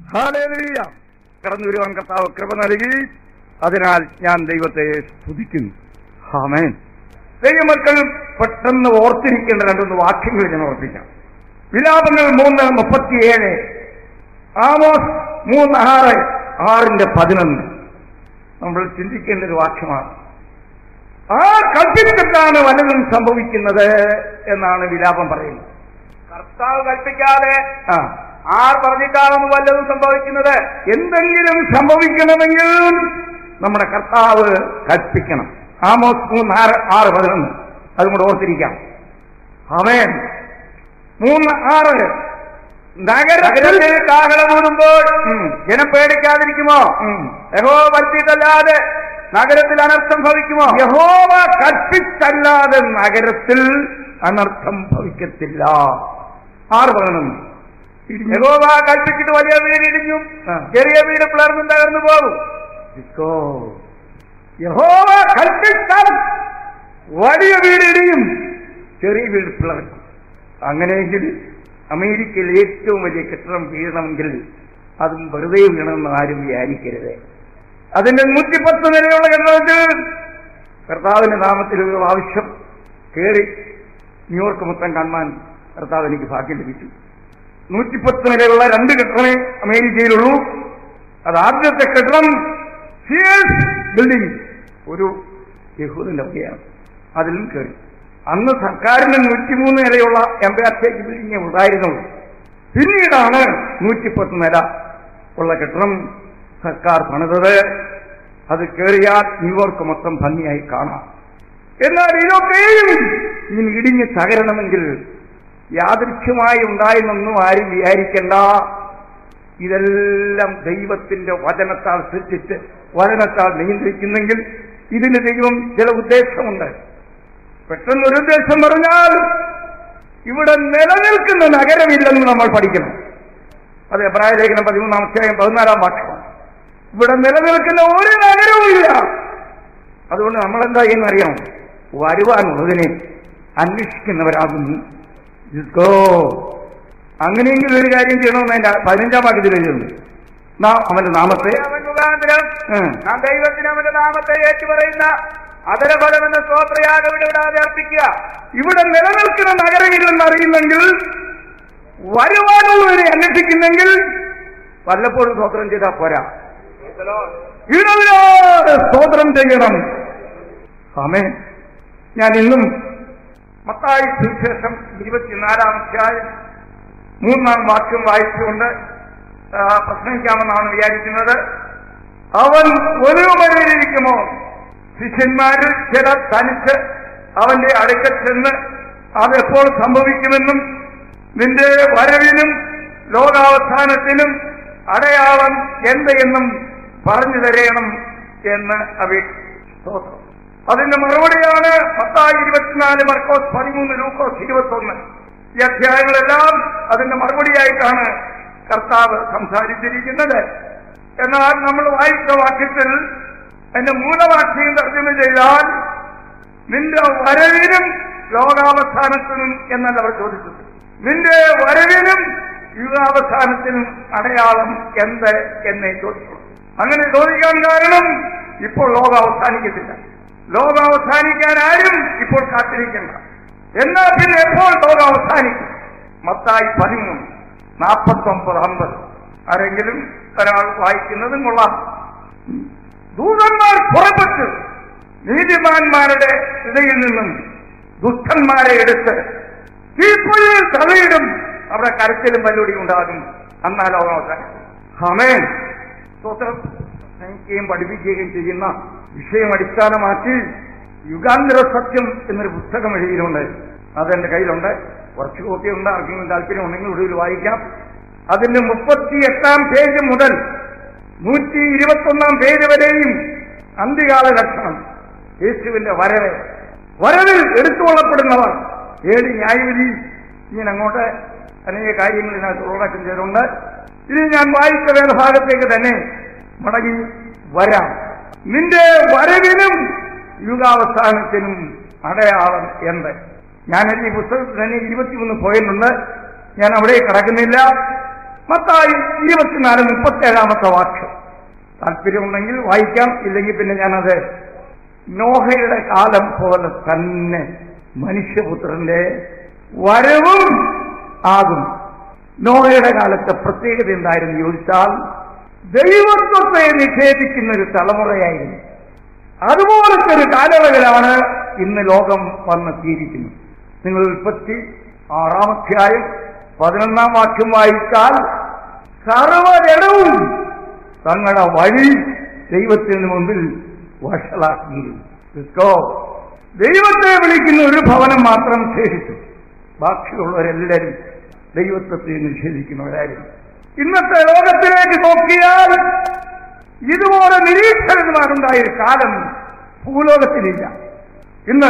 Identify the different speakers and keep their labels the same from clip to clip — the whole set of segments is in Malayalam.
Speaker 1: ഹാലേലൂയ കടന്നു വരുവാൻ കർത്താവ് കൃപ നൽകി അതിനാൽ ഞാൻ ദൈവത്തെ സ്തുതിക്കുന്നു ആമേൻ ദൈവമക്കൾ പെട്ടെന്ന് ഓർത്തിരിക്കേണ്ട രണ്ടൊന്ന് വാക്യങ്ങൾ ഞാൻ ഓർപ്പിക്കാം വിലാപങ്ങൾ മൂന്ന് മുപ്പത്തിയേഴ് ആമോസ് മൂന്ന് ആറ് ആറിന്റെ പതിനൊന്ന് നമ്മൾ ചിന്തിക്കേണ്ട ഒരു വാക്യമാണ് ആ കൽപ്പിച്ചിട്ടാണ് വല്ലതും സംഭവിക്കുന്നത് എന്നാണ് വിലാപം പറയുന്നത്
Speaker 2: കർത്താവ് കൽപ്പിക്കാതെ
Speaker 1: ആ
Speaker 2: ആർ പറഞ്ഞിട്ടാണെന്ന് വല്ലതും സംഭവിക്കുന്നത്
Speaker 1: എന്തെങ്കിലും സംഭവിക്കണമെങ്കിൽ നമ്മുടെ കർത്താവ് കൽപ്പിക്കണം ആമോസ് മൂന്ന് ആറ് ആറ് പതിനൊന്ന് അതും കൂടെ ഓർത്തിരിക്കാം അവൻ മൂന്ന് ആറ് നഗരത്തിൽ
Speaker 2: നഗരത്തിൽ കാഹളമൂതുമ്പോൾ
Speaker 1: ഉം,
Speaker 2: ജനം പേടിക്കാതിരിക്കുമോ
Speaker 1: ഉം,
Speaker 2: യഹോ വരുത്തിയിട്ടല്ലാതെ നഗരത്തിൽ അനർത്ഥം ഭവിക്കുമോ
Speaker 1: യഹോവ കൽപ്പിച്ചല്ലാതെ നഗരത്തിൽ അനർത്ഥം ഭവിക്കത്തില്ല ആറ് പതിനൊന്ന്
Speaker 2: യഹോവ കൽപ്പിച്ചിട്ട് വലിയ വീട് ഇടിഞ്ഞും
Speaker 1: ആ.
Speaker 2: ചെറിയ വീട് പിളർന്നും തകർന്നു പോകും
Speaker 1: ഇക്കോ. യഹോവ കൽപ്പിച്ചാൽ വലിയ വീട് ഇടിയും ചെറിയ വീട് പിളർക്കും അങ്ങനെയെങ്കിൽ അമേരിക്കയിൽ ഏറ്റവും വലിയ കെട്ടിടം വീഴണമെങ്കിൽ അതും വെറുതെ വീണമെന്ന് ആരും വിചാരിക്കരുത് അതിന്റെ നൂറ്റിപ്പത്ത് നിലയുള്ള കെട്ടിടത്തിൽ കർത്താവിന്റെ നാമത്തിൽ ഒരു ആവശ്യം കയറി ന്യൂയോർക്ക് മൊത്തം കാണാൻ കർത്താവ് എനിക്ക് ഭാഗ്യം ലഭിച്ചു നൂറ്റിപ്പത്ത് നിലയുള്ള രണ്ട് കെട്ടിടമേ അമേരിക്കയിലുള്ളൂ അത് ആദ്യത്തെ കെട്ടിടം സിയേഴ്സ് ബിൽഡിംഗ് ഒരു യഹൂദിന്റെ വകയാണ് അതിലും കയറി അന്ന് സർക്കാരിന് നൂറ്റിമൂന്ന് നിലയുള്ള എംപയർ സ്റ്റേറ്റ് ബിൽഡിംഗ് ഉണ്ടായിരുന്നുള്ളൂ പിന്നീടാണ് നൂറ്റിപ്പത്ത് നില ഉള്ള കെട്ടിടം സർക്കാർ പണിതത് അത് കയറിയാൽ ന്യൂയോർക്ക് മൊത്തം ഭംഗിയായി കാണാം എന്നാൽ ഇതൊക്കെയും ഇനി ഇടിഞ്ഞ് തകരണമെങ്കിൽ യാദൃശ്യമായി ഉണ്ടായെന്നൊന്നും ആരും വിചാരിക്കണ്ട ഇതെല്ലാം ദൈവത്തിന്റെ വചനത്താൽ സൃഷ്ടിച്ച് വചനത്താൽ നിയന്ത്രിക്കുന്നെങ്കിൽ ഇതിന് ദൈവം ചില ഉദ്ദേശമുണ്ട് പെട്ടെന്നൊരു ഉദ്ദേശം പറഞ്ഞാൽ ഇവിടെ നിലനിൽക്കുന്ന നഗരമില്ലെന്ന് നമ്മൾ പഠിക്കണം അത് എബ്രായ ലേഖനം പതിമൂന്നാം അധ്യായം പതിനാലാം വാക്യം ഇവിടെ നിലനിൽക്കുന്ന ഒരു നഗരവും ഇല്ല അതുകൊണ്ട് നമ്മൾ എന്താ ചെയ്യുന്ന അറിയാമോ വരുവാനുള്ളതിനെ അന്വേഷിക്കുന്നവരാകുന്നു ഇസ്കോ അങ്ങനെയെങ്കിൽ ഒരു കാര്യം ചെയ്യണമെന്ന് അതിന്റെ പതിനഞ്ചാം വാക്യത്തിൽ എഴുതുന്നു നാം അവന്റെ നാമത്തെ
Speaker 2: അവൻ മുഖാന്തരം
Speaker 1: ഉം.
Speaker 2: നാം ദൈവത്തിന് അവന്റെ നാമത്തെ ഏറ്റുപറയുന്ന അതരഫലം എന്ന സ്തോത്രയാഗം ഇടപെടാതെ അർപ്പിക്കുക
Speaker 1: ഇവിടെ നിലനിൽക്കുന്ന നഗരമില്ലെന്ന് അറിയുന്നെങ്കിൽ വരുവാനുള്ളവരെ അന്വേഷിക്കുന്നെങ്കിൽ വല്ലപ്പോഴും സ്തോത്രം ചെയ്താൽ പോരാ ഇടവിടാതെ സ്തോത്രം ചെയ്യണം ആമേ ഞാൻ ഇന്നും മത്തായി സുവിശേഷം ഇരുപത്തിനാലാം അധ്യായം മൂന്നാം വാക്യം വായിച്ചുകൊണ്ട് ആ, പ്രസംഗിക്കാമെന്നാണ് വിചാരിക്കുന്നത് അവൻ ഒരു വരയിലിരിക്കുമോ ശിഷ്യന്മാരിൽ ചിലർ തനിച്ച് അവന്റെ അടുക്കൽ ചെന്ന് അതെപ്പോൾ സംഭവിക്കുമെന്നും നിന്റെ വരവിനും ലോകാവസാനത്തിനും അടയാളം എന്ത് എന്നും പറഞ്ഞു തരയണം എന്ന് അപേക്ഷിച്ചു അതിന്റെ മറുപടിയാണ് പത്തായി ഇരുപത്തിനാല് മർക്കോസ് പതിമൂന്ന് ലൂക്കോസ് ഇരുപത്തൊന്ന് ഈ അധ്യായങ്ങളെല്ലാം അതിന്റെ മറുപടിയായിട്ടാണ് കർത്താവ് സംസാരിച്ചിരിക്കുന്നത് എന്നാൽ നമ്മൾ വായിച്ച വാക്യത്തിൽ അതിന്റെ മൂലവാക്യം തർജ്ജമ ചെയ്താൽ നിന്റെ വരവിനും ലോകാവസാനത്തിനും എന്നല്ല അവർ ചോദിച്ചത് നിന്റെ വരവിനും യുഗാവസാനത്തിനും അടയാളം എന്ത് എന്നേ ചോദിച്ചു അങ്ങനെ ചോദിക്കാൻ കാരണം ഇപ്പോൾ ലോകം അവസാനിക്കത്തില്ല ലോകം അവസാനിക്കാൻ ആരും ഇപ്പോൾ കാത്തിരിക്കണ്ട എന്നാ പിന്നെ എപ്പോൾ ലോകം അവസാനിക്കും മത്തായി പതിമൂന്ന് നാൽപ്പത്തൊമ്പത് അമ്പത് ആരെങ്കിലും ഒരാൾ വായിക്കുന്നതും കൊള്ളാം ദൂതന്മാർ പുറപ്പെട്ട് നീതിമാന്മാരുടെ ഇടയിൽ നിന്നും ദുഷ്ടന്മാരെ എടുത്ത് തീപ്പൊഴിയിൽ തലയിടും അവിടെ കരച്ചിലും പല്ലുടിയും ഉണ്ടാകും അന്നാ ലോകം അവസാനിക്കും ഹമേൻ സ്തോത്രം സ്നേഹിക്കുകയും പഠിപ്പിക്കുകയും ചെയ്യുന്ന വിഷയം അടിസ്ഥാനമാക്കി യുഗാന്തര സത്യം എന്നൊരു പുസ്തകം എഴുതിയിട്ടുണ്ട് അതെന്റെ കയ്യിലുണ്ട് കുറച്ച് കോപ്പിയുണ്ട് ആർക്കെങ്കിലും താല്പര്യം ഉണ്ടെങ്കിൽ ഒടുവിൽ വായിക്കാം അതിന്റെ മുപ്പത്തി എട്ടാം പേജ് മുതൽ നൂറ്റി ഇരുപത്തൊന്നാം പേജ് വരെയും അന്ത്യകാല ലക്ഷണം യേശുവിന്റെ വരവ് വരവിൽ എടുത്തുകൊള്ളപ്പെടുന്നവർ ഏഴ് ന്യായവിധി ഇങ്ങനെ അങ്ങോട്ട് അനേക കാര്യങ്ങൾ ഇതിനകത്ത് ഉള്ളടക്കം ചെയ്തിട്ടുണ്ട് ഇനി ഞാൻ വായിച്ച വേദഭാഗത്തേക്ക് തന്നെ മടങ്ങി വരാം നിന്റെ വരവിനും യുഗാവസാനത്തിനും അടയാളം എന്ത് ഞാൻ ഈ പുസ്തകത്തിൽ തന്നെ ഇരുപത്തിമൂന്ന് പോയിട്ടുണ്ട് ഞാൻ അവിടെ കിടക്കുന്നില്ല മത്തായി ഇരുപത്തിനാല് മുപ്പത്തേഴാമത്തെ വാക്യം താല്പര്യമുണ്ടെങ്കിൽ വായിക്കാം ഇല്ലെങ്കിൽ പിന്നെ ഞാനത് നോഹയുടെ കാലം പോലെ തന്നെ മനുഷ്യപുത്രന്റെ വരവും ആകും നോഹയുടെ കാലത്തെ പ്രത്യേകത എന്തായിരുന്നു ചോദിച്ചാൽ ദൈവത്വത്തെ നിഷേധിക്കുന്ന ഒരു തലമുറയായിരുന്നു അതുപോലത്തെ ഒരു കാലയളവിലാണ് ഇന്ന് ലോകം വന്നെത്തിയിരിക്കുന്നത് നിങ്ങൾ ഉൽപ്പത്തി ആറാമധ്യായം പതിനൊന്നാം വാക്യം വായിച്ചാൽ സർവജനവും തങ്ങളുടെ വഴി ദൈവത്തിന് മുമ്പിൽ വഷളാക്കിയിരുന്നു ക്രിസ്തോ ദൈവത്തെ വിളിക്കുന്ന ഒരു ഭവനം മാത്രം ശേഷിച്ചു ബാക്കിയുള്ളവരെല്ലാവരും ദൈവത്വത്തെ നിഷേധിക്കുന്നവരായിരുന്നു ഇന്നത്തെ ലോകത്തിലേക്ക് നോക്കിയാൽ ഇതുപോലെ നിരീക്ഷകന്മാരുണ്ടായ ഒരു കാലം ഭൂലോകത്തിലില്ല ഇന്ന്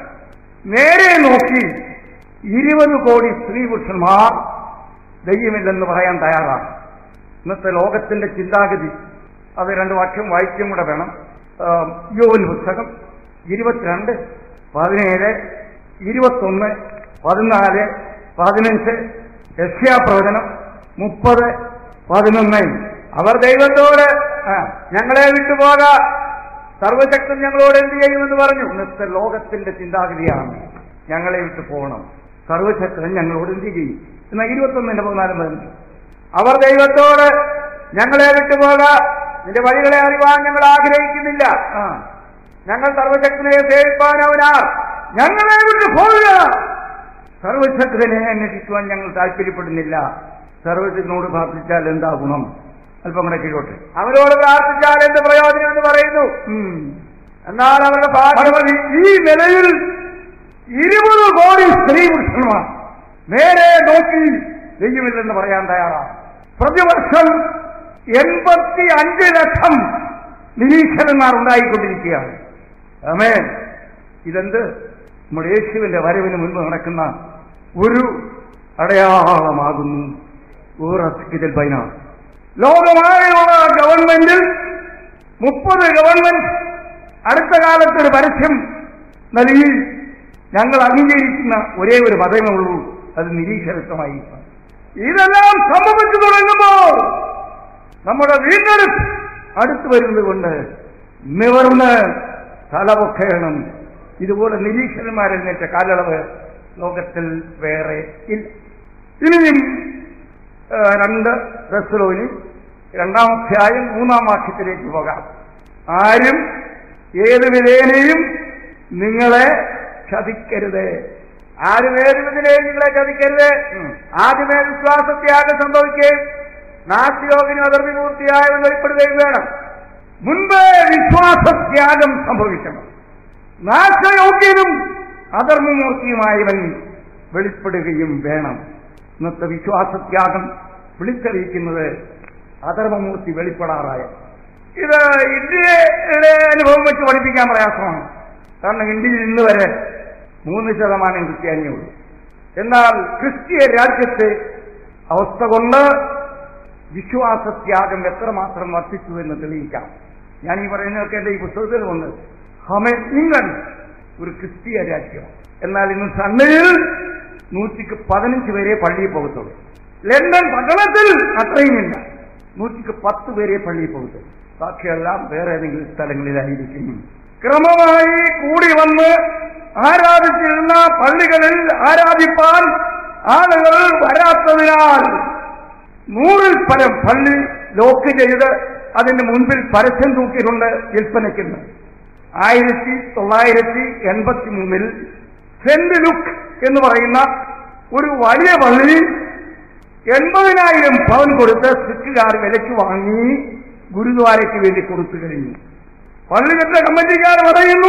Speaker 1: നേരെ നോക്കി ഇരുപത് കോടി സ്ത്രീ പുരുഷന്മാർ ദൈവമില്ലെന്ന് പറയാൻ തയ്യാറാണ് ഇന്നത്തെ ലോകത്തിന്റെ ചിന്താഗതി അത് രണ്ട് വാക്യം വായിക്കും കൂടെ വേണം യോവൻ പുസ്തകം ഇരുപത്തിരണ്ട് പതിനേഴ് ഇരുപത്തൊന്ന് പതിനാല് പതിനഞ്ച് യശ്യാപ്രവചനം മുപ്പത് പതിനൊന്ന്
Speaker 2: അവർ ദൈവത്തോട് ആ, ഞങ്ങളെ വിട്ടുപോക സർവശക്തൻ ഞങ്ങളോട് എന്ത് ചെയ്യുമെന്ന് പറഞ്ഞു
Speaker 1: ഇന്നത്തെ ലോകത്തിന്റെ ചിന്താഗതിയാണ് ഞങ്ങളെ വിട്ട് പോകണം സർവശക്തൻ ഞങ്ങളോട് എന്ത് ചെയ്യും എന്നാൽ ഇരുപത്തൊന്നിന്റെ പതിനാലും പതിനഞ്ച്
Speaker 2: അവർ ദൈവത്തോട് ഞങ്ങളെ വിട്ടുപോക നിന്റെ വഴികളെ അറിവാൻ ഞങ്ങൾ ആഗ്രഹിക്കുന്നില്ല
Speaker 1: ആ
Speaker 2: ഞങ്ങൾ സർവശക്തനെ സേവിപ്പാൻ അവനാർ
Speaker 1: ഞങ്ങളെ വിട്ട് പോവുക സർവശക്തനെ അന്വേഷിക്കുവാൻ ഞങ്ങൾ താല്പര്യപ്പെടുന്നില്ല സർവശക്തനോട് പ്രാർത്ഥിച്ചാൽ എന്താ ഗുണം അല്പം കൂടെ കീഴോട്ട്
Speaker 2: അവരോട് പ്രാർത്ഥിച്ചാൽ എന്ത് പ്രയോജനം എന്ന് പറയുന്നു
Speaker 1: ഉം.
Speaker 2: എന്നാൽ അവരുടെ ഭാഗ്യം
Speaker 1: ഭഗവതി ഈ നിലയിൽ ഇരുപത് കോടി സ്ത്രീ പുരുഷന്മാർ നേരെ നോക്കി ദൈവമില്ലെന്ന് പറയാൻ തയ്യാറാണ് പ്രതിവർഷം എൺപത്തി അഞ്ച് ലക്ഷം നിരീക്ഷകന്മാർ ഉണ്ടായിക്കൊണ്ടിരിക്കുകയാണ് ആമേ ഇതെന്ത് നമ്മുടെ യേശുവിന്റെ വരവിന് മുൻപ് നടക്കുന്ന ഒരു അടയാളമാകുന്നു ഊറസ്കിതൽ ബൈന ലോകമായുള്ള ഗവൺമെന്റിൽ മുപ്പത് ഗവൺമെന്റ് അടുത്ത കാലത്ത് ഒരു പരസ്യം നൽകി ഞങ്ങൾ അംഗീകരിക്കുന്ന ഒരേ ഒരു മതമേ ഉള്ളൂ അത് നിരീക്ഷരത്വമായി ഇതെല്ലാം സംഭവിച്ചു തുടങ്ങുമ്പോൾ നമ്മുടെ വീണ്ടെടുപ്പ് അടുത്തു വരുന്നത് കൊണ്ട് നിവർന്ന് തലപൊക്കണം ഇതുപോലെ നിരീക്ഷകന്മാരെഴുന്നേറ്റ കാലയളവ് ലോകത്തിൽ വേറെ ഇല്ല ഇനിയും ആ, രണ്ട് റെസ്ലോന് രണ്ടാമധ്യായം മൂന്നാം വാക്യത്തിലേക്ക് പോകാം ആരും ഏത് വിധേനയും നിങ്ങളെ ചതിക്കരുത്
Speaker 2: ആരും ഏത് വിധത്തിലെയും നിങ്ങളെ ചതിക്കരുത്
Speaker 1: ഉം.
Speaker 2: ആദ്യമേ വിശ്വാസത്യാഗം സംഭവിക്കുകയും നാസ്തിയോഗിനും അതിർവിമൂർത്തിയായവൻ വെളിപ്പെടുകയും വേണം
Speaker 1: മുൻപ് വിശ്വാസത്യാഗം സംഭവിക്കണം നാശയോഗ്യനും അധർമ്മമൂർത്തിയുമായവൻ വെളിപ്പെടുകയും വേണം ഇന്നത്തെ വിശ്വാസത്യാഗം വിളിച്ചറിയിക്കുന്നത് അധർമ്മമൂർത്തി വെളിപ്പെടാറായ ഇത് ഇന്ത്യയുടെ അനുഭവം വെച്ച് പഠിപ്പിക്കാൻ പ്രയാസമാണ് കാരണം ഇന്ത്യയിൽ ഇന്ന് വരെ മൂന്ന് ശതമാനം ക്രിസ്ത്യാനിയേ ഉള്ളൂ എന്നാൽ ക്രിസ്തീയ രാജ്യത്തെ അവസ്ഥ കൊണ്ട് വിശ്വാസത്യാഗം എത്രമാത്രം വർദ്ധിച്ചു എന്ന് തെളിയിക്കാം ഞാൻ ഈ പറയുന്നതൊക്കെ എന്റെ ഈ പുസ്തകത്തിലുണ്ട് ഹമേ ഇംഗ്ലണ്ട് ഒരു ക്രിസ്തീയ രാജ്യം എന്നാൽ ഇന്ന് സണ്ണയിൽ നൂറ്റിക്ക് പതിനഞ്ച് പേരെ പള്ളിയിൽ പോകത്തുള്ളൂ ലണ്ടൻ പട്ടണത്തിൽ അത്രയുമില്ല നൂറ്റിക്ക് പത്ത് പേരെ പള്ളിയിൽ പോകത്തുള്ളൂ ബാക്കിയെല്ലാം വേറെ ഏതെങ്കിലും സ്ഥലങ്ങളിലായിരിക്കും ക്രമമായി കൂടി വന്ന് ആരാധിച്ചിരുന്ന പള്ളികളിൽ ആരാധിപ്പാൻ ആളുകൾ വരാത്തതിനാൽ നൂറിൽ പരം പള്ളി ലോക്ക് ചെയ്ത് അതിന് മുൻപിൽ പരസ്യം തൂക്കിയിട്ടുണ്ട് വിൽപ്പനയ്ക്കുന്ന് ആയിരത്തി തൊള്ളായിരത്തി എൺപത്തി മൂന്നിൽ സെന്റ് ലുക്ക് എന്ന് പറയുന്ന ഒരു വലിയ പള്ളി എൺപതിനായിരം പവൻ കൊടുത്ത് സിഖുകാർ വിലയ്ക്ക് വാങ്ങി ഗുരുദ്വാരയ്ക്ക് വേണ്ടി കൊടുത്തു കഴിഞ്ഞു പള്ളി കെട്ട കമ്മിറ്റിക്കാർ പറയുന്നു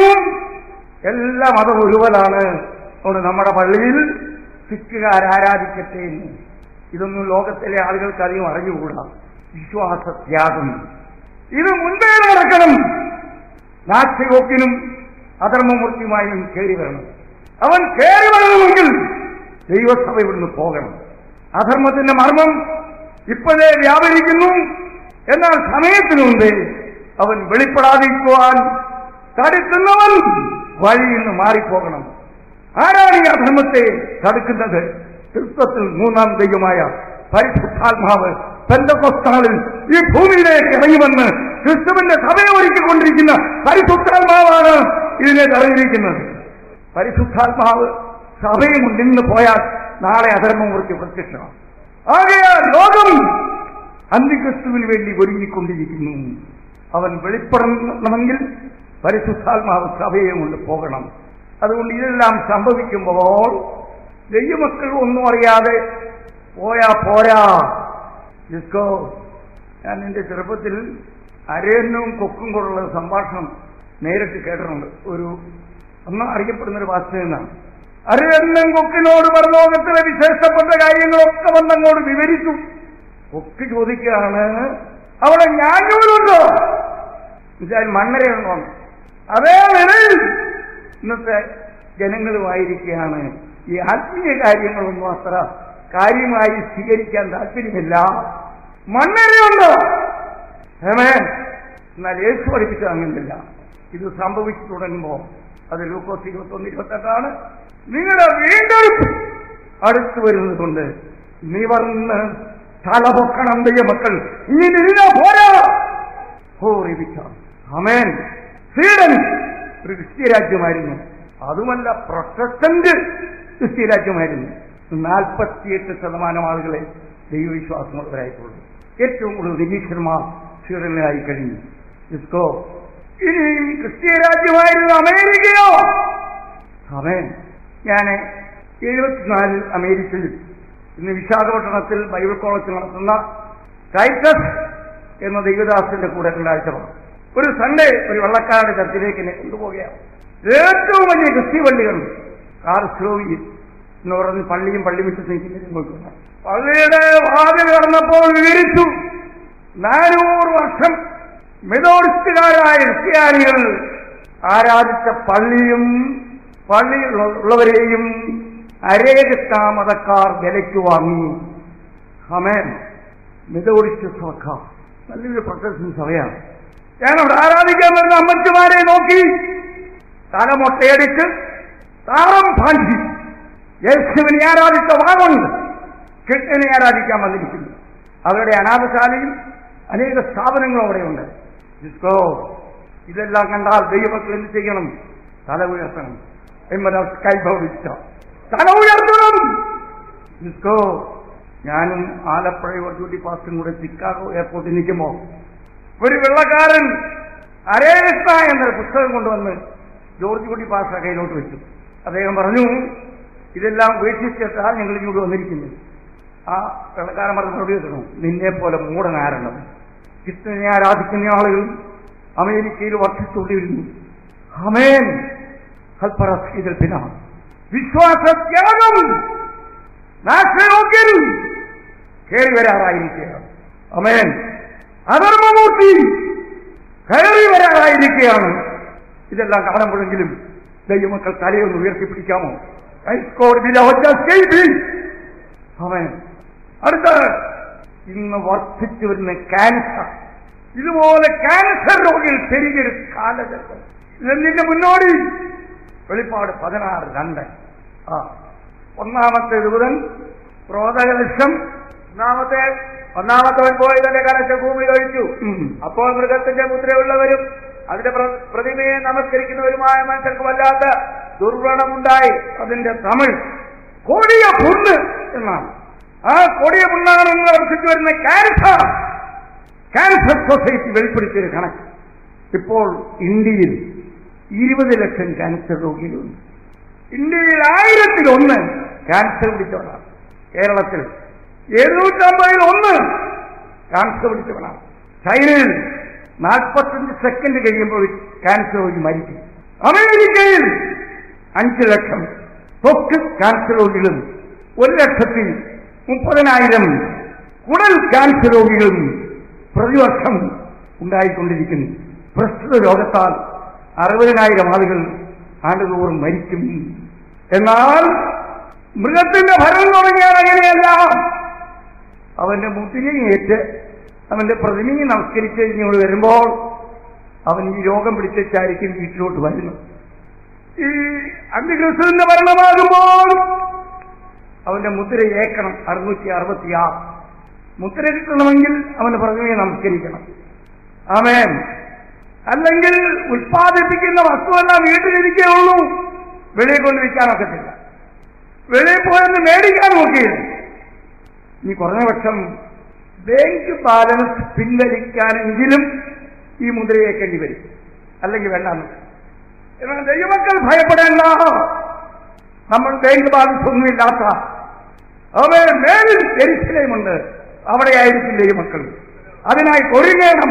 Speaker 1: എല്ലാ മതം ഒരുവലാണ് അതുകൊണ്ട് നമ്മുടെ പള്ളിയിൽ സിഖുകാർ ആരാധിക്കട്ടെ എന്ന് ഇതൊന്നും ലോകത്തിലെ ആളുകൾക്ക് അധികം അറിഞ്ഞുകൂടാ വിശ്വാസത്യാഗം ഇത് മുൻപേ നടക്കണം നാസ്തികോക്കിനും അധർമ്മമൂർത്തിയുമായും കയറി വരണം അവൻ കയറി വരണമെങ്കിൽ ദൈവസഭ ഇവിടുന്ന് പോകണം അധർമ്മത്തിന്റെ മർമ്മം ഇപ്പോഴേ വ്യാപരിക്കുന്നു എന്നാൽ സമയത്തിനു മുമ്പേ അവൻ വെളിപ്പെടാതിരിക്കുവാൻ തടുക്കുന്നവൻ വഴിയിൽ നിന്ന് മാറിപ്പോകണം ആരാണ് ഈ അധർമ്മത്തെ തടുക്കുന്നത് തൃത്വത്തിൽ മൂന്നാം ദൈവമായ പരിശുദ്ധാത്മാവ് പെന്തക്കൊസ്താളിൽ ഈ ഭൂമിയിലേക്ക് ഇറങ്ങി വന്ന് ക്രിസ്തുവിന്റെ സഭയെ ഒരുക്കിക്കൊണ്ടിരിക്കുന്ന പരിശുദ്ധാത്മാവാണ് ഇതിനെ തടഞ്ഞിരിക്കുന്നത് പരിശുദ്ധാത്മാവ് സഭയും നിന്ന് പോയാൽ നാളെ അധർമ്മം കുറിച്ച് പ്രത്യക്ഷമാണ് ആകയാൽ ലോകം അന്തിക്രിസ്തുവിന് വേണ്ടി ഒരുങ്ങിക്കൊണ്ടിരിക്കുന്നു അവൻ വെളിപ്പെടണമെങ്കിൽ പരിശുദ്ധാത്മാവ് സഭയെ കൊണ്ട് പോകണം അതുകൊണ്ട് ഇതെല്ലാം സംഭവിക്കുമ്പോൾ ദൈവമക്കൾ ഒന്നും അറിയാതെ പോയാ പോരാ ഡിസ്കോ ഞാൻ എന്റെ ചെറുപ്പത്തിൽ അരയന്നവും കൊക്കും കൊണ്ടുള്ള സംഭാഷണം നേരിട്ട് കേട്ടിട്ടുണ്ട് ഒരു അന്ന് അറിയപ്പെടുന്ന ഒരു വാസ്തവ എന്നാണ് അരയന്നം കൊക്കിനോട് പരലോകത്തിലെ വിശേഷപ്പെട്ട കാര്യങ്ങളൊക്കെ വന്നങ്ങോട്ട് വിവരിച്ചു കൊക്ക് ചോദിക്കുകയാണ് അവിടെ ഞാഞ്ഞൂലുണ്ടോ എന്നുവെച്ചാൽ മണ്ണരയുണ്ടോ അതേ നിലയിൽ ഇന്നത്തെ ജനങ്ങളുമായിരിക്കുകയാണ് ഈ ആത്മീയ കാര്യങ്ങളൊന്നും അത്ര കാര്യമായി സ്വീകരിക്കാൻ താല്പര്യമില്ല മണ്ണരയുണ്ടോ ഏമേ എന്നാൽ യേശു പഠിപ്പിച്ചത് അങ്ങനെയല്ല ഇത് സംഭവിച്ചു തുടങ്ങുമ്പോൾ അത് ലൂക്കോസ് ഇരുപത്തൊന്ന് ഇരുപത്തെട്ടാണ് നിങ്ങളുടെ വീണ്ടെടുപ്പ് അടുത്തു വരുന്നതുകൊണ്ട് നിവർന്ന് തലപൊക്കണം ദൈവമക്കൾ ഇനി ഇരുന്ന പോരാ ഹോറിപ്പിച്ച അമേൻ സ്വീഡൻ ഒരു ക്രിസ്ത്യ രാജ്യമായിരുന്നു അതുമല്ല പ്രൊട്ടസ്റ്റന്റ് ക്രിസ്ത്യ രാജ്യമായിരുന്നു നാൽപ്പത്തിയെട്ട് ശതമാനം ആളുകളെ ദൈവവിശ്വാസമുള്ളവരായിട്ടുള്ളൂ ഏറ്റവും കൂടുതൽ നിരീക്ഷന്മാർ സ്വീഡനിലായി കഴിഞ്ഞു ഇസ്കോ ഇനിയും ക്രിസ്തീയ രാജ്യമായിരുന്നു അമേരിക്കയോ അമേൻ ഞാൻ എഴുപത്തിനാലിൽ അമേരിക്കയിൽ ഇന്ന് വിശാഖപട്ടണത്തിൽ ബൈബിൾ കോളേജ് നടത്തുന്ന ടൈറ്റസ് എന്ന ദൈവദാസന്റെ കൂടെ രണ്ടാഴ്ച പറഞ്ഞു ഒരു സൺഡേ ഒരു വെള്ളക്കാരുടെ ചർച്ചിലേക്ക് എന്നെ കൊണ്ടുപോവുകയാണ് ഏറ്റവും വലിയ ക്രിസ്ത്യ പള്ളികൾ കാർ സ്ലോവിയിൽ എന്ന് പറഞ്ഞ് പള്ളിയും പള്ളി വിട്ട് നിൽക്കുന്നതിനും പള്ളിയുടെ വാതിൽ കടന്നപ്പോൾ വിവരിച്ചു നാനൂറ് വർഷം മെതോഡിസ്റ്റുകാരായ ക്രിസ്ത്യാനികൾ ആരാധിച്ച പള്ളിയും പള്ളിയിലുള്ളവരെയും അരേകത്ത മതക്കാർ വിലയ്ക്ക് വാങ്ങി ഹമേൻ മെതോഡിസ്റ്റ് സഭക്കാർ നല്ലൊരു പ്രൊട്ടക്ഷൻ സഭയാണ് ഞാനവിടെ ആരാധിക്കാൻ വരുന്ന അമ്മച്ചുമാരെ നോക്കി തലമൊട്ടയടിച്ച് താളം ഭാഞ്ചി യേശുവിനെ ആരാധിച്ച വാഗുണ്ട് കൃഷ്ണനെ ആരാധിക്കാൻ വന്നിരിക്കുന്നു അവരുടെ അനാഥശാലയും അനേക സ്ഥാപനങ്ങളും അവിടെയുണ്ട് ഡിസ്കോ ഇതെല്ലാം കണ്ടാൽ ദൈവമക്കൾ എന്ത് ചെയ്യണം തല ഉയർത്തണം എമ്മന കൈഭവിച്ച തല ഉയർത്തണം ഡിസ്കോ ഞാനും ആലപ്പുഴ ഡ്യൂട്ടി പാസ്റ്റും കൂടെ ചിക്കാഗോ എയർപോർട്ടിൽ നിൽക്കുമ്പോൾ ഒരു വെള്ളക്കാരൻ അരേകൃഷ്ണ എന്നൊരു പുസ്തകം കൊണ്ടുവന്ന് ജോർജ് കുട്ടി പാസ്റ്റ കയ്യിലോട്ട് വെച്ചു അദ്ദേഹം പറഞ്ഞു ഇതെല്ലാം ഉപേക്ഷിച്ചിട്ടാണ് ഞങ്ങൾ ഇങ്ങോട്ട് വന്നിരിക്കുന്നത് ആ വെള്ളക്കാരൻ പറഞ്ഞ മറുപടി വെക്കണം നിന്നെ പോലെ മൂടനാരണം കൃഷ്ണനെ ആരാധിക്കുന്ന ആളുകൾ അമേരിക്കയിൽ വർദ്ധിച്ചുകൊണ്ടിരുന്നു അമേൻ ഹൽപ്പറസ്കീതൽപ്പിന വിശ്വാസത്യാഗം നാശയോഗ്യൻ കയറി വരാറായിരിക്കുകയാണ് അമേൻ അധർമ്മമൂർത്തി കയറി വരാറായിരിക്കുകയാണ് ഇതെല്ലാം കാണുമ്പോഴെങ്കിലും ദൈവമക്കൾ തലയൊന്ന് ഉയർത്തിപ്പിടിക്കാമോ ഹൈക്കോടതിയിലെ ഒറ്റ സ്റ്റേറ്റിൽ അവൻ അടുത്ത ഇന്ന് വർദ്ധിച്ചു വരുന്ന ക്യാൻസർ ഇതുപോലെ ക്യാൻസർ രോഗികൾ പെരുകിയൊരു കാലഘട്ടം ഇതിന്റെ മുന്നോടി വെളിപ്പാട് പതിനാറ് രണ്ട് ആ ഒന്നാമത്തെ ദൂതൻ ക്രോധകലക്ഷം
Speaker 2: ഒന്നാമത്തെ ഒന്നാമത്തവൻ പോയി തന്റെ കലശ ഭൂമിയിൽ ഒഴിച്ചു
Speaker 1: ഉം.
Speaker 2: അപ്പോൾ മൃഗത്തിന്റെ മുദ്രയുള്ളവരും അതിന്റെ പ്ര- പ്രതിമയെ നമസ്കരിക്കുന്നവരുമായ മനുഷ്യർക്ക് വല്ലാത്ത ദുർവ്രണമുണ്ടായി
Speaker 1: അതിന്റെ തമിഴ് കൊടിയ പുണ്ണ് എന്നാണ് ആ കൊടിയ പുണ്ണാണെന്ന് വർദ്ധിച്ചു വരുന്ന ക്യാൻസർ ക്യാൻസർ സൊസൈറ്റി വെളിപ്പെടുത്തിയൊരു കണക്ക് ഇപ്പോൾ ഇന്ത്യയിൽ ഇരുപത് ലക്ഷം ക്യാൻസർ രോഗികളുണ്ട് ഇന്ത്യയിൽ ആയിരത്തിലൊന്ന് ക്യാൻസർ പിടിച്ചവരാണ് കേരളത്തിൽ എഴുന്നൂറ്റമ്പതിൽ ഒന്ന് ക്യാൻസർ പിടിച്ചവനാണ് ചൈനയിൽ നാൽപ്പത്തഞ്ച് സെക്കൻഡ് കഴിയുമ്പോൾ ഒരു ക്യാൻസർ രോഗി മരിക്കും അമേരിക്കയിൽ അഞ്ച് ലക്ഷം ത്വക്ക് ക്യാൻസർ രോഗികളും ഒരു ലക്ഷത്തി മുപ്പതിനായിരം കുടൽ ക്യാൻസർ രോഗികളും പ്രതിവർഷം ഉണ്ടായിക്കൊണ്ടിരിക്കുന്നു പ്രസ്തുത രോഗത്താൽ അറുപതിനായിരം ആളുകൾ ആണ്ടുതോറും മരിക്കും എന്നാൽ മൃഗത്തിന്റെ ഭരണം തുടങ്ങിയാൽ അങ്ങനെയല്ല അവന്റെ മുദ്രയേറ്റ് അവന്റെ പ്രതിമയെ നമസ്കരിച്ച് കഴിഞ്ഞോട് വരുമ്പോൾ അവൻ ഈ രോഗം പിടിച്ചായിരിക്കും വീട്ടിലോട്ട് വരുന്നത് ഈ അന്ത്യക്രിസ്തുവിന്റെ ഭരണമാകുമ്പോൾ അവന്റെ മുദ്ര ഏക്കണം അറുന്നൂറ്റി അറുപത്തിയാറ് മുദ്ര കിട്ടണമെങ്കിൽ അവന് പുറമേ നമസ്കരിക്കണം ആമേൻ അല്ലെങ്കിൽ ഉൽപ്പാദിപ്പിക്കുന്ന വസ്തുവെല്ലാം വീട്ടിലിരിക്കുകയുള്ളൂ വെളിയിൽ കൊണ്ട് വിൽക്കാനൊക്കത്തില്ല വെളിയിൽ പോയെന്ന് മേടിക്കാൻ നോക്കിയില്ല ഇനി കുറഞ്ഞ പക്ഷം ബാങ്ക് ബാലൻസ് പിൻവലിക്കാനെങ്കിലും ഈ മുദ്രയേക്കേണ്ടി വരും അല്ലെങ്കിൽ വേണ്ടാന്ന് എന്നാൽ ദൈവമക്കൾ ഭയപ്പെടേണ്ട നമ്മൾ ബാങ്ക് ബാലൻസ് ഒന്നുമില്ലാത്ത അവേ മേലിൽ എരിശിലയുമുണ്ട് അവിടെയായിരിക്കും ദൈവമക്കൾ അതിനായി ഒരുങ്ങണം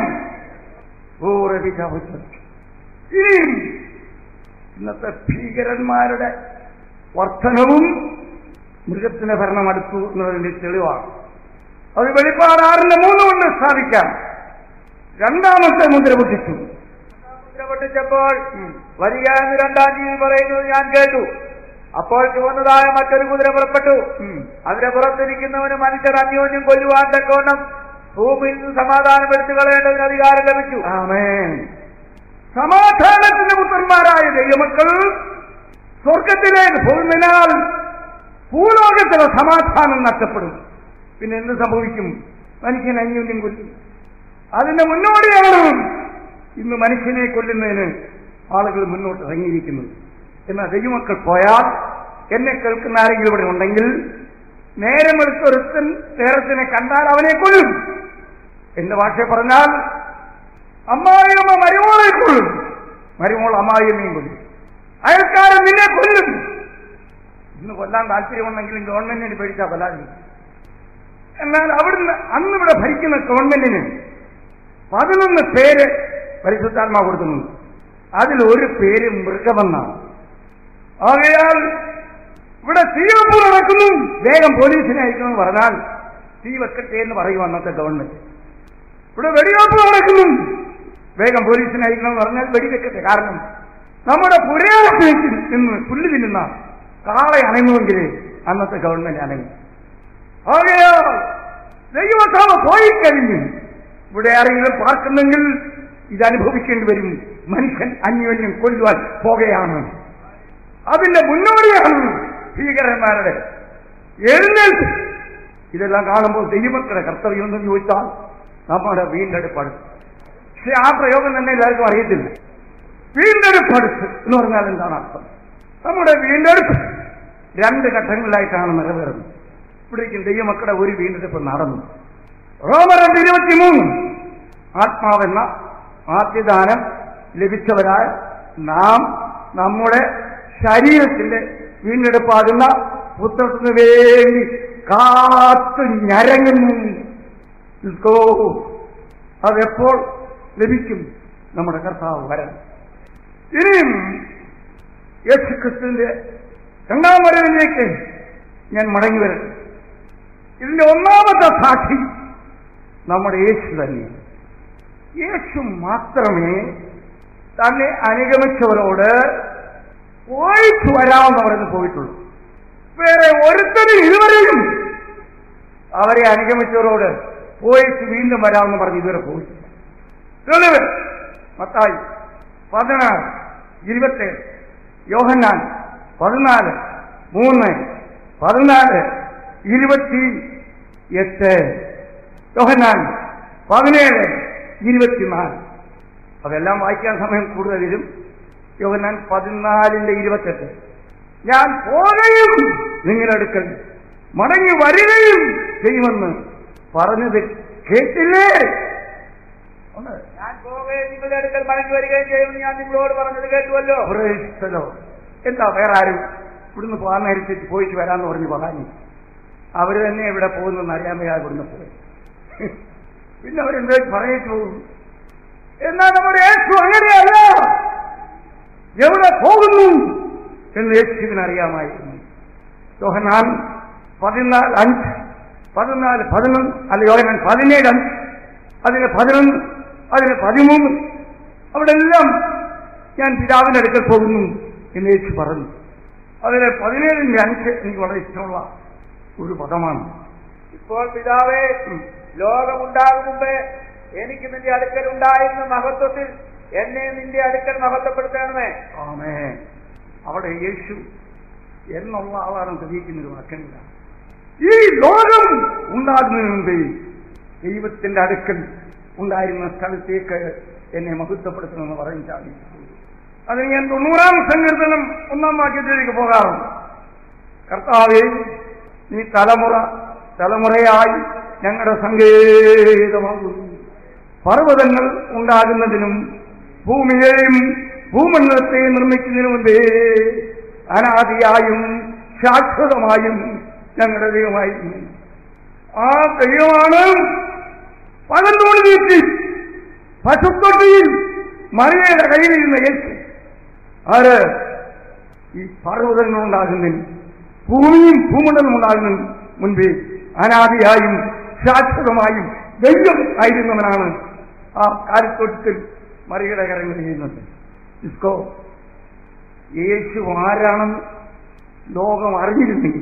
Speaker 1: ഇനിയും ഇന്നത്തെ ഭീകരന്മാരുടെ വർധനവും മൃഗത്തിന്റെ ഭരണം അടുത്തു എന്നതിന്റെ തെളിവാണ് അത് വെളിപ്പാട് ആറിന്റെ മൂന്ന് കൊണ്ട് സ്ഥാപിക്കാം രണ്ടാമത്തെ മുദ്ര പൊട്ടിച്ചു
Speaker 2: മുദ്ര പൊട്ടിച്ചപ്പോൾ വരിക എന്ന് രണ്ടാം ജീവി പറയുന്നത് ഞാൻ കേട്ടു അപ്പോൾ ചുവന്നതായ മറ്റൊരു കുതിര പുറപ്പെട്ടു
Speaker 1: ഉം.
Speaker 2: അതിന്റെ പുറത്തിരിക്കുന്നവന് മനുഷ്യർ അന്യോന്യം കൊല്ലുവാൻ തക്കവണ്ണം ഭൂമിയിൽ നിന്ന് സമാധാനം എടുത്തു കളയേണ്ടതിന് അധികാരം ലഭിച്ചു
Speaker 1: ആമേൻ സമാധാനത്തിന്റെ പുത്രന്മാരായ ദൈവമക്കൾ സ്വർഗത്തിലേക്ക് പോകുന്നതിനാൽ ഭൂലോകത്തിലെ സമാധാനം നഷ്ടപ്പെടും പിന്നെ എന്ത് സംഭവിക്കും മനുഷ്യൻ അന്യോന്യം കൊല്ലും അതിന്റെ മുന്നോടിയാണ് ഇന്ന് മനുഷ്യനെ കൊല്ലുന്നതിന് ആളുകൾ മുന്നോട്ട് ഇറങ്ങിയിരിക്കുന്നത് എന്നാൽ ദൈവമക്കൾ പോയാൽ എന്നെ കേൾക്കുന്ന ആരെങ്കിലും ഇവിടെ ഉണ്ടെങ്കിൽ നേരം എടുത്തൊരുത്തൻ നേരത്തിനെ കണ്ടാൽ അവനെ കൊല്ലും എന്റെ ഭാഷ പറഞ്ഞാൽ അമ്മായിയമ്മ മരുമോളെ കൊല്ലും മരുമോൾ അമ്മായിയമ്മയും കൊല്ലും അയൽക്കാരൻ നിന്നെ കൊല്ലും ഇന്ന് കൊല്ലാൻ താല്പര്യമുണ്ടെങ്കിലും ഗവൺമെന്റിന് പേടിച്ചാൽ കൊല്ലാതില്ല എന്നാൽ അവിടുന്ന് അന്ന് ഇവിടെ ഭരിക്കുന്ന ഗവൺമെന്റിന് പതിനൊന്ന് പേര് പരിശുദ്ധാത്മാ കൊടുക്കുന്നുണ്ട് അതിൽ ഒരു പേര് മൃഗമെന്നാണ് ആകയാൽ ഇവിടെ തീവെപ്പ് നടക്കുന്നു വേഗം പോലീസിനെ അയക്കുമെന്ന് പറഞ്ഞാൽ തീ വെക്കട്ടെ എന്ന് പറയും അന്നത്തെ ഗവൺമെന്റ് ഇവിടെ വെടിവെപ്പ് നടക്കുന്നു വേഗം പോലീസിനെ അയക്കണമെന്ന് പറഞ്ഞാൽ വെടിവെക്കട്ടെ കാരണം നമ്മുടെ പുരയാളത്തിൽ നിന്ന് പുല്ല് തിന്നുന്ന കാളെ അണങ്ങുമെങ്കിൽ അന്നത്തെ ഗവൺമെന്റ് അണങ്ങി ആകയാൽ ദൈവസഭ പോയി കഴിഞ്ഞു ഇവിടെ ആരെങ്കിലും പാർക്കുന്നെങ്കിൽ ഇത് അനുഭവിക്കേണ്ടി വരും മനുഷ്യൻ അന്യോന്യം കൊല്ലുവാൻ പോകുകയാണ് അതിന്റെ മുന്നോടിയാണ് ഭീകരന്മാരുടെ എഴുന്നേൽപ്പ് ഇതെല്ലാം കാണുമ്പോൾ ദൈവമക്കളുടെ കർത്തവ്യം എന്തെന്ന് ചോദിച്ചാൽ നമ്മുടെ വീണ്ടെടുപ്പടുത്ത് പക്ഷെ ആ പ്രയോഗം തന്നെ എല്ലാവർക്കും അറിയത്തില്ല വീണ്ടെടുപ്പടുത്ത് എന്ന് പറഞ്ഞാൽ എന്താണ് അർത്ഥം നമ്മുടെ വീണ്ടെടുപ്പ് രണ്ട് ഘട്ടങ്ങളിലായിട്ടാണ് നിറവേറുന്നത് ഇവിടേക്കും ദൈവമക്കളുടെ ഒരു വീണ്ടെടുപ്പ് നടന്നു റോമരണ്ട് ഇരുപത്തിമൂന്ന് ആത്മാവെന്ന ആദ്യദാനം ലഭിച്ചവരായ നാം നമ്മുടെ ശരീരത്തിന്റെ വീണ്ടെടുപ്പാകുന്ന പുത്രത്തിന് വേണ്ടി കാത്തു ഞരങ്ങുന്നു നിൽക്കോ അതെപ്പോൾ ലഭിക്കും നമ്മുടെ കർത്താവ് വരാൻ ഇനിയും യേശു ക്രിസ്തുവിന്റെ രണ്ടാം വരവിലേക്ക് ഞാൻ മടങ്ങി വരട്ടെ ഇതിന്റെ ഒന്നാമത്തെ സാക്ഷി നമ്മുടെ യേശു തന്നെ യേശു മാത്രമേ തന്നെ അനുഗമിച്ചവരോട് പോയിട്ട് വരാമെന്ന് പറഞ്ഞ് പോയിട്ടുള്ളൂ വേറെ ഒരുത്തരും ഇതുവരെയും അവരെ അനുഗമിച്ചവരോട് പോയിട്ട് വീണ്ടും വരാമെന്ന് പറഞ്ഞ് ഇതുവരെ പോയിട്ടില്ല തെളിവ് മത്തായി പതിനാറ് ഇരുപത്തേഴ് യോഹന്നാൻ പതിനാല് മൂന്ന് പതിനാല് ഇരുപത്തി എട്ട് യോഹന്നാൻ പതിനേഴ് ഇരുപത്തിനാല് അതെല്ലാം വായിക്കാൻ സമയം കൂടുതലും യോഹന്നാൻ പതിനാലിന്റെ ഇരുപത്തെട്ട് ഞാൻ പോകുകയും നിങ്ങളെടുക്കൽ മടങ്ങി വരികയും ചെയ്യുമെന്ന് പറഞ്ഞത് കേട്ടില്ലേ ഉണ്ട്.
Speaker 2: ഞാൻ പോവുകയും നിങ്ങളുടെ അടുക്കൽ മടങ്ങി വരികയും ചെയ്യുമെന്ന് ഞാൻ നിങ്ങളോട് പറഞ്ഞത് കേട്ടുവല്ലോ
Speaker 1: Praise the Lord. എന്താ വേറെ ആരും ഇവിടുന്ന് പോകാൻ നേരത്തെ പോയിട്ട് വരാന്ന് പറഞ്ഞ് പറയാനി അവര് തന്നെ ഇവിടെ പോകുന്നെന്ന് അറിയാൻ വയ്യാതെ ഇവിടുന്ന് പോയി പിന്നെ അവരെന്താ പറയേറ്റ് പോകും എന്നാൽ നമ്മുടെ യേശു അങ്ങനെയല്ല എവിടെ പോകുന്നു എന്ന് യേശുവിന് അറിയാമായിരുന്നു യോഹനാൻ പതിനാല് അഞ്ച് പതിനാല് പതിനൊന്ന് അല്ല യോഹനാൻ പതിനേഴ് അഞ്ച് അതിന് പതിനൊന്ന് അതിന് പതിമൂന്ന് അവിടെ എല്ലാം ഞാൻ പിതാവിന്റെ അടുക്കൽ പോകുന്നു എന്ന് യേശു പറഞ്ഞു അതിന് പതിനേഴിന്റെ അഞ്ച് എനിക്ക് വളരെ ഇഷ്ടമുള്ള ഒരു പദമാണ്
Speaker 2: ഇപ്പോൾ പിതാവേ ലോകമുണ്ടാകും മുമ്പേ എനിക്ക് നിന്റെ അടുക്കൽ ഉണ്ടായിരുന്ന മഹത്വത്തിൽ എന്നെ നിന്റെ അടുക്കൽ മഹത്വപ്പെടുത്തണമേ
Speaker 1: ആമേ അവിടെ യേശു എന്നുള്ള ആളാണ് തെളിയിക്കുന്ന ഒരു വാക്കമില്ല ഈ ലോകം ഉണ്ടാകുന്നതിന് മുമ്പേ ദൈവത്തിന്റെ അടുക്കൽ ഉണ്ടായിരുന്ന സ്ഥലത്തേക്ക് എന്നെ മഹത്വപ്പെടുത്തണമെന്ന് പറഞ്ഞാണ് അതിന് ഞാൻ തൊണ്ണൂറാം സങ്കീർത്തനം ഒന്നാം വാക്യത്തിലേക്ക് പോകാറുണ്ട് കർത്താവേ നീ തലമുറ തലമുറയായി ഞങ്ങളുടെ സങ്കേതമാകുന്നു പർവ്വതങ്ങൾ ഉണ്ടാകുന്നതിനും ഭൂമിയെയും ഭൂമണ്ഡലത്തെയും നിർമ്മിക്കുന്നതിനു മുമ്പേ അനാദിയായും ശാശ്വതമായും ഞങ്ങളുടെ ദൈവമായിരുന്നു ആ ദൈവമാണ് പകർന്നോട് നീട്ടി പശുത്തൊട്ടിയിൽ മറിയയുടെ കയ്യിലിരുന്ന യേശു ആര് ഈ പർവ്വതങ്ങൾ ഉണ്ടാകുന്നതിന് ഭൂമിയും ഭൂമണ്ഡലം ഉണ്ടാകുന്നതിന് മുൻപേ അനാദിയായും ശാശ്വതമായും ദൈവം ആയിരുന്നവനാണ് ആ കാലിത്തൊട്ടിൽ മറിയുടെ കരങ്ങൾ ചെയ്യുന്നത് ഇസ്കോ യേശു ആരാണെന്ന് ലോകം അറിഞ്ഞിരുന്നെങ്കിൽ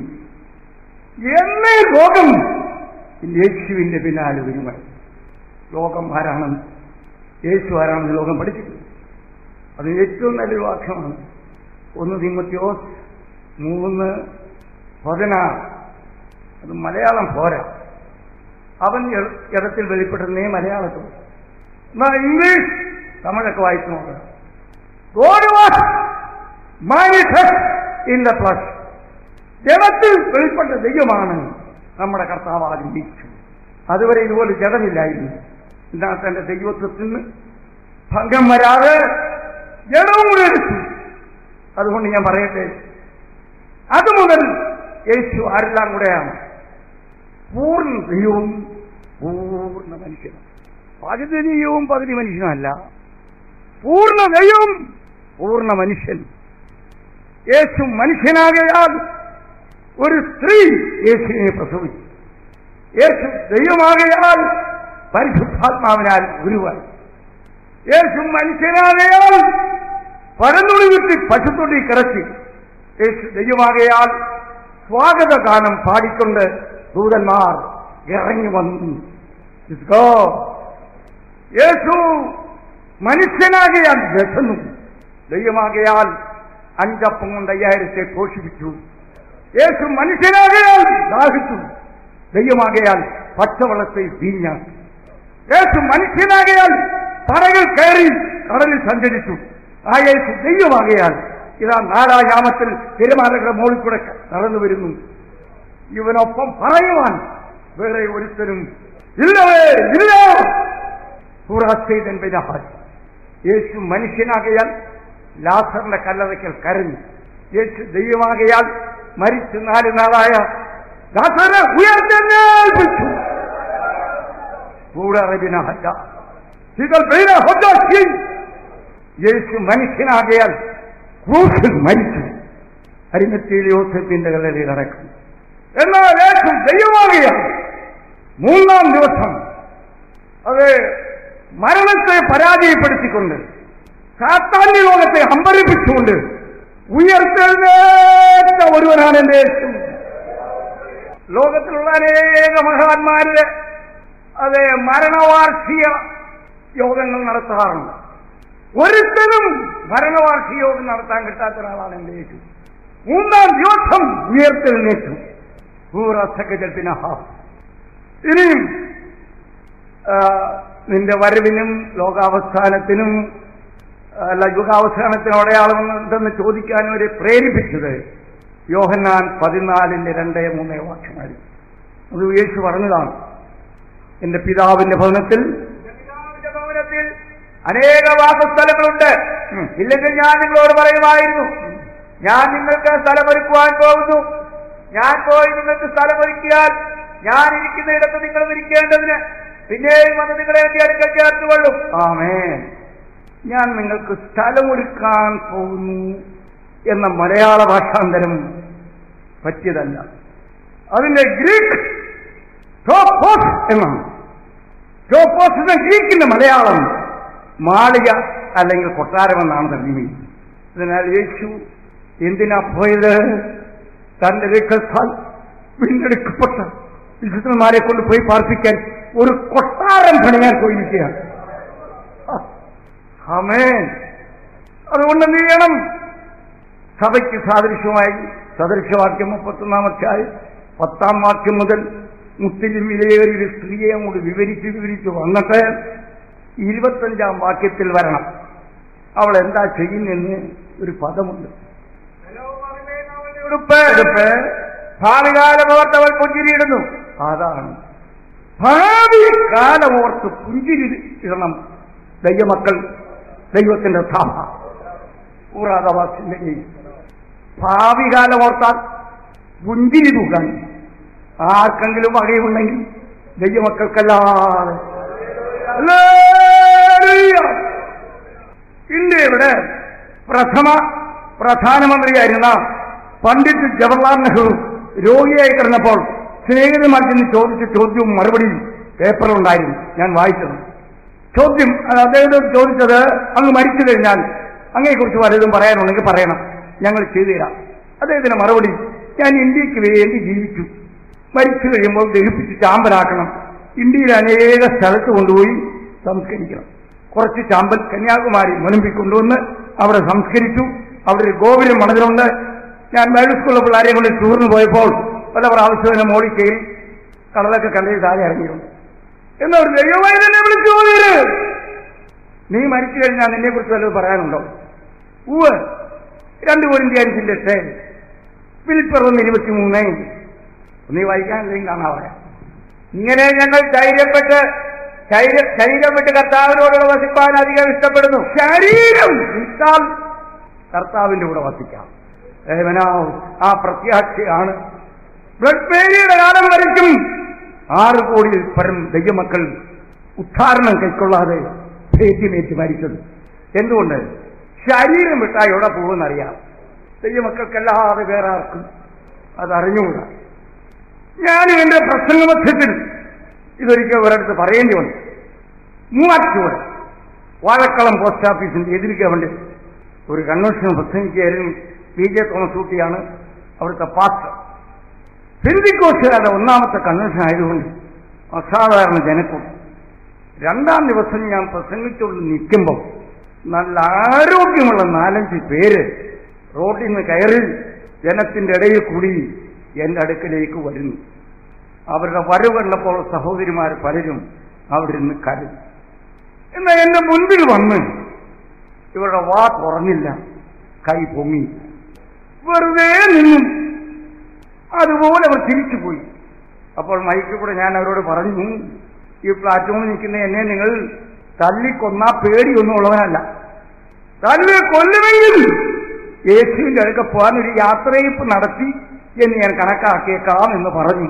Speaker 1: എന്നേ ലോകം യേശുവിന്റെ പിന്നാലെ വരുമായി ലോകം ആരാണെന്ന് യേശു ആരാണെന്ന് ലോകം പഠിച്ചിട്ടുണ്ട് അത് ഏറ്റവും നല്ലൊരു വാക്യമാണ് ഒന്ന് തിമത്യോസ് മൂന്ന് പതിനാറ് അത് മലയാളം പോരാ അവൻ എ- ഇടത്തിൽ വെളിപ്പെടുന്നേ മലയാളത്തിൽ എന്നാ ഇംഗ്ലീഷ് തമിഴൊക്കെ വായിച്ചു നോക്കണം God was manifest in the flesh ജഡത്തിൽ വെളിപ്പെട്ട ദൈവമാണ് നമ്മുടെ കർത്താവ് ആദ്യം ജയിച്ചു അതുവരെ ഇതുപോലെ ജഡമില്ലായിരുന്നു എന്നാൽ തന്റെ ദൈവത്വത്തിന് ഭംഗം വരാതെ ജഡവും കൂടെ എടുത്തു അതുകൊണ്ട് ഞാൻ പറയട്ടെ അത് മുതൽ യേശു ആരെല്ലാം കൂടെയാണ് പൂർണ്ണ ദൈവവും പൂർണ്ണ മനുഷ്യനും പകുതി ദൈവവും പകുതി മനുഷ്യനല്ല പൂർണ്ണ ദൈവവും പൂർണ്ണ മനുഷ്യൻ യേശു മനുഷ്യനാകയാൽ ഒരു സ്ത്രീ യേശുവിനെ പ്രസവിച്ചു യേശു ദൈവമാകയാൽ പരിശുദ്ധാത്മാവിനാൽ ഗുരുവായി യേശു മനുഷ്യനാകയാൽ പരന്നുള്ളി വിട്ട് പശുത്തൊടി കിടത്തി യേശു ദൈവമാകയാൽ സ്വാഗതഗാനം പാടിക്കൊണ്ട് ദൂതന്മാർ ഇറങ്ങി വന്നു Let's go. യേശു മനുഷ്യനാകയാൽ വിശന്നു ദൈവമാകയാൽ അഞ്ചപ്പം കൊണ്ട് അയ്യായിരത്തെ പോഷിപ്പിച്ചു യേശു മനുഷ്യനാകയാൽ ദാഹിച്ചു ദൈവമാകയാൽ പച്ചവെള്ളത്തെ വീഞ്ഞാക്കി യേശു മനുഷ്യനാകയാൽ തറകൾ കയറി കടലിൽ സഞ്ചരിച്ചു ആ യേശു ദൈവമാകയാൽ ഇതാ നാലായാമത്തിൽ തിരുമാലകളുടെ മുകളിൽ കൂടെ നടന്നു വരുന്നു ഇവനൊപ്പം പറയുവാൻ വേറെ ഒരുത്തരും ഇല്ലവേ ഇല്ല ഹുറാസൈതൻ ബിനഹാസ്. യേശു മനുഷ്യനാകയാൽ ലാസറിന്റെ കല്ലറയ്ക്കൽ കരഞ്ഞു യേശു ദൈവമാകയാൽ മരിച്ചു നാല് നാളായ ലാസറെ ഉയർത്തെന്നേൽപ്പിച്ചു കൂടറിവിനഹല്ല ഇതൽ ബൈനഹദ്ദാക്കി. യേശു മനുഷ്യനാകയാൽ ക്രൂശിൽ മരിച്ചു അരിമത്തിയിൽ യോസഫിന്റെ കല്ലറയിൽ നടക്കും എന്നാൽ യേശു ദൈവമാകയാൽ മൂന്നാം ദിവസം അത് മരണത്തെ പരാജയപ്പെടുത്തിക്കൊണ്ട് സാത്താന്യ ലോകത്തെ അമ്പരിപ്പിച്ചുകൊണ്ട് ഉയർത്തെഴുന്നേറ്റ ഒരുവനാണ് എന്റെ യേശു ലോകത്തിലുള്ള അനേക മഹാന്മാര് അത് മരണവാർഷിക യോഗങ്ങൾ നടത്താറുണ്ട് ഒരുത്തരും ഭരണവാർഷിക യോഗം നടത്താൻ കിട്ടാത്ത ഒരാളാണ് എന്റെ യേശു മൂന്നാം ദിവസം ഉയർത്തെഴുന്നേറ്റു ഭൂറസകജത്തിനഹ ഇനിയും ആ, നിന്റെ വരവിനും ലോകാവസാനത്തിനും അല്ല യുഗാവസാനത്തിനും അടയാളമെന്ന് ചോദിക്കാൻ അവരെ പ്രേരിപ്പിച്ചത് യോഹന്നാൻ പതിനാലിന്റെ രണ്ടേ മൂന്നേ വാക്യങ്ങളിൽ അത് യേശു പറഞ്ഞതാണ് എന്റെ പിതാവിന്റെ ഭവനത്തിൽ
Speaker 2: പിതാവിന്റെ ഭവനത്തിൽ അനേക വാസസ്ഥലങ്ങളുണ്ട്
Speaker 1: ഉം.
Speaker 2: ഇല്ലെങ്കിൽ ഞാൻ നിങ്ങളോട് പറയുമായിരുന്നു ഞാൻ നിങ്ങൾക്ക് സ്ഥലമൊരുക്കുവാൻ പോകുന്നു ഞാൻ പോയി നിങ്ങൾക്ക് സ്ഥലമൊരുക്കിയാൽ ഞാൻ ഇരിക്കുന്ന ഇടത്ത് നിങ്ങൾ ഇരിക്കേണ്ടതിന് പിന്നെയും വന്ന് നിങ്ങളെ എന്റെ അടുക്കൽ ചേർത്തുകൊള്ളും
Speaker 1: ആമേ ഞാൻ നിങ്ങൾക്ക് സ്ഥലമൊരുക്കാൻ പോകുന്നു എന്ന മലയാള ഭാഷാന്തരം പറ്റിയതല്ല അതിന്റെ ഗ്രീക്ക് ടോപ്പോസ് എന്നാണ് ടോപ്പോസ് എന്ന ഗ്രീക്കിന്റെ മലയാളം മാളിക അല്ലെങ്കിൽ കൊട്ടാരമെന്നാണ് തർജ്ജിമ അതിനാൽ യേശു എന്തിനാ പോയത് തന്റെ രക്തത്താൽ വീണ്ടെടുക്കപ്പെട്ട വിശുദ്ധന്മാരെ കൊണ്ട് പോയി പാർപ്പിക്കാൻ ഒരു കൊട്ടാരം പണിയാൻ പോയിരിക്കുകയാണ് ആമേൻ അതുകൊണ്ട് എന്ത് ചെയ്യണം സഭയ്ക്ക് സാദൃശ്യമായി സദൃശവാക്യം മുപ്പത്തൊന്നാം അധ്യായം പത്താം വാക്യം മുതൽ മുസ്ലിം വിലയേറിയ ഒരു സ്ത്രീയെ അങ്ങോട്ട് വിവരിച്ച് വിവരിച്ച് വന്നിട്ട് ഇരുപത്തഞ്ചാം വാക്യത്തിൽ വരണം അവൾ എന്താ ചെയ്യുന്നെന്ന് ഒരു പദമുണ്ട്
Speaker 2: ഉടുപ്പ്
Speaker 1: ഉടുപ്പ്
Speaker 2: ഭാവികാലം ഓർത്തവൾ പുഞ്ചിരിയിടുന്നു
Speaker 1: അതാണ് ഭാവി കാലമോർത്ത് പുഞ്ചിരി ഇടണം ദൈവമക്കൾ ദൈവത്തിന്റെ സഭ ഊറാദവാസിന്റെ ഭാവി കാലമോർത്താൽ പുഞ്ചിരി തൂക്കാൻ ആർക്കെങ്കിലും വകയുണ്ടെങ്കിൽ ദൈവമക്കൾക്കല്ലാതെ ഹല്ലേലൂയ. ഇന്ത്യയുടെ പ്രഥമ പ്രധാനമന്ത്രിയായിരുന്ന പണ്ഡിറ്റ് ജവഹർലാൽ നെഹ്റു രോഗിയായി കിടന്നപ്പോൾ സ്നേഹിതന്മാർ ചെന്ന് ചോദിച്ച ചോദ്യവും മറുപടിയും പേപ്പറിലുണ്ടായിരുന്നു ഞാൻ വായിച്ചത് ചോദ്യം അത് അദ്ദേഹത്തോട് ചോദിച്ചത് അങ്ങ് മരിച്ചു കഴിഞ്ഞാൽ അങ്ങയെക്കുറിച്ച് വല്ലതും പറയാനുണ്ടെങ്കിൽ പറയണം ഞങ്ങൾ ചെയ്തു തരാം അദ്ദേഹത്തിന്റെ മറുപടി ഞാൻ ഇന്ത്യക്ക് വേണ്ടി ജീവിച്ചു മരിച്ചു കഴിയുമ്പോൾ ദഹിപ്പിച്ച് ചാമ്പലാക്കണം ഇന്ത്യയിൽ അനേക സ്ഥലത്ത് കൊണ്ടുപോയി സംസ്കരിക്കണം കുറച്ച് ചാമ്പൽ കന്യാകുമാരി മുനമ്പിൽ കൊണ്ടുവന്ന് അവിടെ സംസ്കരിച്ചു അവിടെ ഒരു ഗോപുരം മണതിലുണ്ട് ഞാൻ ബൈബിൾ സ്കൂളിലെ പിള്ളേരെ കൊണ്ട് ടൂറിന് പോയപ്പോൾ പല പ്രാവശ്യം മോളി കയറി കടലൊക്കെ കണ്ടേ താഴെ ഇറങ്ങിയിരുന്നു എന്നൊരു ദൈവമായി തന്നെ വിളിച്ചു പോയത് നീ മരിച്ചു കഴിഞ്ഞാൽ നിന്നെ കുറിച്ച് വല്ലതും പറയാനുണ്ടോ ഉവ് രണ്ട് കോരിന്തി അഞ്ചിന്റെ എട്ട് വിളിപ്പറന്ന് ഇരുപത്തിമൂന്ന് നീ വായിക്കാൻ എന്തെങ്കിലും കാണാവേ
Speaker 2: ഇങ്ങനെ ഞങ്ങൾ ധൈര്യപ്പെട്ട് ശരീരം ശരീരം വിട്ട് കർത്താവിനോടുള്ള വസിപ്പാൻ അധികം ഇഷ്ടപ്പെടുന്നു
Speaker 1: ശരീരം വിട്ടാൽ കർത്താവിന്റെ കൂടെ വസിക്കാം ഏവനാ ആ പ്രത്യാശയാണ് ബ്ലഡ് പേരിയുടെ കാലം വരയ്ക്കും ആറ് കോടിയിൽ പരം ദൈവമക്കൾ ഉദ്ധാരണം കൈക്കൊള്ളാതെ ഭേദ്യമേറ്റ് മരിച്ചത് എന്തുകൊണ്ട് ശരീരം വിട്ടാൽ എവിടെ പോകുമെന്നറിയാം ദൈവമക്കൾക്കല്ലാതെ വേറെ ആർക്കും അതറിഞ്ഞുകൂടാ ഞാനും എന്റെ പ്രസംഗമധ്യത്തിൽ ഇതൊരിക്കൽ ഒരിടത്ത് പറയേണ്ടി വന്നു മൂവാറ്റുപുഴ വാഴക്കളം പോസ്റ്റ് ഓഫീസിന്റെ എതിരിക്കാൻ വേണ്ടി ഒരു കൺവെൻഷൻ പ്രസംഗിക്കായിരുന്നു പി ജെ തോമസ് ഊട്ടിയാണ് അവിടുത്തെ പാസ്റ്റർ പെന്തിക്കോസുകാരുടെ ഒന്നാമത്തെ കൺവെൻഷൻ ആയതുകൊണ്ട് അസാധാരണ ജനക്കൂട്ടം രണ്ടാം ദിവസം ഞാൻ പ്രസംഗിച്ചുകൊണ്ട് നിൽക്കുമ്പോൾ നല്ല ആരോഗ്യമുള്ള നാലഞ്ച് പേര് റോഡിൽ നിന്ന് കയറി ജനത്തിന്റെ ഇടയിൽ കൂടി എന്റെ അടുക്കലേക്ക് വരുന്നു അവരുടെ വരവ് കണ്ടപ്പോൾ സഹോദരിമാർ പലരും അവിടെ നിന്ന് കരഞ്ഞു എന്നാൽ എന്റെ മുൻപിൽ വന്ന് ഇവരുടെ വാ തുറന്നില്ല കൈ പൊങ്ങി വെറുതെ നിന്നു അതുപോലെ അവർ തിരിച്ചുപോയി അപ്പോൾ മൈക്കിൽ കൂടെ ഞാൻ അവരോട് പറഞ്ഞു ഈ പ്ലാറ്റ്ഫോമിൽ നിൽക്കുന്ന എന്നെ നിങ്ങൾ തല്ലിക്കൊന്നാ പേടിയൊന്നും ഉള്ളവനല്ല തല്ലി കൊല്ലുമെങ്കിൽ യേശുവിന്റെ അടുക്ക പോകാൻ ഒരു യാത്രയിപ്പ് നടത്തി എന്ന് ഞാൻ കണക്കാക്കിയേക്കാം എന്ന് പറഞ്ഞു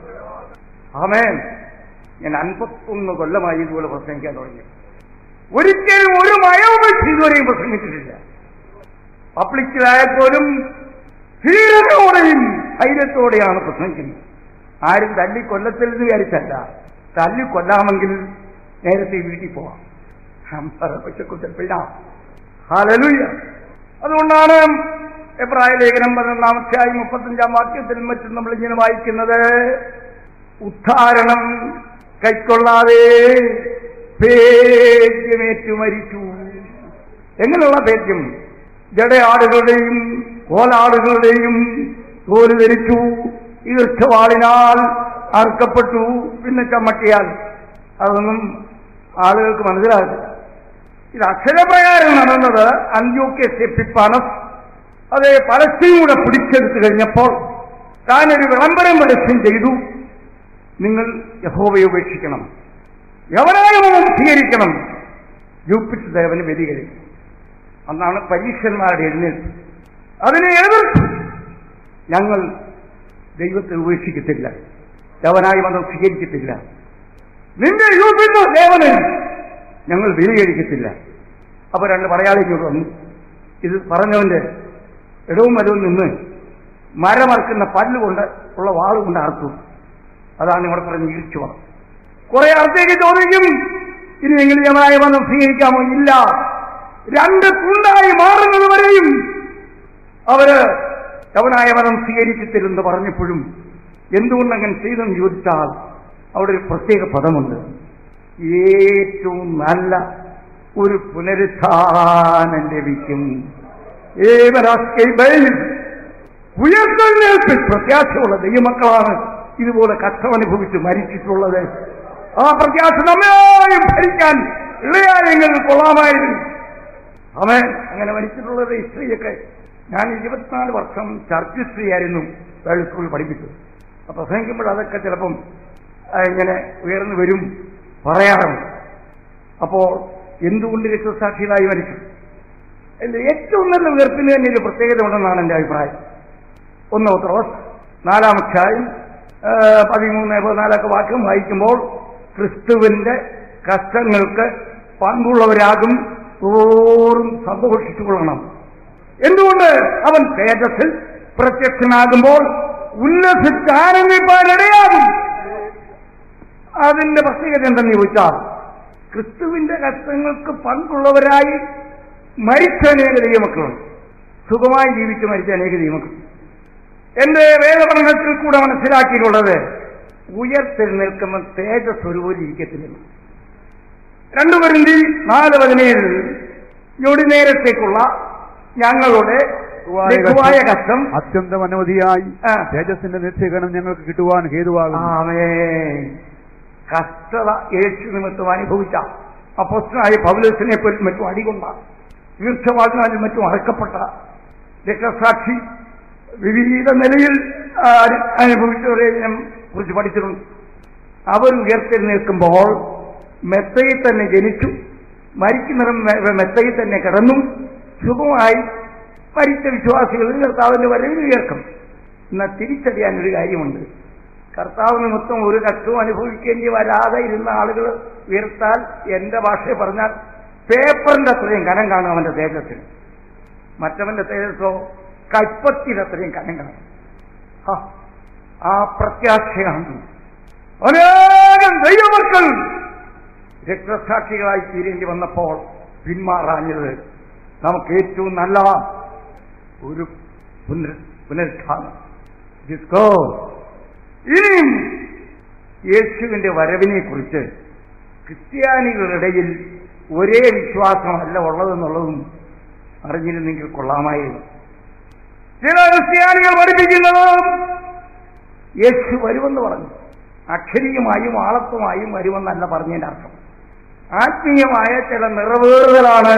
Speaker 1: ആമേൻ ഞാൻ അൻപത്തൊന്ന് കൊല്ലമായി ഇതുപോലെ പ്രസംഗിക്കാൻ തുടങ്ങി ഒരിക്കലും ഒരു മയവുപേക്ഷ ഇതുവരെയും പ്രസംഗിച്ചിട്ടില്ല പബ്ലിക്കിലായപ്പോലും ധീരതയോടെയും ധൈര്യത്തോടെയാണ് പ്രസംഗിക്കുന്നത് ആരും തല്ലി കൊല്ലത്തിൽ നിന്ന് വിചാരിച്ചല്ല തല്ലി കൊല്ലാമെങ്കിൽ നേരത്തെ വീട്ടിൽ പോവാം ഹാലലുയ്യ അതുകൊണ്ടാണ് എബ്രായ ലേഖനം പതിനൊന്നാമത്തെയായി മുപ്പത്തഞ്ചാം വാക്യത്തിലും മറ്റും നമ്മൾ ഇങ്ങനെ വായിക്കുന്നത് ഉദ്ധാരണം കൈക്കൊള്ളാതെ ഭേദ്യമേറ്റു മരിച്ചു എങ്ങനെയുള്ള ഭേദ്യം ജടയാടുകളുടെയും കോലാടുകളുടെയും തോല് ധരിച്ചു ഈർച്ചവാളിനാൽ അറുക്കപ്പെട്ടു പിന്നെ ചമ്മട്ടിയാൽ അതൊന്നും ആളുകൾക്ക് മനസ്സിലാകില്ല ഇത് അക്ഷരപ്രകാരം നടന്നത് അന്ത്യോക്യ സെപ്പിപ്പാനസ് അതേ പരസ്യം കൂടെ പിടിച്ചെടുത്തു കഴിഞ്ഞപ്പോൾ താനൊരു വിളംബരം പരസ്യം ചെയ്തു നിങ്ങൾ യഹോവയെ ഉപേക്ഷിക്കണം യവനായമം സ്വീകരിക്കണം ജൂപ്പിറ്റ് ദേവന് വ്യതികരിക്കും അന്നാണ് പരീക്ഷന്മാരുടെ എഴുന്നേൽപ്പ് അതിനെ എതിർത്തു ഞങ്ങൾ ദൈവത്തെ ഉപേക്ഷിക്കത്തില്ല യവനായി മതം സ്വീകരിക്കത്തില്ല നിന്റെ യൂപ്പിന്റെ ദേവന് ഞങ്ങൾ ബലികഴിക്കത്തില്ല അപ്പൊ രണ്ട് പടയാളികൾ വന്നു ഇത് പറഞ്ഞവന്റെ ഇടവും വലവും നിന്ന് മരമറക്കുന്ന പല്ലുകൊണ്ട് ഉള്ള വാളുകൊണ്ട് അറുത്തു അതാണ് ഇവിടെ പറഞ്ഞ ഈർച്ചുവ കുറെ അർത്ഥേക്ക് ചോദിക്കും ഇനി നിങ്ങൾ യവനായ മതം സ്വീകരിക്കാമോ ഇല്ല രണ്ട് തുണ്ടായി മാറുന്നത് വരെയും അവര് യവനായ മതം സ്വീകരിക്കത്തില്ലെന്ന് പറഞ്ഞപ്പോഴും എന്തുകൊണ്ടങ്ങനെ ചെയ്തെന്ന് ചോദിച്ചാൽ അവിടെ ഒരു പ്രത്യേക പദമുണ്ട് ഏറ്റവും നല്ല ഒരു പുനരുത്ഥാനം ലഭിക്കും ഏവരാസ്കൈബൈൽ ഉയർത്തെഴുന്നേൽപ്പിൽ പ്രത്യാശയുള്ള ദൈവമക്കളാണ് ഇതുപോലെ കഷ്ടം അനുഭവിച്ച് മരിച്ചിട്ടുള്ളത് ആ പ്രത്യാശ നമ്മയും ഭരിക്കാൻ ഇളയായെങ്കിൽ കൊള്ളാമായിരുന്നു അവൻ അങ്ങനെ മരിച്ചിട്ടുള്ളത് ഹിസ്റ്ററിയൊക്കെ ഞാൻ ഇരുപത്തിനാല് വർഷം ചർച്ച് ഹിസ്റ്ററി ആയിരുന്നു ബൈബിൾ സ്കൂളിൽ പഠിപ്പിച്ചത് അപ്പൊ പ്രസംഗിക്കുമ്പോൾ അതൊക്കെ ചിലപ്പം ആ, ഇങ്ങനെ ഉയർന്നു വരും പറയാറുണ്ട് അപ്പോ എന്തുകൊണ്ട് രക്തസാക്ഷികളായി മരിച്ചു അതിൽ ഏറ്റവും നല്ല ഉയർപ്പിന് തന്നെ ഒരു പ്രത്യേകത ഉണ്ടെന്നാണ് എൻ്റെ അഭിപ്രായം ഒന്ന് ഉത്തരവസ് നാലാം അധ്യായം ആ, പതിമൂന്ന് പതിനാലൊക്കെ വാക്യം വായിക്കുമ്പോൾ ക്രിസ്തുവിന്റെ കഷ്ടങ്ങൾക്ക് പങ്കുള്ളവരാകും തോറും സന്തോഷിച്ചു കൊള്ളണം എന്തുകൊണ്ട് അവൻ തേജസ്സിൽ പ്രത്യക്ഷനാകുമ്പോൾ ഉല്ലസിച്ച് ആനന്ദിപ്പാൻ ഇടയാകും അതിന്റെ പ്രത്യേകത എന്തെന്ന് ചോദിച്ചാൽ ക്രിസ്തുവിന്റെ കഷ്ടങ്ങൾക്ക് പങ്കുള്ളവരായി മരിച്ച അനേക ദൈവമക്കളുണ്ട് സുഖമായി ജീവിച്ച് മരിച്ച അനേക ദൈവമക്കൾ എന്റെ വേദപഠനത്തിൽ കൂടെ മനസ്സിലാക്കിയിട്ടുള്ളത് ഉയർത്തെഴുന്നേൽക്കുമ്പോൾ തേജസ് ഒരുപോലെ ഇരിക്കത്തില്ല രണ്ടു പരുന്തി നാല് പതിനേഴിൽ ഞൊടി നേരത്തേക്കുള്ള ഞങ്ങളുടെ ലഘുവായ കഷ്ടം
Speaker 3: അത്യന്തം അനവധിയായി
Speaker 1: ആ.
Speaker 3: തേജസ്സിന്റെ നിത്യഗണം ഞങ്ങൾക്ക് കിട്ടുവാൻ ഹേതുവാകും
Speaker 1: ആമേ കഷ്ടത യേശു നിമിത്തം അനുഭവിച്ച അപ്പോസ്റ്റനായ പൗലസിനെ പറ്റി മറ്റും അടികൊണ്ട തീർത്ഥവാദിനാലും മറ്റും അറക്കപ്പെട്ട രക്തസാക്ഷി വിവിധ നിലയിൽ ആ, അനുഭവിച്ചവരെ ഞാൻ കുറിച്ച് പഠിച്ചിട്ടുണ്ട് അവർ ഉയർത്തെഴുന്നേൽക്കുമ്പോൾ മെത്തയിൽ തന്നെ ജനിച്ചു മരിക്കുന്നവരും മെ- മെത്തയിൽ തന്നെ കിടന്നു സുഖമായി മരിച്ച വിശ്വാസികളിൽ കർത്താവിന്റെ വരവിൽ ഉയർക്കും എന്നാൽ തിരിച്ചറിയാൻ ഒരു കാര്യമുണ്ട് കർത്താവ് നിമിത്തം ഒരു കഷ്ടവും അനുഭവിക്കേണ്ടി വരാതെ ഇരുന്ന ആളുകൾ ഉയർത്താൽ എന്റെ ഭാഷയെ പറഞ്ഞാൽ പേപ്പറിന്റെ അത്രയും കനം കാണും അവന്റെ തേജസ്സിന് മറ്റവന്റെ തേജസ്സോ കൽപ്പത്തിന്റെ അത്രയും കനം കാണും ഹാ, ആ പ്രത്യാശയാണ് അനേകം ദൈവമക്കൾ രക്തസാക്ഷികളായി തീരേണ്ടി വന്നപ്പോൾ പിന്മാറാഞ്ഞത് നമുക്ക് ഏറ്റവും നല്ല ഒരു പുനർ പുനരുത്ഥാനം ഡിസ്കോ ഇനിയും യേശുവിന്റെ വരവിനെ കുറിച്ച് ക്രിസ്ത്യാനികളുടെ ഒരേ വിശ്വാസമല്ല ഉള്ളതെന്നുള്ളതും അറിഞ്ഞിരുന്നെങ്കിൽ കൊള്ളാമായിരുന്നു ചില ക്രിസ്ത്യാനികൾ പഠിപ്പിക്കുന്നതും യേശു വരുമെന്ന് പറഞ്ഞു അക്ഷരീയമായും ആളത്വമായും വരുമെന്നല്ല പറഞ്ഞതിന്റെ അർത്ഥം ആത്മീയമായ ചില നിറവേറുകളാണ്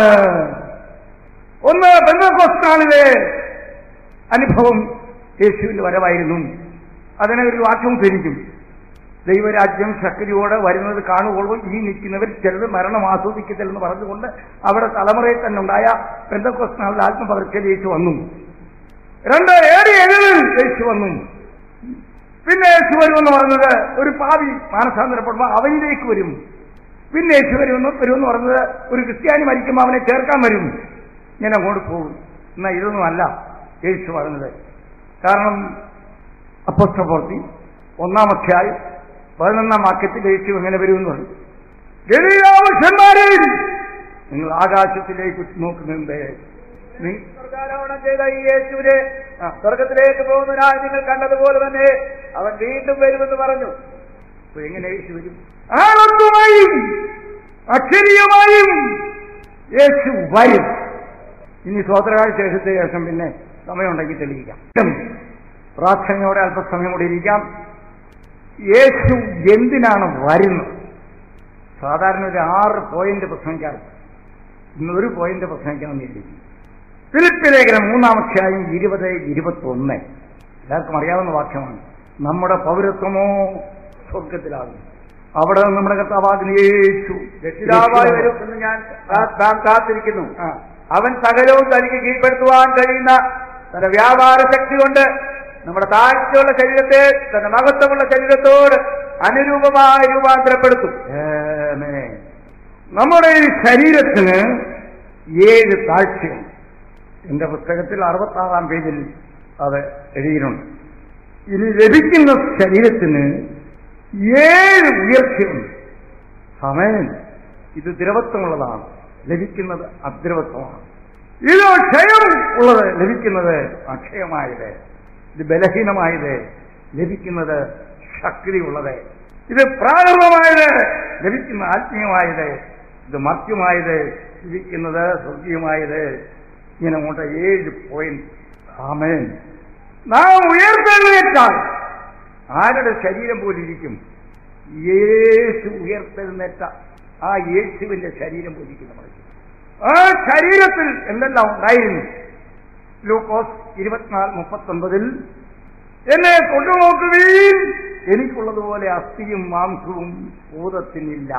Speaker 1: ഒന്ന് ബന്ധക്കോസ്റ്റാണിലെ അനുഭവം യേശുവിന്റെ വരവായിരുന്നു അതിനെ ഒരു വാക്യവും ധരിക്കും ദൈവരാജ്യം ശക്തിയോടെ വരുന്നത് കാണുകയുള്ളൂ ഈ നിൽക്കുന്നവർ ചിലത് മരണം ആസ്വദിക്കത്തില്ലെന്ന് പറഞ്ഞുകൊണ്ട് അവിടെ തലമുറയിൽ തന്നെ ഉണ്ടായ ബന്ധക്കോസ്റ്റാണിൽ ആത്മപകർച്ചയിൽ യേശു വന്നു രണ്ട് ഏഴ് ഏഴിൽ യേശു വന്നു പിന്നെ യേശു വരുമെന്ന് പറഞ്ഞത് ഒരു പാവി മാനസാന്തരപ്പെടുമ്പോൾ അവനിലേക്ക് വരും പിന്നെ യേശു വരുമെന്ന് വരുമെന്ന് പറഞ്ഞത് ഒരു ക്രിസ്ത്യാനി മരിക്കുമ്പോൾ അവനെ ചേർക്കാൻ വരും ഞാൻ അങ്ങോട്ട് പോകും എന്നാൽ ഇതൊന്നും അല്ല യേശു പറഞ്ഞത് കാരണം അപ്പോസ്റ്റപ്രവൃത്തി ഒന്നാം അധ്യായം പതിനൊന്നാം വാക്യത്തിൽ യേശു എങ്ങനെ വരുമെന്ന് പറഞ്ഞു ഗലീലാവശ്യന്മാരെ നിങ്ങൾ ആകാശത്തിലേക്ക് നോക്കുന്നുണ്ട് നി-
Speaker 2: സ്വർഗാരോഹണം ചെയ്ത ഈ യേശുവിനെ സ്വർഗത്തിലേക്ക് പോകുന്നതിനായി നിങ്ങൾ കണ്ടതുപോലെ തന്നെ അവൻ വീണ്ടും വരുമെന്ന് പറഞ്ഞു
Speaker 1: അപ്പൊ എങ്ങനെ യേശു വരും ആളത്വമായും അക്ഷരീയമായും യേശു വരും ഇനി സ്വോത്രകാഴ്ച ശേഷത്തെ ശേഷം പിന്നെ സമയമുണ്ടെങ്കിൽ തെളിയിക്കാം പ്രാർത്ഥനയോടെ അല്പസമയം കൂടി ഇരിക്കാം യേശു എന്തിനാണ് വരുന്നത് സാധാരണ ഒരു ആറ് പോയിന്റ് പ്രസംഗിക്കാറുണ്ട് ഇന്ന് ഒരു പോയിന്റ് പ്രസംഗിക്കാൻ ഇരിക്കും ഫിലിപ്പ് ലേഖനം മൂന്നാമധ്യായം ഇരുപത് ഇരുപത്തി ഒന്ന് എല്ലാവർക്കും അറിയാവുന്ന വാക്യമാണ് നമ്മുടെ പൗരത്വമോ സ്വർഗത്തിലാകും അവിടെ നിന്ന് നമ്മുടെ കർത്താവാകുന്ന യേശു
Speaker 2: രക്ഷിതാവായി വരും എന്ന് ഞാൻ കാ- നാം കാത്തിരിക്കുന്നു
Speaker 1: ആ.
Speaker 2: അവൻ സകലവും തനിക്ക് കീഴ്പ്പെടുത്തുവാൻ കഴിയുന്ന തന്റെ വ്യാപാര ശക്തി കൊണ്ട് നമ്മുടെ താഴ്ചയുള്ള ശരീരത്തെ തന്റെ മഹത്വമുള്ള ശരീരത്തോട് അനുരൂപമായി രൂപാന്തരപ്പെടുത്തും
Speaker 1: ആമേൻ. നമ്മുടെ ഈ ശരീരത്തിന് ഏഴ് താഴ്ചയുണ്ട് എന്റെ പുസ്തകത്തിൽ അറുപത്തി ആറാം പേജിൽ അത് എഴുതിയിട്ടുണ്ട് ഇനി ലഭിക്കുന്ന ശരീരത്തിന് ഏഴ് ഉയർച്ചയുണ്ട് സമയം ഇത് ദ്രവത്വമുള്ളതാണ് ലഭിക്കുന്നത് അദ്രവത്വമാണ് ഇത് ക്ഷയം ഉള്ളത് ലഭിക്കുന്നത് അക്ഷയമായത് ഇത് ബലഹീനമായത് ലഭിക്കുന്നത് ശക്തിയുള്ളത് ഇത് പ്രാകൃതമായത് ലഭിക്കുന്ന ആത്മീയമായത് ഇത് മർത്യമായത് ലഭിക്കുന്നത് സ്വർഗീയമായത് ഇങ്ങനെ അങ്ങോട്ട് ഏഴ് പോയിന്റ് ആമേൻ നാം ഉയർത്തെഴുന്നേറ്റാൽ ആരുടെ ശരീരം പോലിരിക്കും യേശു ഉയർത്തെഴുന്നേറ്റ ആ യേശുവിന്റെ ശരീരം പോലിരിക്കും നമ്മുടെ ആ ശരീരത്തിൽ എന്തെല്ലാം ഉണ്ടായിരുന്നു ലൂക്കോസ് ഇരുപത്തിനാല് മുപ്പത്തൊമ്പതിൽ എന്നെ കൊണ്ടുനോക്കുവീൻ എനിക്കുള്ളതുപോലെ അസ്ഥിയും മാംസവും ഭൂതത്തിനില്ല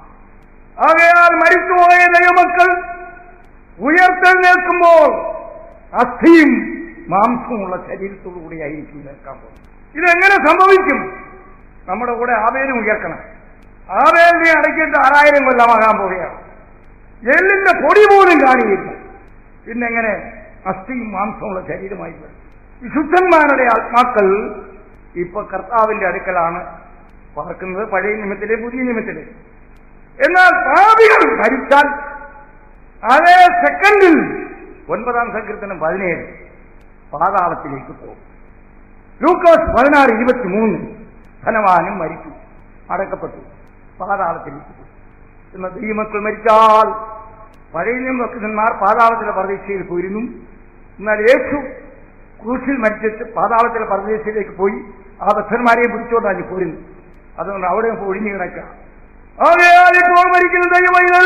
Speaker 1: ആകയാൽ മരിച്ചുപോയ ദൈവമക്കൾ ഉയർത്തെഴുന്നേൽക്കുമ്പോൾ അസ്ഥിയും മാംസവുമുള്ള ശരീരത്തോടുകൂടി ആയിരിക്കും നിൽക്കാൻ പോകുന്നത് ഇതെങ്ങനെ സംഭവിക്കും നമ്മുടെ കൂടെ ആവേലും ഉയർക്കണം ആവേലിനെ അടക്കിയിട്ട് ആറായിരം കൊല്ലമാകാൻ പോവുകയാണ് എല്ലിന്റെ പൊടി പോലും കാണിയില്ല പിന്നെങ്ങനെ അസ്ഥിയും മാംസമുള്ള ശരീരമായി വരും വിശുദ്ധന്മാരുടെ ആത്മാക്കൾ ഇപ്പൊ കർത്താവിന്റെ അടുക്കലാണ് പാർക്കുന്നത് പഴയ നിയമത്തിലെ പുതിയ നിയമത്തിലെ എന്നാൽ പാപികൾ മരിച്ചാൽ അതേ സെക്കൻഡിൽ ഒൻപതാം സങ്കീർത്തനം പതിനേഴ് പാതാളത്തിലേക്ക് പോകും ലൂക്കോസ് പതിനാറ് ഇരുപത്തിമൂന്ന് ധനവാനും മരിച്ചു അടക്കപ്പെട്ടു പാതാളത്തിലേക്ക് പോയി എന്നാൽ ദൈവമക്കൾ മരിച്ചാൽ പഴയ നിയമഭക്തന്മാർ പാതാളത്തിലെ പ്രതീക്ഷയിൽ പോയിരുന്നു എന്നാൽ യേശു ക്രൂശിൽ മരിച്ചിട്ട് പാതാളത്തിലെ പ്രദേശത്തിലേക്ക് പോയി ആ ഭക്തന്മാരെ പിടിച്ചുകൊണ്ടാണ് പോരുന്നു അതുകൊണ്ട് അവിടെ ഒഴിഞ്ഞു കിടക്കുക ആകയാൽ ഇപ്പോൾ മരിക്കുന്ന ദൈവമൈകൾ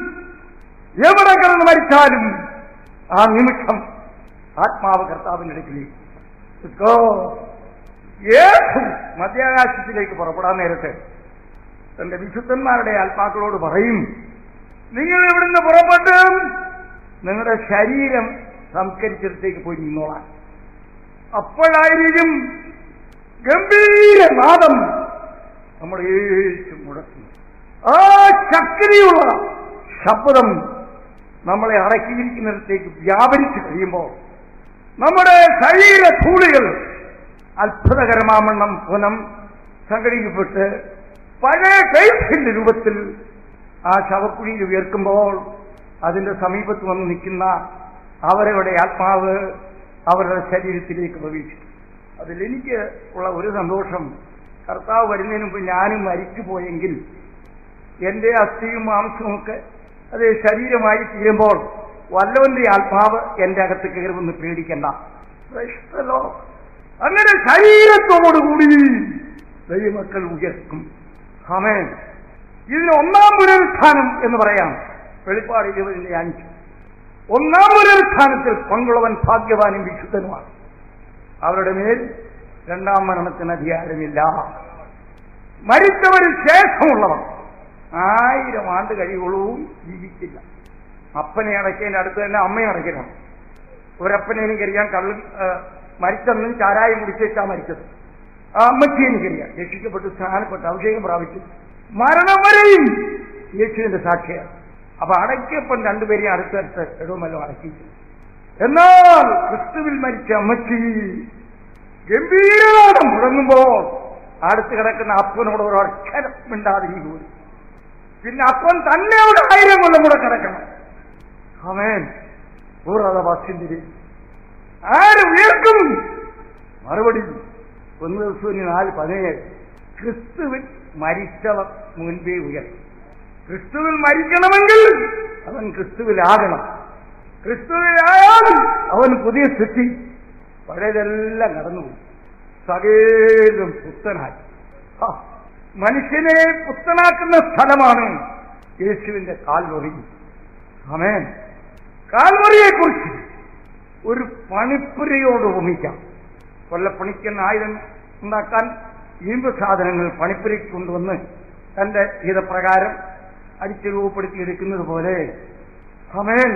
Speaker 1: എവിടെ കിടന്ന് മരിച്ചാലും ആ നിമിഷം ആത്മാവ് കർത്താവിന്റെ അടുക്കിലേക്ക് ഇപ്പോ യേശു മധ്യാകാശത്തിലേക്ക് പുറപ്പെടാൻ നേരത്തെ തന്റെ വിശുദ്ധന്മാരുടെ ആത്മാക്കളോട് പറയും നിങ്ങൾ ഇവിടുന്ന് പുറപ്പെട്ട് നിങ്ങളുടെ ശരീരം സംസ്കരിച്ചിടത്തേക്ക് പോയി നിന്നോളാൻ അപ്പോഴായിരിക്കും ഗംഭീര നാദം നമ്മുടെ യേശു മുടക്കുന്നു ആ ശക്തിയുള്ള ശബ്ദം നമ്മളെ അടക്കിയിരിക്കുന്നിടത്തേക്ക് വ്യാപരിച്ചു കഴിയുമ്പോൾ നമ്മുടെ ശരീര ധൂളികൾ അത്ഭുതകരമാമണ്ണം പുനം സംഘടിക്കപ്പെട്ട് പഴയ കൈഫിന്റെ രൂപത്തിൽ ആ ശവക്കുഴിയിൽ ഉയർക്കുമ്പോൾ അതിന്റെ സമീപത്ത് വന്ന് നിൽക്കുന്ന അവരുടെ ആത്മാവ് അവരുടെ ശരീരത്തിലേക്ക് പ്രവേശിക്കും അതിൽ എനിക്ക് ഉള്ള ഒരു സന്തോഷം കർത്താവ് വരുന്നതിന് മുമ്പ് ഞാനും മരിച്ചു പോയെങ്കിൽ എന്റെ അസ്ഥിയും മാംസവും ഒക്കെ അത് ശരീരമായി തീരുമ്പോൾ വല്ലവന്റെ ആത്മാവ് എന്റെ അകത്ത് കയറുമെന്ന് പേടിക്കണ്ട Praise the Lord. അങ്ങനെ ശരീരത്തോടുകൂടി ദൈവമക്കൾ ഉയർക്കും ഹമേൻ ഇതിന് ഒന്നാം പുനരുത്ഥാനം എന്ന് പറയാം വെളിപ്പാട് ഇരുപതിന്റെ അഞ്ച് ഒന്നാം പുനരുത്ഥാനത്തിൽ പങ്കുള്ളവൻ ഭാഗ്യവാനും വിശുദ്ധനുമാണ് അവരുടെ മേൽ രണ്ടാം മരണത്തിന് അധികാരമില്ല മരിച്ചവരിൽ ശേഷമുള്ളവർ ആയിരം ആണ്ട് കഴിയുള്ളൂ ജീവിക്കില്ല അപ്പനെ അടയ്ക്കതിന്റെ അടുത്ത് തന്നെ അമ്മയെ അടയ്ക്കണം ഒരപ്പനെ എനിക്കറിയാം കള്ള് ആ, മരിച്ചെന്നും ചാരായം കുടിച്ചേച്ചാ മരിച്ചത് ആ അമ്മയ്ക്ക് എനിക്കറിയാം രക്ഷിക്കപ്പെട്ട് സ്നാനപ്പെട്ട് അഭിഷേകം പ്രാപിച്ചു മരണം വരെയും യേശുവിന്റെ സാക്ഷിയാണ് അപ്പൊ അടയ്ക്കപ്പം രണ്ടുപേരെയും അടുത്തടുത്ത് ഇടവുമല്ലോ അടക്കിയിട്ടുണ്ട് എന്നാൽ ക്രിസ്തുവിൽ മരിച്ച അമ്മച്ചി ഗംഭീരനാഥം മുഴങ്ങുമ്പോൾ അടുത്ത് കിടക്കുന്ന അപ്പനോട് ഒരു അക്ഷരം മിണ്ടാതിരിക്കും പിന്നെ അപ്പൻ തന്നെ അവിടെ ആയിരം കൊല്ലം കൂടെ കിടക്കണം അവൻ പൂർവ്വത വാസ്യന്തിരി ആര് ഉയർക്കും മറുപടി ഒന്ന് ദിവസം നാല് പതിനേഴ് ക്രിസ്തുവിൽ മരിച്ചവർ മുൻപേ ഉയർത്തും ക്രിസ്തുവിൽ മരിക്കണമെങ്കിൽ അവൻ ക്രിസ്തുവിലാകണം ക്രിസ്തുവിലായാൽ അവൻ പുതിയ സ്ഥിതി പഴയതെല്ലാം കടന്നുപോയി സകേലും പുത്തനായി ആ, മനുഷ്യനെ പുത്തനാക്കുന്ന സ്ഥലമാണ് യേശുവിന്റെ കാൽമുറി അമേൻ കാൽമുറിയെ കുറിച്ച് ഒരു പണിപ്പുരയോട് ഉപമിക്കാം കൊല്ലപ്പണിക്കുന്ന ആയുധം ഉണ്ടാക്കാൻ ഇരുമ്പ് സാധനങ്ങൾ പണിപ്പുരയ്ക്ക് കൊണ്ടുവന്ന് തന്റെ ഹിതപ്രകാരം അടിച്ചു രൂപപ്പെടുത്തിയെടുക്കുന്നത് പോലെ അമേൻ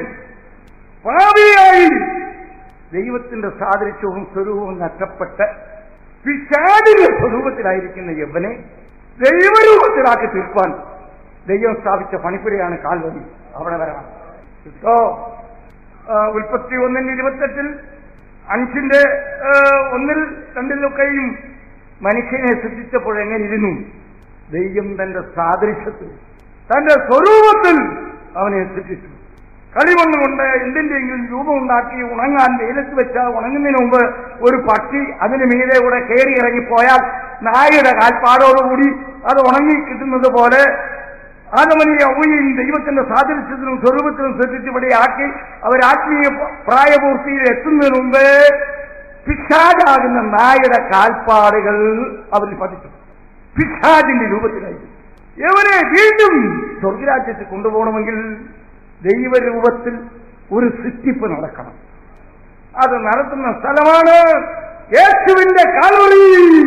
Speaker 1: ഭാവിയായി ദൈവത്തിന്റെ സാദൃശ്യവും സ്വരൂപവും നഷ്ടപ്പെട്ട് പിശാദിന്റെ സ്വരൂപത്തിലായിരിക്കുന്ന യവനെ ദൈവരൂപത്തിലാക്കി തീർക്കാൻ ദൈവം സ്ഥാപിച്ച പണിപ്പുരയാണ് കാൽവരി അവിടെ വരണം കേട്ടോ ആ, ഉൽപ്പത്തി ഒന്നിന്റെ ഇരുപത്തെട്ടിൽ അഞ്ചിന്റെ ആ, ഒന്നിൽ രണ്ടിലൊക്കെയും മനുഷ്യനെ സൃഷ്ടിച്ചപ്പോൾ എങ്ങനെ ഇരുന്നു ദൈവം തന്റെ സാദൃശ്യത്തിൽ തന്റെ സ്വരൂപത്തിൽ അവനെ സൃഷ്ടിച്ചു കളിമണ്ണുകൊണ്ട് എന്തിന്റെയെങ്കിലും രൂപമുണ്ടാക്കി ഉണങ്ങാൻ വെയിലത്ത് വെച്ചാൽ ഉണങ്ങുന്നതിന് മുമ്പ് ഒരു പക്ഷി അതിന് മീതെ കൂടെ കയറി ഇറങ്ങിപ്പോയാൽ നായയുടെ കാൽപ്പാടോടുകൂടി അത് ഉണങ്ങി കിട്ടുന്നത് പോലെ ആദമനിയെ ഔയും ദൈവത്തിന്റെ സാദൃശ്യത്തിനും സ്വരൂപത്തിനും ശ്രദ്ധിച്ചുപടി ആക്കി അവർ ആത്മീയ പ്രായപൂർത്തിയിൽ എത്തുന്നതിന് മുമ്പ് പിശാജാകുന്ന നായുടെ കാൽപ്പാടുകൾ അവരിൽ പതിച്ചു പിശാജിന്റെ രൂപത്തിലായി എവരെ വീണ്ടും സ്വർഗരാജ്യത്തിൽ കൊണ്ടുപോകണമെങ്കിൽ ദൈവരൂപത്തിൽ ഒരു സൃഷ്ടിപ്പ് നടക്കണം അത് നടത്തുന്ന സ്ഥലമാണ് യേശുവിന്റെ കാൽവറി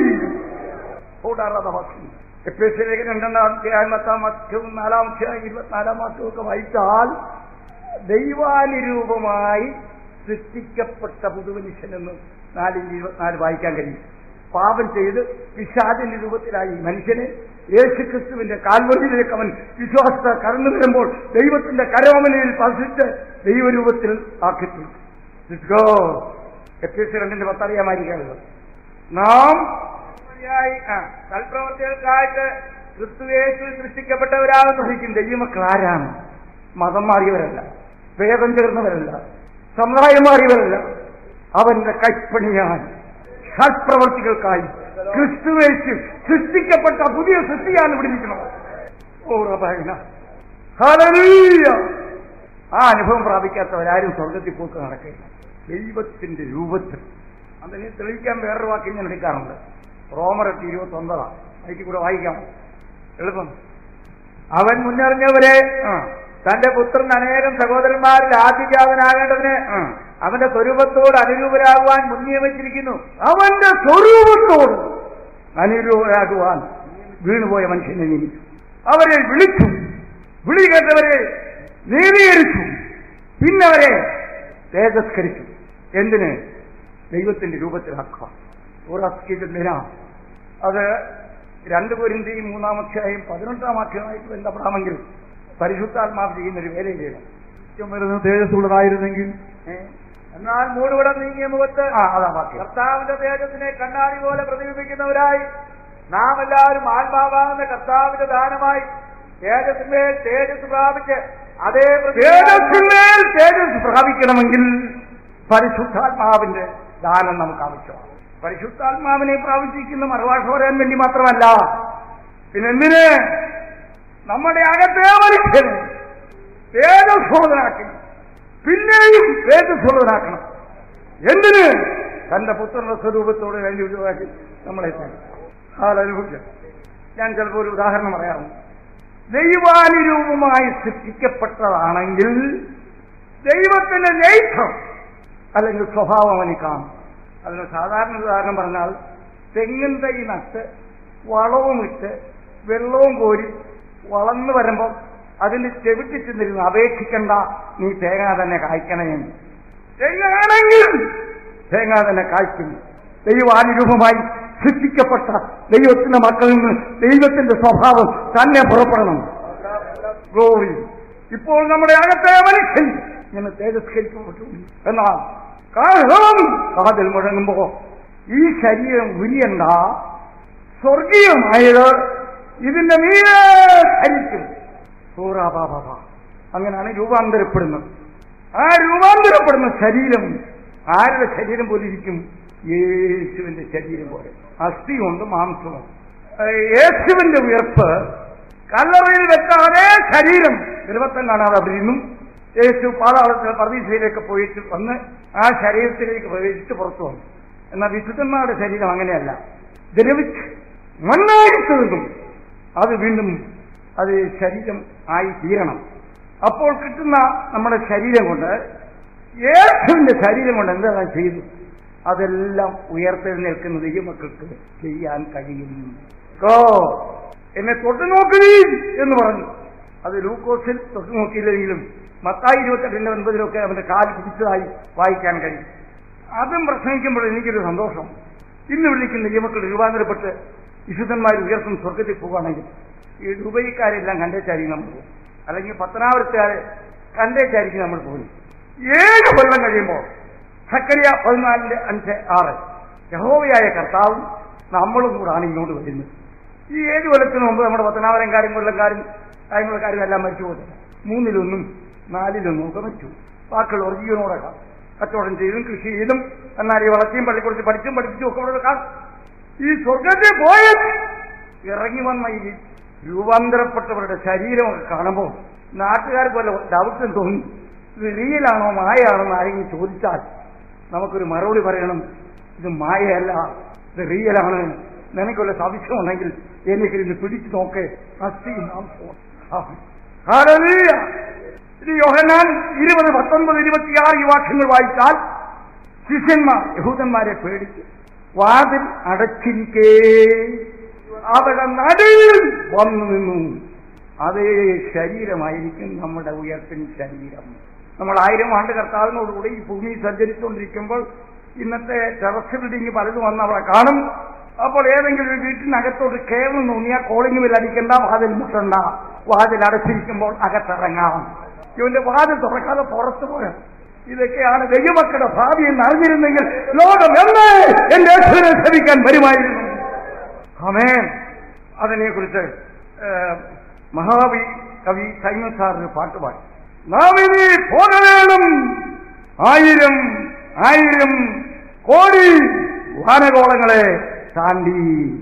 Speaker 1: എപ്പിസോഡിലേക്ക് രണ്ടാം അധ്യായം പത്താം അധ്യവും നാലാം അധ്യായം ഇരുപത്തിനാലാം വാക്യവും ഒക്കെ വായിച്ചാൽ ദൈവാനുരൂപമായി സൃഷ്ടിക്കപ്പെട്ട പുതുമനുഷ്യനെന്ന് നാലിൽ ഇരുപത്തിനാല് വായിക്കാൻ കഴിയും പാപം ചെയ്ത് പിശാചിന്റെ രൂപത്തിലായി മനുഷ്യനെ യേശുക്രിസ്തുവിന്റെ കാൽവറിയിലേക്ക് അവൻ വിശ്വാസത്തെ കടന്നു വരുമ്പോൾ ദൈവത്തിന്റെ കരോമനയിൽ പതിച്ച് ദൈവരൂപത്തിൽ ആക്കിട്ടു എപ്പിസോഡ് രണ്ടിന്റെ പത്തറിയാമായിരിക്കാനുള്ളത് നാം
Speaker 2: ായി സൽപ്രവർത്തികൾക്കായിട്ട് ക്രിസ്തുവേശു സൃഷ്ടിക്കപ്പെട്ടവരാകുന്നു
Speaker 1: പ്രവർത്തിക്കും ദൈവമക്കൾ ആരാണ് മതം മാറിയവരല്ല വേദം ചേർന്നവരല്ല സമുദായം മാറിയവരല്ല അവന്റെ കൈപ്പണിയാൻ സൽപ്രവർത്തികൾക്കായി ക്രിസ്തുവേശു സൃഷ്ടിക്കപ്പെട്ട പുതിയ സൃഷ്ടിയാണ് ഇവിടെ ഇരിക്കുന്നത് ഓ റബായന ഹല്ലേലൂയ ആ അനുഭവം പ്രാപിക്കാത്തവരാരും സ്വർഗത്തിൽ പോക്ക് നടക്കില്ല ദൈവത്തിന്റെ രൂപത്തിൽ അതിനെ തെളിയിക്കാൻ വേറൊരു വാക്യം ഞാൻ എടുക്കാറുണ്ട് റോമറെത്തി ഇരുപത്തി ഒമ്പതാണ് അതിൽ കൂടെ വായിക്കാം എളുപ്പം
Speaker 2: അവൻ മുന്നറിഞ്ഞവരെ
Speaker 1: ആ
Speaker 2: തന്റെ പുത്രൻ അനേകം സഹോദരന്മാരിൽ ആദ്യജാതനാകേണ്ടതിന്
Speaker 1: ആ.
Speaker 2: അവന്റെ സ്വരൂപത്തോട് അനുരൂപരാകുവാൻ മുൻനിയമിച്ചിരിക്കുന്നു
Speaker 1: അവന്റെ സ്വരൂപത്തോട് അനുരൂപരാകുവാൻ വീണുപോയ മനുഷ്യനെ നിയമിച്ചു അവരെ വിളിച്ചു വിളി കേട്ടവരെ നീതീകരിച്ചു പിന്നെ അവരെ തേജസ്കരിച്ചു എന്തിന് ദൈവത്തിന്റെ രൂപത്തിലാക്കുക ഉറക്കിതിന അത് രണ്ട് പൊരിന്തി മൂന്നാമധ്യായം പതിനെട്ടാം അധ്യായമായിട്ട് ബന്ധപ്പെടാമെങ്കിൽ പരിശുദ്ധാത്മാവ് ചെയ്യുന്ന ഒരു വേലയും ചെയ്യണം
Speaker 3: നിത്യം വരുന്ന തേജസ്സുള്ളതായിരുന്നെങ്കിൽ
Speaker 1: ഏ?
Speaker 2: എന്നാൽ മൂടുപടം നീങ്ങിയ മുഖത്ത്
Speaker 1: ആ അതാ വാക്യം
Speaker 2: കർത്താവിന്റെ തേജസ്സിനെ കണ്ണാടി പോലെ പ്രതിബിംബിക്കുന്നവരായി നാം എല്ലാവരും ആത്മാവാകുന്ന കർത്താവിന്റെ ദാനമായി തേജസ്സിന്മേൽ തേജസ് പ്രാപിച്ച് അതേ പ്രതിഭ-
Speaker 1: തേജസ്സിന്മേൽ തേജസ് പ്രാപിക്കണമെങ്കിൽ പരിശുദ്ധാത്മാവിന്റെ ദാനം നമുക്ക് ആവശ്യമാണ് പരിശുദ്ധാത്മാവിനെ പ്രാപിച്ചിരിക്കുന്ന മറുഭാഷ പറയാൻ വേണ്ടി മാത്രമല്ല പിന്നെ എന്തിന് നമ്മുടെ അകത്തെ മനുഷ്യനെ തേജസ്വതനാക്കി പിന്നെയും തേജസ്വതനാക്കണം എന്തിന് തന്റെ പുത്രന്റെ സ്വരൂപത്തോട് വേണ്ടി ഒഴിവാക്കി നമ്മളെ ഹാലൂഹ്യ ഞാൻ ചിലപ്പോൾ ഒരു ഉദാഹരണം പറയാറുണ്ട് ദൈവാനുരൂപമായി സൃഷ്ടിക്കപ്പെട്ടതാണെങ്കിൽ ദൈവത്തിന്റെ നേത്രം അല്ലെങ്കിൽ സ്വഭാവം അവന് കാണും അതിന് സാധാരണ ഉദാഹരണം പറഞ്ഞാൽ തെങ്ങിൻ തൈ നട്ട് വളവുമിട്ട് വെള്ളവും കോരി വളർന്നു വരുമ്പോൾ അതിന് ചെവിട്ടി ചെന്നിരുന്ന് അപേക്ഷിക്കണ്ട നീ തേങ്ങ തന്നെ കായ്ക്കണേ എന്ന് തെങ്ങാണെങ്കിൽ തേങ്ങ തന്നെ കായ്ക്കും ദൈവാനുരൂപമായി സൃഷ്ടിക്കപ്പെട്ട ദൈവത്തിന്റെ മക്കളിൽ നിന്ന് ദൈവത്തിന്റെ സ്വഭാവം തന്നെ പുറപ്പെടണം ഗ്ലോറി ഇപ്പോൾ നമ്മുടെ അകത്തെ മനുഷ്യൻ ഇങ്ങനെ തേജസ്കരിക്കപ്പെട്ടു എന്നാൽ കാഹളം കാതിൽ മുഴങ്ങുമ്പോ ഈ ശരീരം ഉരിയണ്ട സ്വർഗീയമായത് ഇതിന്റെ മീതെ ധരിക്കും സൂറാബാബാബ അങ്ങനെയാണ് രൂപാന്തരപ്പെടുന്നത് ആ രൂപാന്തരപ്പെടുന്ന ശരീരം ആരുടെ ശരീരം പോലെ ഇരിക്കും യേശുവിന്റെ ശരീരം പോലെ അസ്ഥിയുണ്ട് മാംസമുണ്ട് ഏഹ് യേശുവിന്റെ ഉയർപ്പ് കല്ലറയിൽ വെച്ച അതേ ശരീരം ഗർഭത്തം കാണാതെ അവിടെ നിന്നും യേശു പാതാളത്തിൽ പർവീസയിലേക്ക് പോയിട്ട് വന്ന് ആ ശരീരത്തിലേക്ക് പ്രവേശിച്ച് പുറത്തു വന്നു എന്നാൽ വിശുദ്ധന്മാരുടെ ശരീരം അങ്ങനെയല്ല ദ്രവിച്ച് മണ്ണായി തീർന്നു അത് വീണ്ടും അത് ശരീരം ആയി തീരണം അപ്പോൾ കിട്ടുന്ന നമ്മുടെ ശരീരം കൊണ്ട് യേശുവിന്റെ ശരീരം കൊണ്ട് എന്താണ് ചെയ്തു അതെല്ലാം ഉയർത്തെഴുന്നേൽക്കുന്ന ദൈവമക്കൾക്ക് ചെയ്യാൻ കഴിയും ഗോ എന്നെ തൊട്ടു നോക്കുകയും എന്ന് പറഞ്ഞു അത് ലൂക്കോസിൽ തൊട്ടു നോക്കിയില്ലെങ്കിലും മത്തായി ഇരുപത്തെട്ടിന്റെ ഒൻപതിലൊക്കെ അവന്റെ കാല് പിടിച്ചതായി വായിക്കാൻ കഴിയും അതും പ്രസംഗിക്കുമ്പോൾ എനിക്കൊരു സന്തോഷം ഇന്ന് വിളിക്കുന്ന ദൈവമക്കൾ രൂപാന്തരപ്പെട്ട് വിശുദ്ധന്മാർ ഉയർത്തും സ്വർഗത്തിൽ പോവുകയാണെങ്കിൽ ഈ ദുബൈക്കാരെല്ലാം കണ്ടേച്ചായിരിക്കും നമ്മൾ പോകും അല്ലെങ്കിൽ പത്തനാപുരത്തുകാരെ കണ്ടേച്ചായിരിക്കും നമ്മൾ പോകും ഏഴ് കൊല്ലം കഴിയുമ്പോൾ സക്കറിയ പതിനാലിന്റെ അഞ്ച് ആറ് യഹോവയായ കർത്താവും നമ്മളും കൂടാണ് ഇങ്ങോട്ട് വരുന്നത് ഈ ഏഴ് കൊല്ലത്തിന് മുമ്പ് നമ്മുടെ പത്തനാപുരംകാരും കൊല്ലംകാരും കാര്യങ്ങളക്കാരും എല്ലാം മരിച്ചു പോകുന്നത് മൂന്നിലൊന്നും നാലിലൊന്നും ഒക്കെ മരിച്ചു ബാക്കിയുള്ളവർ ജീവനോടെ കാണും കച്ചവടം ചെയ്തും കൃഷി ചെയ്തും എന്നാൽ ഈ വളർച്ചയും പള്ളിക്കുറിച്ച് പഠിച്ചും പഠിപ്പിച്ചും ഒക്കെ ഇവിടെ കാണും ഈ സ്വർഗത്തിൽ പോയത് ഇറങ്ങി വന്ന ഈ രൂപാന്തരപ്പെട്ടവരുടെ ശരീരമൊക്കെ കാണുമ്പോൾ നാട്ടുകാർക്ക് വല്ല ഡൗട്ടും തോന്നി ഇത് റിയലാണോ മായാണോ എന്ന് ആരെങ്കിലും ചോദിച്ചാൽ നമുക്കൊരു മറുപടി പറയണം ഇത് മായയല്ല ഇത് റിയലാണ് നിനക്കുള്ള സംശയമുണ്ടെങ്കിൽ എനിക്ക് ഇത് പിടിച്ചു നോക്ക് അസ്ഥി മാംസവും. ആ. ഹല്ലേലൂയ. ഇത് യോഹന്നാൻ ഇരുപത് പത്തൊൻപത് ഇരുപത്തിയാറ് ഈ വാക്യങ്ങൾ വായിച്ചാൽ ശിഷ്യന്മാർ യഹൂദന്മാരെ പേടിച്ച് വാതിൽ അടച്ചിരിക്കേ അവിടെ നടുവിൽ വന്നു നിന്നു അതേ ശരീരമായിരിക്കും നമ്മുടെ ഉയർപ്പിൻ ശരീരം നമ്മൾ ആയിരം ആണ്ട് കർത്താവിനോടുകൂടി ഈ ഭൂമി സഞ്ചരിച്ചുകൊണ്ടിരിക്കുമ്പോൾ ഇന്നത്തെ ടെറസ് ബിൽഡിംഗ് പലതും വന്ന് അവിടെ കാണും അപ്പോൾ ഏതെങ്കിലും ഒരു വീട്ടിനകത്തോട്ട് കയറുന്നു തോന്നിയാൽ കോളിംഗ് ബിൽ അടിക്കണ്ട വാതിൽ മുട്ടണ്ട വാതിൽ അടച്ചിരിക്കുമ്പോൾ അകത്തിറങ്ങാം ഇവന്റെ വാതിൽ തുറക്കാതെ പുറത്തു പോയാൽ ഇതൊക്കെയാണ് ദൈവമക്കളുടെ ഭാവി എന്ന് അറിഞ്ഞിരുന്നെങ്കിൽ ലോകം എന്ന് എന്റെ യേശുവിനെ ശ്രമിക്കാൻ വരുമായിരുന്നു അമേൻ അതിനെക്കുറിച്ച് ഏഹ്, മഹാവി കവി സൈമൻ സാറിന് പാട്ട് പാടി നാം ഇനി പോകവേണം ആയിരം ആയിരം കോടി വാനകോളങ്ങളെ താണ്ടി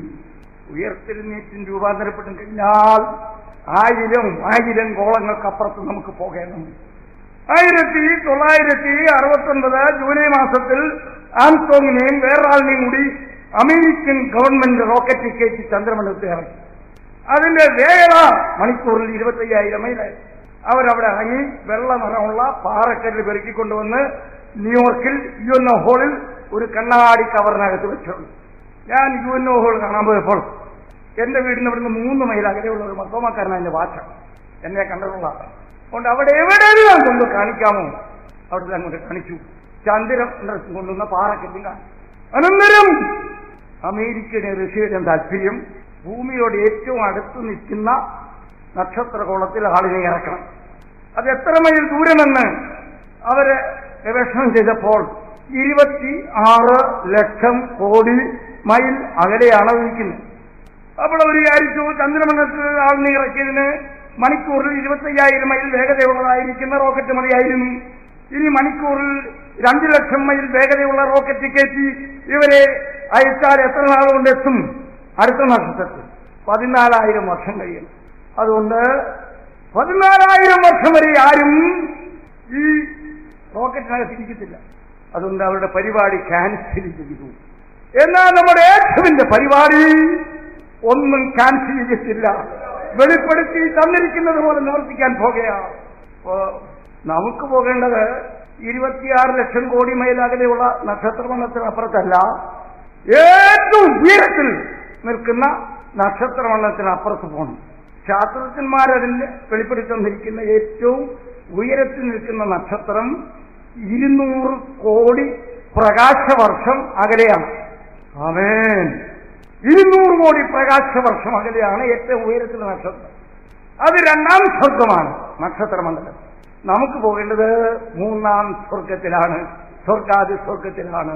Speaker 1: ഉയർത്തെഴുന്നേറ്റും രൂപാന്തരപ്പെട്ടും കഴിഞ്ഞാൽ ആയിരം ആയിരം കോളങ്ങൾക്കപ്പുറത്ത് നമുക്ക് പോകണം ആയിരത്തി തൊള്ളായിരത്തി അറുപത്തൊൻപത് ജൂലൈ മാസത്തിൽ ആംസോങ്ങിനെയും വേറൊരാളിനെയും കൂടി അമേരിക്കൻ ഗവൺമെന്റ് റോക്കറ്റ് കയറ്റി ചന്ദ്രമണ്ഡലത്തിൽ ഇറക്കി അതിന്റെ വേഗത മണിക്കൂറിൽ ഇരുപത്തയ്യായിരം മൈലായി അവരവിടെ ഇറങ്ങി വെള്ള നിറമുള്ള പാറക്കല്ല് പെരുക്കിക്കൊണ്ടുവന്ന് ന്യൂയോർക്കിൽ യു എൻ ഒ ഹോളിൽ ഒരു കണ്ണാടി കവറിനകത്ത് വെച്ചുള്ളൂ ഞാൻ യു എൻ ഒ ഹോൾ കാണാൻ പോയപ്പോൾ എന്റെ വീടിന് ഇവിടുന്ന് മൂന്ന് മൈൽ അകലെയുള്ള ഒരു മക്കോമക്കാരനാണ് എന്റെ വാച്ച എന്നെ കണ്ടിട്ടുള്ള അതുകൊണ്ട് അവിടെ എവിടെയെല്ലാം കൊണ്ട് കാണിക്കാമോ അവിടെ അങ്ങോട്ട് കാണിച്ചു ചന്ദ്രൻ കൊണ്ടുവന്ന പാറക്കെട്ടും കാണും അനന്തരം അമേരിക്കന് റഷ്യയുടെ താല്പര്യം ഭൂമിയോട് ഏറ്റവും അടുത്ത് നിൽക്കുന്ന നക്ഷത്രകോളത്തിൽ ആളിനെ ഇറക്കണം അത് എത്ര മൈൽ ദൂരമെന്ന് അവര് ഗവേഷണം ചെയ്തപ്പോൾ ഇരുപത്തി ആറ് ലക്ഷം കോടി മൈൽ അകലെയാണ് അത് നിൽക്കുന്നത് അപ്പോൾ അവർ വിചാരിച്ചു ചന്ദ്രമണ്ഡലത്തിൽ ആളിനെ ഇറക്കിയതിന് മണിക്കൂറിൽ ഇരുപത്തയ്യായിരം മൈൽ വേഗതയുള്ളതായിരിക്കുന്ന റോക്കറ്റ് മതിയായിരുന്നു ഇനി മണിക്കൂറിൽ രണ്ടു ലക്ഷം മൈൽ വേഗതയുള്ള റോക്കറ്റ് കയറ്റി ഇവരെ അയച്ചാൽ എത്ര നാൾ കൊണ്ട് എത്തും അടുത്ത നക്ഷത്രത്തിൽ പതിനാലായിരം വർഷം കഴിയണം അതുകൊണ്ട് പതിനാലായിരം വർഷം വരെ ആരും ഈ റോക്കറ്റിനകത്ത് ഇരിക്കത്തില്ല അതുകൊണ്ട് അവരുടെ പരിപാടി ക്യാൻസൽ ചെയ്തു എന്നാൽ നമ്മുടെ യേശുവിന്റെ പരിപാടി ഒന്നും ക്യാൻസൽ ചെയ്തിട്ടില്ല വെളിപ്പെടുത്തി തന്നിരിക്കുന്നത് പോലെ നിവർത്തിക്കാൻ പോകുകയാണ് അപ്പോ നമുക്ക് പോകേണ്ടത് ഇരുപത്തിയാറ് ലക്ഷം കോടി മൈൽ അകലെയുള്ള നക്ഷത്രമണ്ഡലത്തിനപ്പുറത്തല്ല ഏറ്റവും ഉയരത്തിൽ നിൽക്കുന്ന നക്ഷത്രമണ്ഡലത്തിനപ്പുറത്ത് പോകണം ശാസ്ത്രജ്ഞന്മാരതിന് വെളിപ്പെടുത്തി തന്നിരിക്കുന്ന ഏറ്റവും ഉയരത്തിൽ നിൽക്കുന്ന നക്ഷത്രം ഇരുന്നൂറ് കോടി പ്രകാശവർഷം അകലെയാണ് ആമേൻ ഇരുന്നൂറ് കോടി പ്രകാശവർഷം അകലെയാണ് ഏറ്റവും ഉയരത്തിലുള്ള നക്ഷത്രം അത് രണ്ടാം സ്വർഗമാണ് നക്ഷത്രമണ്ഡലം നമുക്ക് പോകേണ്ടത് മൂന്നാം സ്വർഗത്തിലാണ് സ്വർഗാദി സ്വർഗത്തിലാണ്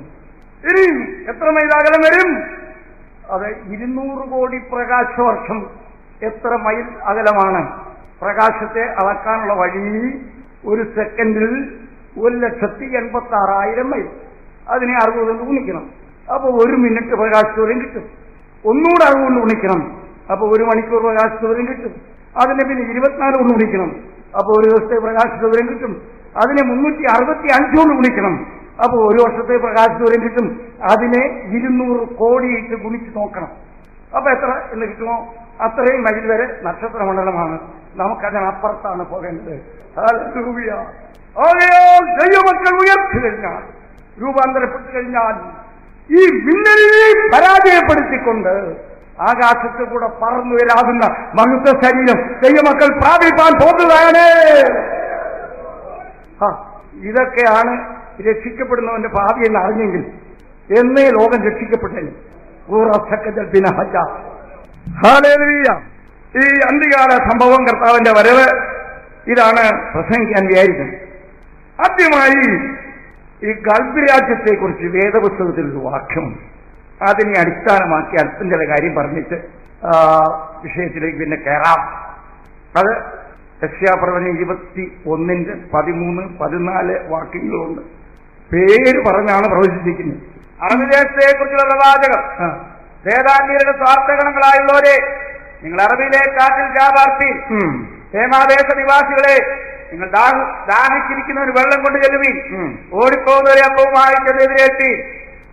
Speaker 1: ഇനി എത്ര മൈൽ അകലം വരും അത് ഇരുന്നൂറ് കോടി പ്രകാശവർഷം എത്ര മൈൽ അകലമാണ് പ്രകാശത്തെ അളക്കാനുള്ള വഴി ഒരു സെക്കൻഡിൽ ഒരു ലക്ഷത്തി എൺപത്തി ആറായിരം മൈൽ അതിനെ അറുപത് കൊണ്ട് ഗുണിക്കണം അപ്പോൾ ഒരു മിനിറ്റ് പ്രകാശദൂരം കിട്ടും ഒന്നുകൂടെ അറുപത് കൊണ്ട് ഗുണിക്കണം അപ്പോൾ ഒരു മണിക്കൂർ പ്രകാശദൂരം കിട്ടും അതിനെ പിന്നെ ഇരുപത്തിനാല് കൊണ്ട് ഗുണിക്കണം അപ്പോൾ ഒരു ദിവസത്തെ പ്രകാശദൂരം കിട്ടും അതിനെ മുന്നൂറ്റി അറുപത്തി അഞ്ച് കൊണ്ട് ഗുണിക്കണം അപ്പോൾ ഒരു വർഷത്തെ പ്രകാശദൂരം കിട്ടും അതിനെ ഇരുന്നൂറ് കോടിയിട്ട് ഗുണിച്ച് നോക്കണം അപ്പൊ എത്ര എന്ന് കിട്ടുമോ അത്രയും മൈൽ വരെ നക്ഷത്രമണ്ഡലമാണ് നമുക്കതിനപ്പുറത്താണ് പോകേണ്ടത് ഹല്ലേലൂയ. ആകയാൽ ദൈവമക്കൾ ഉയർത്തി കഴിഞ്ഞാൽ രൂപാന്തരപ്പെട്ടു കഴിഞ്ഞാൽ ഈ മിന്നലിനെ പരാജയപ്പെടുത്തിക്കൊണ്ട് ആകാശത്ത് കൂടെ പറന്നു വരാകുന്ന മഹത്വ ശരീരം ദൈവമക്കൾ പ്രാപിപ്പാൻ പോകുകയാണ് ആ, ഇതൊക്കെയാണ് രക്ഷിക്കപ്പെടുന്നവന്റെ ഭാവി എന്ന് അറിഞ്ഞെങ്കിൽ എന്നേ ലോകം രക്ഷിക്കപ്പെട്ടേനെ ഊറച്ചക്കൽ പിന്നെ ഹജ്ജ ഹാലേലൂയ. ഈ അന്ത്യകാല സംഭവം കർത്താവിന്റെ വരവ് ഇതാണ് പ്രസംഗിക്കാൻ വിചാരിക്കുന്നത് ആദ്യമായി ഈ ഗൾഫ് രാജ്യത്തെക്കുറിച്ച് വേദപുസ്തകത്തിൽ ഒരു വാക്യമുണ്ട് അതിനെ അടിസ്ഥാനമാക്കി അല്പം ചില കാര്യം പറഞ്ഞിട്ട് ആ, വിഷയത്തിലേക്ക് പിന്നെ കയറാം അത് രക്ഷാപ്രവചനം ഇരുപത്തി ഒന്നിന്റെ പതിമൂന്ന് പതിനാല് വാക്യങ്ങളുണ്ട് പേര് പറഞ്ഞാണ് പ്രവചിച്ചിരിക്കുന്നത്
Speaker 2: അറബിദേശത്തെ കുറിച്ചുള്ള പ്രവാചകം
Speaker 1: ആ.
Speaker 2: വേദാന്യരുടെ സ്വാർത്ഥഗണങ്ങളായുള്ളവരെ നിങ്ങൾ അറബിയിലെ കാറ്റിൽ ജാപാർത്തി
Speaker 1: ഉം.
Speaker 2: ഹേമാദേശ നിവാസികളെ നിങ്ങൾ ദാഹ- ദാഹിച്ചിരിക്കുന്നവർ വെള്ളം കൊണ്ട് ചെല്ലുവീൻ
Speaker 1: ഉം.
Speaker 2: ഓടിപ്പോകുന്നവരെ അപ്പവുമായി ചെന്നെതിരേറ്റി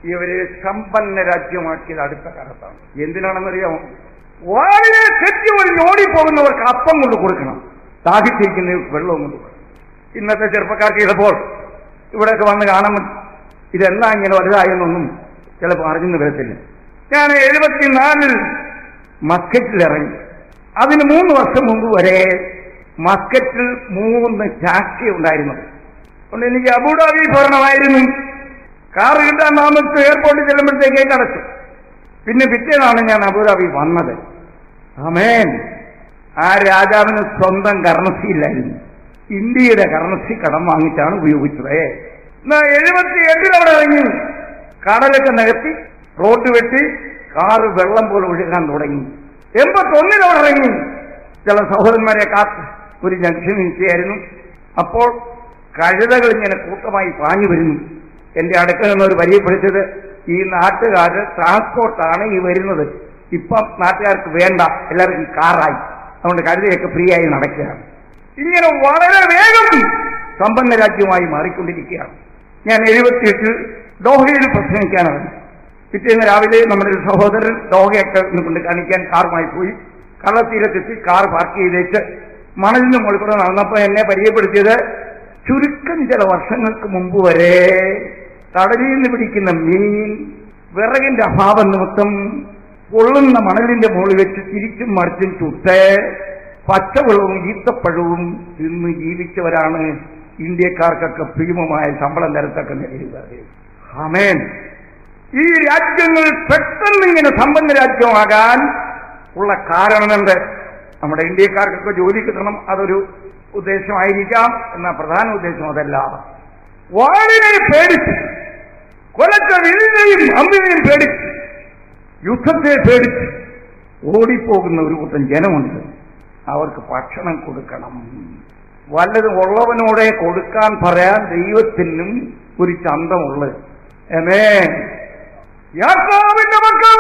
Speaker 1: ഇവരെ സമ്പന്ന രാജ്യമാക്കിയത് അടുത്ത കാലത്താണ് എന്തിനാണെന്നറിയാമോ വളരെ തെറ്റി ഒരു ഓടിപ്പോകുന്നവർക്ക് അപ്പം കൊണ്ട് കൊടുക്കണം ദാഹിച്ചിരിക്കുന്നവർക്ക് വെള്ളവും കൊണ്ട് കൊടുക്കണം ഇന്നത്തെ ചെറുപ്പക്കാർക്ക് ചിലപ്പോൾ ഇവിടെയൊക്കെ വന്ന് കാണുമ്പോൾ ഇതെന്നാ ഇങ്ങനെ വലുതായെന്നൊന്നും ചിലപ്പോൾ അറിഞ്ഞു വരത്തില്ല ഞാൻ എഴുപത്തിനാലിൽ മസ്കറ്റിൽ ഇറങ്ങി അതിന് മൂന്ന് വർഷം മുമ്പ് വരെ മസ്കറ്റിൽ മൂന്ന് ടാക്സി ഉണ്ടായിരുന്നു അതുകൊണ്ട് എനിക്ക് അബുദാബി ഭരണമായിരുന്നു കാർ കിട്ടാൻ താമസിച്ച് എയർപോർട്ടിൽ ചെല്ലുമ്പോഴത്തേക്കേ അടച്ചു പിന്നെ പിറ്റേന്നാണ് ഞാൻ അബുദാബി വന്നത് ആമേൻ ആ രാജാവിന് സ്വന്തം കറൻസി ഇല്ലായിരുന്നു ഇന്ത്യയുടെ കറൻസി കടം വാങ്ങിച്ചാണ് ഉപയോഗിച്ചത് എന്നാ എഴുപത്തി എട്ടിൽ അവിടെ ഇറങ്ങി കടലൊക്കെ നികത്തി റോഡ് വെട്ടി കാറ് വെള്ളം പോലെ ഒഴുകാൻ തുടങ്ങി എൺപത്തൊന്നിൽ അവിടെ ഇറങ്ങി ചില സഹോദരന്മാരെ കാത്ത് ഒരു ജംഗ്ഷൻ നിൽക്കുകയായിരുന്നു അപ്പോൾ കഴുതകൾ ഇങ്ങനെ കൂട്ടമായി പാഞ്ഞു വരുന്നു എന്റെ അടുക്കൽ നിന്നവർ പരിചയപ്പെടുത്തിയത് ഈ നാട്ടുകാർ ട്രാൻസ്പോർട്ടാണ് ഈ വരുന്നത് ഇപ്പം നാട്ടുകാർക്ക് വേണ്ട എല്ലാവർക്കും കാറായി അതുകൊണ്ട് കഴുതയൊക്കെ ഫ്രീ ആയി നടക്കുകയാണ് ഇങ്ങനെ വളരെ വേഗം സമ്പന്ന രാജ്യമായി മാറിക്കൊണ്ടിരിക്കുകയാണ് ഞാൻ എഴുപത്തിയെട്ടിൽ ഡോഹയിൽ പ്രസംഗിക്കാനാണ് പിറ്റേന്ന് രാവിലെ നമ്മുടെ ഒരു സഹോദരൻ ഡോഹയൊക്കെ ഒന്ന് കൊണ്ട് കാണിക്കാൻ കാറുമായി പോയി കള്ളത്തീരത്തെത്തി കാർ പാർക്ക് ചെയ്തേച്ച് മണലിന് മുകളിൽ കൂടെ നടന്നപ്പോൾ എന്നെ പരിചയപ്പെടുത്തിയത് ചുരുക്കം ചില വർഷങ്ങൾക്ക് മുമ്പ് വരെ കടലിൽ നിന്ന് പിടിക്കുന്ന മീൻ വിറകിന്റെ അഭാവം നിമിത്തം പൊള്ളുന്ന മണലിന്റെ മുകളിൽ വെച്ച് തിരിച്ചും മറിച്ചും ചുട്ട് പച്ചവെള്ളവും ഈത്തപ്പഴവും തിന്ന് ജീവിച്ചവരാണ് ഇന്ത്യക്കാർക്കൊക്കെ ഭീമമായ ശമ്പളം തരത്തൊക്കെ നേടിയത് ആമേൻ ഈ രാജ്യങ്ങൾ പെട്ടെന്ന് ഇങ്ങനെ സമ്പന്ന രാജ്യമാകാൻ ഉള്ള കാരണമുണ്ട് നമ്മുടെ ഇന്ത്യക്കാർക്കൊക്കെ ജോലി കിട്ടണം അതൊരു ഉദ്ദേശമായിരിക്കാം എന്ന പ്രധാന ഉദ്ദേശം അതല്ല വാളിനെ പേടിച്ച് കൊലച്ച വിരുന്നെയും അമ്പിനെയും പേടിച്ച് യുദ്ധത്തെ പേടിച്ച് ഓടിപ്പോകുന്ന ഒരു കൂട്ടം ജനമുണ്ട് അവർക്ക് ഭക്ഷണം കൊടുക്കണം വല്ലതും ഉള്ളവനോടെ കൊടുക്കാൻ പറയാൻ ദൈവത്തിനും ഒരു ചന്തമുള്ളത് എമേ യാക്കോബിന്റെ മക്കൾ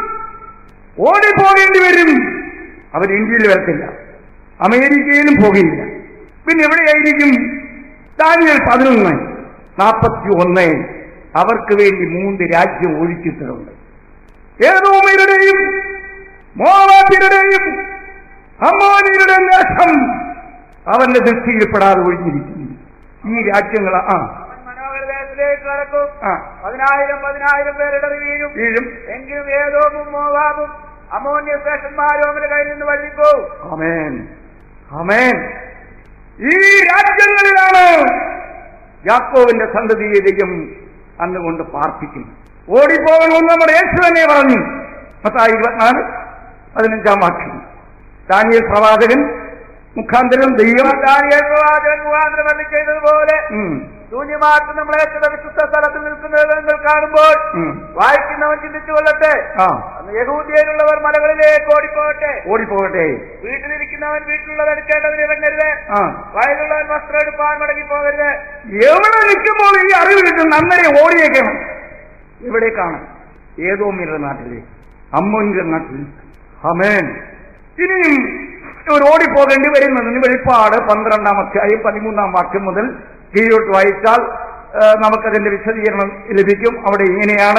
Speaker 1: ഓടിപ്പോകേണ്ടി വരും അവർ ഇന്ത്യയിൽ വരത്തില്ല അമേരിക്കയിലും പോകില്ല പിന്നെ എവിടെയായിരിക്കും ദാനിയൽ പതിനൊന്ന് നാൽപ്പത്തി ഒന്ന് അവർക്ക് വേണ്ടി മൂന്ന് രാജ്യം ഒഴിച്ചിട്ടുണ്ട് ഏതോമരുടെയും മോവാബിയുടെയും അമ്മോനിയുടെ നേഷം അവന്റെ ദൃഷ്ടിയിൽപ്പെടാതെ ഒഴിഞ്ഞിരിക്കുന്നു ഈ രാജ്യങ്ങൾ ആ
Speaker 2: അവൻ മനോഹരദേശത്തിലേക്ക് കടക്കും
Speaker 1: ആ
Speaker 2: പതിനായിരം പതിനായിരം പേരുടെ വീഴും
Speaker 1: വീഴും
Speaker 2: എങ്കിലും ഏതോമും മോവാബും അമോന്യ ശ്രേഷ്ഠന്മാരും അവന്റെ കയ്യിൽ നിന്ന് വഴുതിപ്പോവും
Speaker 1: അമേൻ അമേൻ ഈ രാജ്യങ്ങളിലാണ് യാക്കോവിന്റെ സന്തതിയെ ദൈവം അന്നുകൊണ്ട് പാർപ്പിക്കും ഓടിപ്പോകണമെന്ന് നമ്മുടെ യേശു തന്നെ പറഞ്ഞു പത്തായി ഇരുപത്തിനാല് പതിനഞ്ചാം വാക്യം ദാനിയേൽ പ്രവാചകൻ മുഖാന്തരം ദൈവം
Speaker 2: ദാനിയേൽ പ്രവാചകൻ മുഖാന്തരം അരുളി ചെയ്തതുപോലെ
Speaker 1: ഉം,
Speaker 2: ശൂന്യമാർക്കും നമ്മളെ വിശുദ്ധ സ്ഥലത്ത് നിൽക്കുന്നത് നിങ്ങൾ കാണുമ്പോൾ
Speaker 1: ഉം.
Speaker 2: വായിക്കുന്നവൻ ചിന്തിച്ചു കൊള്ളട്ടെ
Speaker 1: ആ
Speaker 2: അന്ന് യഹൂദിയയിലുള്ളവർ മലകളിലേക്ക് ഓടിപ്പോകട്ടെ
Speaker 1: ഓടിപ്പോകട്ടെ
Speaker 2: വീട്ടിലിരിക്കുന്നവൻ വീട്ടിലുള്ളത് എടുക്കേണ്ടതിന് ഇറങ്ങരുത്
Speaker 1: ആ
Speaker 2: വയലുള്ളവൻ വസ്ത്രം എടുപ്പാൻ മടങ്ങി പോകരുത്
Speaker 1: എവിടെ നിൽക്കുമ്പോൾ ഈ അറിവ് കിട്ടുന്ന അന്നേരം ഓടിയേക്കണം എവിടേക്കാണ് ഏതോമിയുടെ നാട്ടിലേക്ക് അമ്മോന്റെ നാട്ടിൽ അമേൻ ഇനിയും ഇവർ ഓടിപ്പോകേണ്ടി വരുന്നതിന് വെളിപ്പാട് പന്ത്രണ്ടാം അധ്യായം പതിമൂന്നാം വാക്യം മുതൽ കീഴോട്ട് വായിച്ചാൽ ആ, നമുക്കതിന്റെ വിശദീകരണം ലഭിക്കും അവിടെ ഇങ്ങനെയാണ്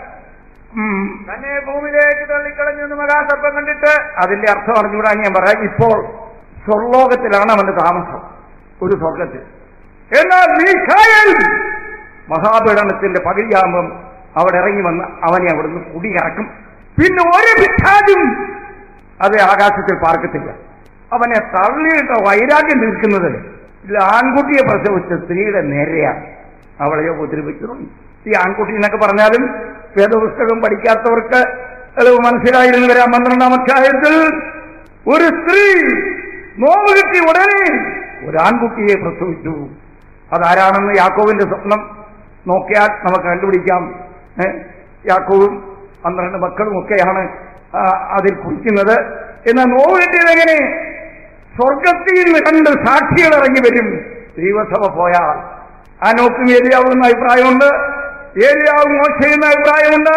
Speaker 1: ഉം,
Speaker 2: തന്നെ ഭൂമിയിലേക്ക് തള്ളിക്കളഞ്ഞു എന്ന് മഹാസർപ്പം കണ്ടിട്ട്
Speaker 1: അതിന്റെ അർത്ഥം അറിഞ്ഞുകൂടാ ഞാൻ പറയാം ഇപ്പോൾ സ്വർലോകത്തിലാണ് അവന്റെ താമസം ഒരു സ്വർഗത്തിൽ എന്നാൽ മീഖായൽ മഹാപീഡനത്തിന്റെ പകുതിയാകുമ്പം അവിടെ ഇറങ്ങി വന്ന് അവനെ അവിടുന്ന് കുടിയിറക്കും പിന്നെ ഒരു പിശാചും അത് ആകാശത്തിൽ പാർക്കത്തില്ല അവനെ തള്ളിയിട്ട് വൈരാഗ്യം തീർക്കുന്നത് ഇല്ല ആൺകുട്ടിയെ പ്രസവിച്ച സ്ത്രീയുടെ നേരെയാണ് അവളെ ഉപദ്രവിക്കുന്നു ഈ ആൺകുട്ടി എന്നൊക്കെ പറഞ്ഞാലും വേദപുസ്തകം പഠിക്കാത്തവർക്ക് എളുപ്പം മനസ്സിലായിരുന്നു വരാം പന്ത്രണ്ടാം അധ്യായത്തിൽ ഒരു സ്ത്രീ നോവ് കിട്ടി ഉടനെ ഒരു ആൺകുട്ടിയെ പ്രസവിച്ചു അതാരാണെന്ന് യാക്കോവിന്റെ സ്വപ്നം നോക്കിയാൽ നമുക്ക് കണ്ടുപിടിക്കാം ഏ? യാക്കോവും പന്ത്രണ്ട് മക്കളും ഒക്കെയാണ് ആ, അതിൽ കുറിക്കുന്നത് എന്നാൽ നോവ് കിട്ടിയത് എങ്ങനെ സ്വർഗത്തിൽ നിന്ന് രണ്ട് സാക്ഷികൾ ഇറങ്ങി വരും ദൈവസഭ പോയാൽ അനോക്കും ഏരിയാവുന്ന അഭിപ്രായമുണ്ട് ഏരിയാവും മോശയുന്ന അഭിപ്രായമുണ്ട്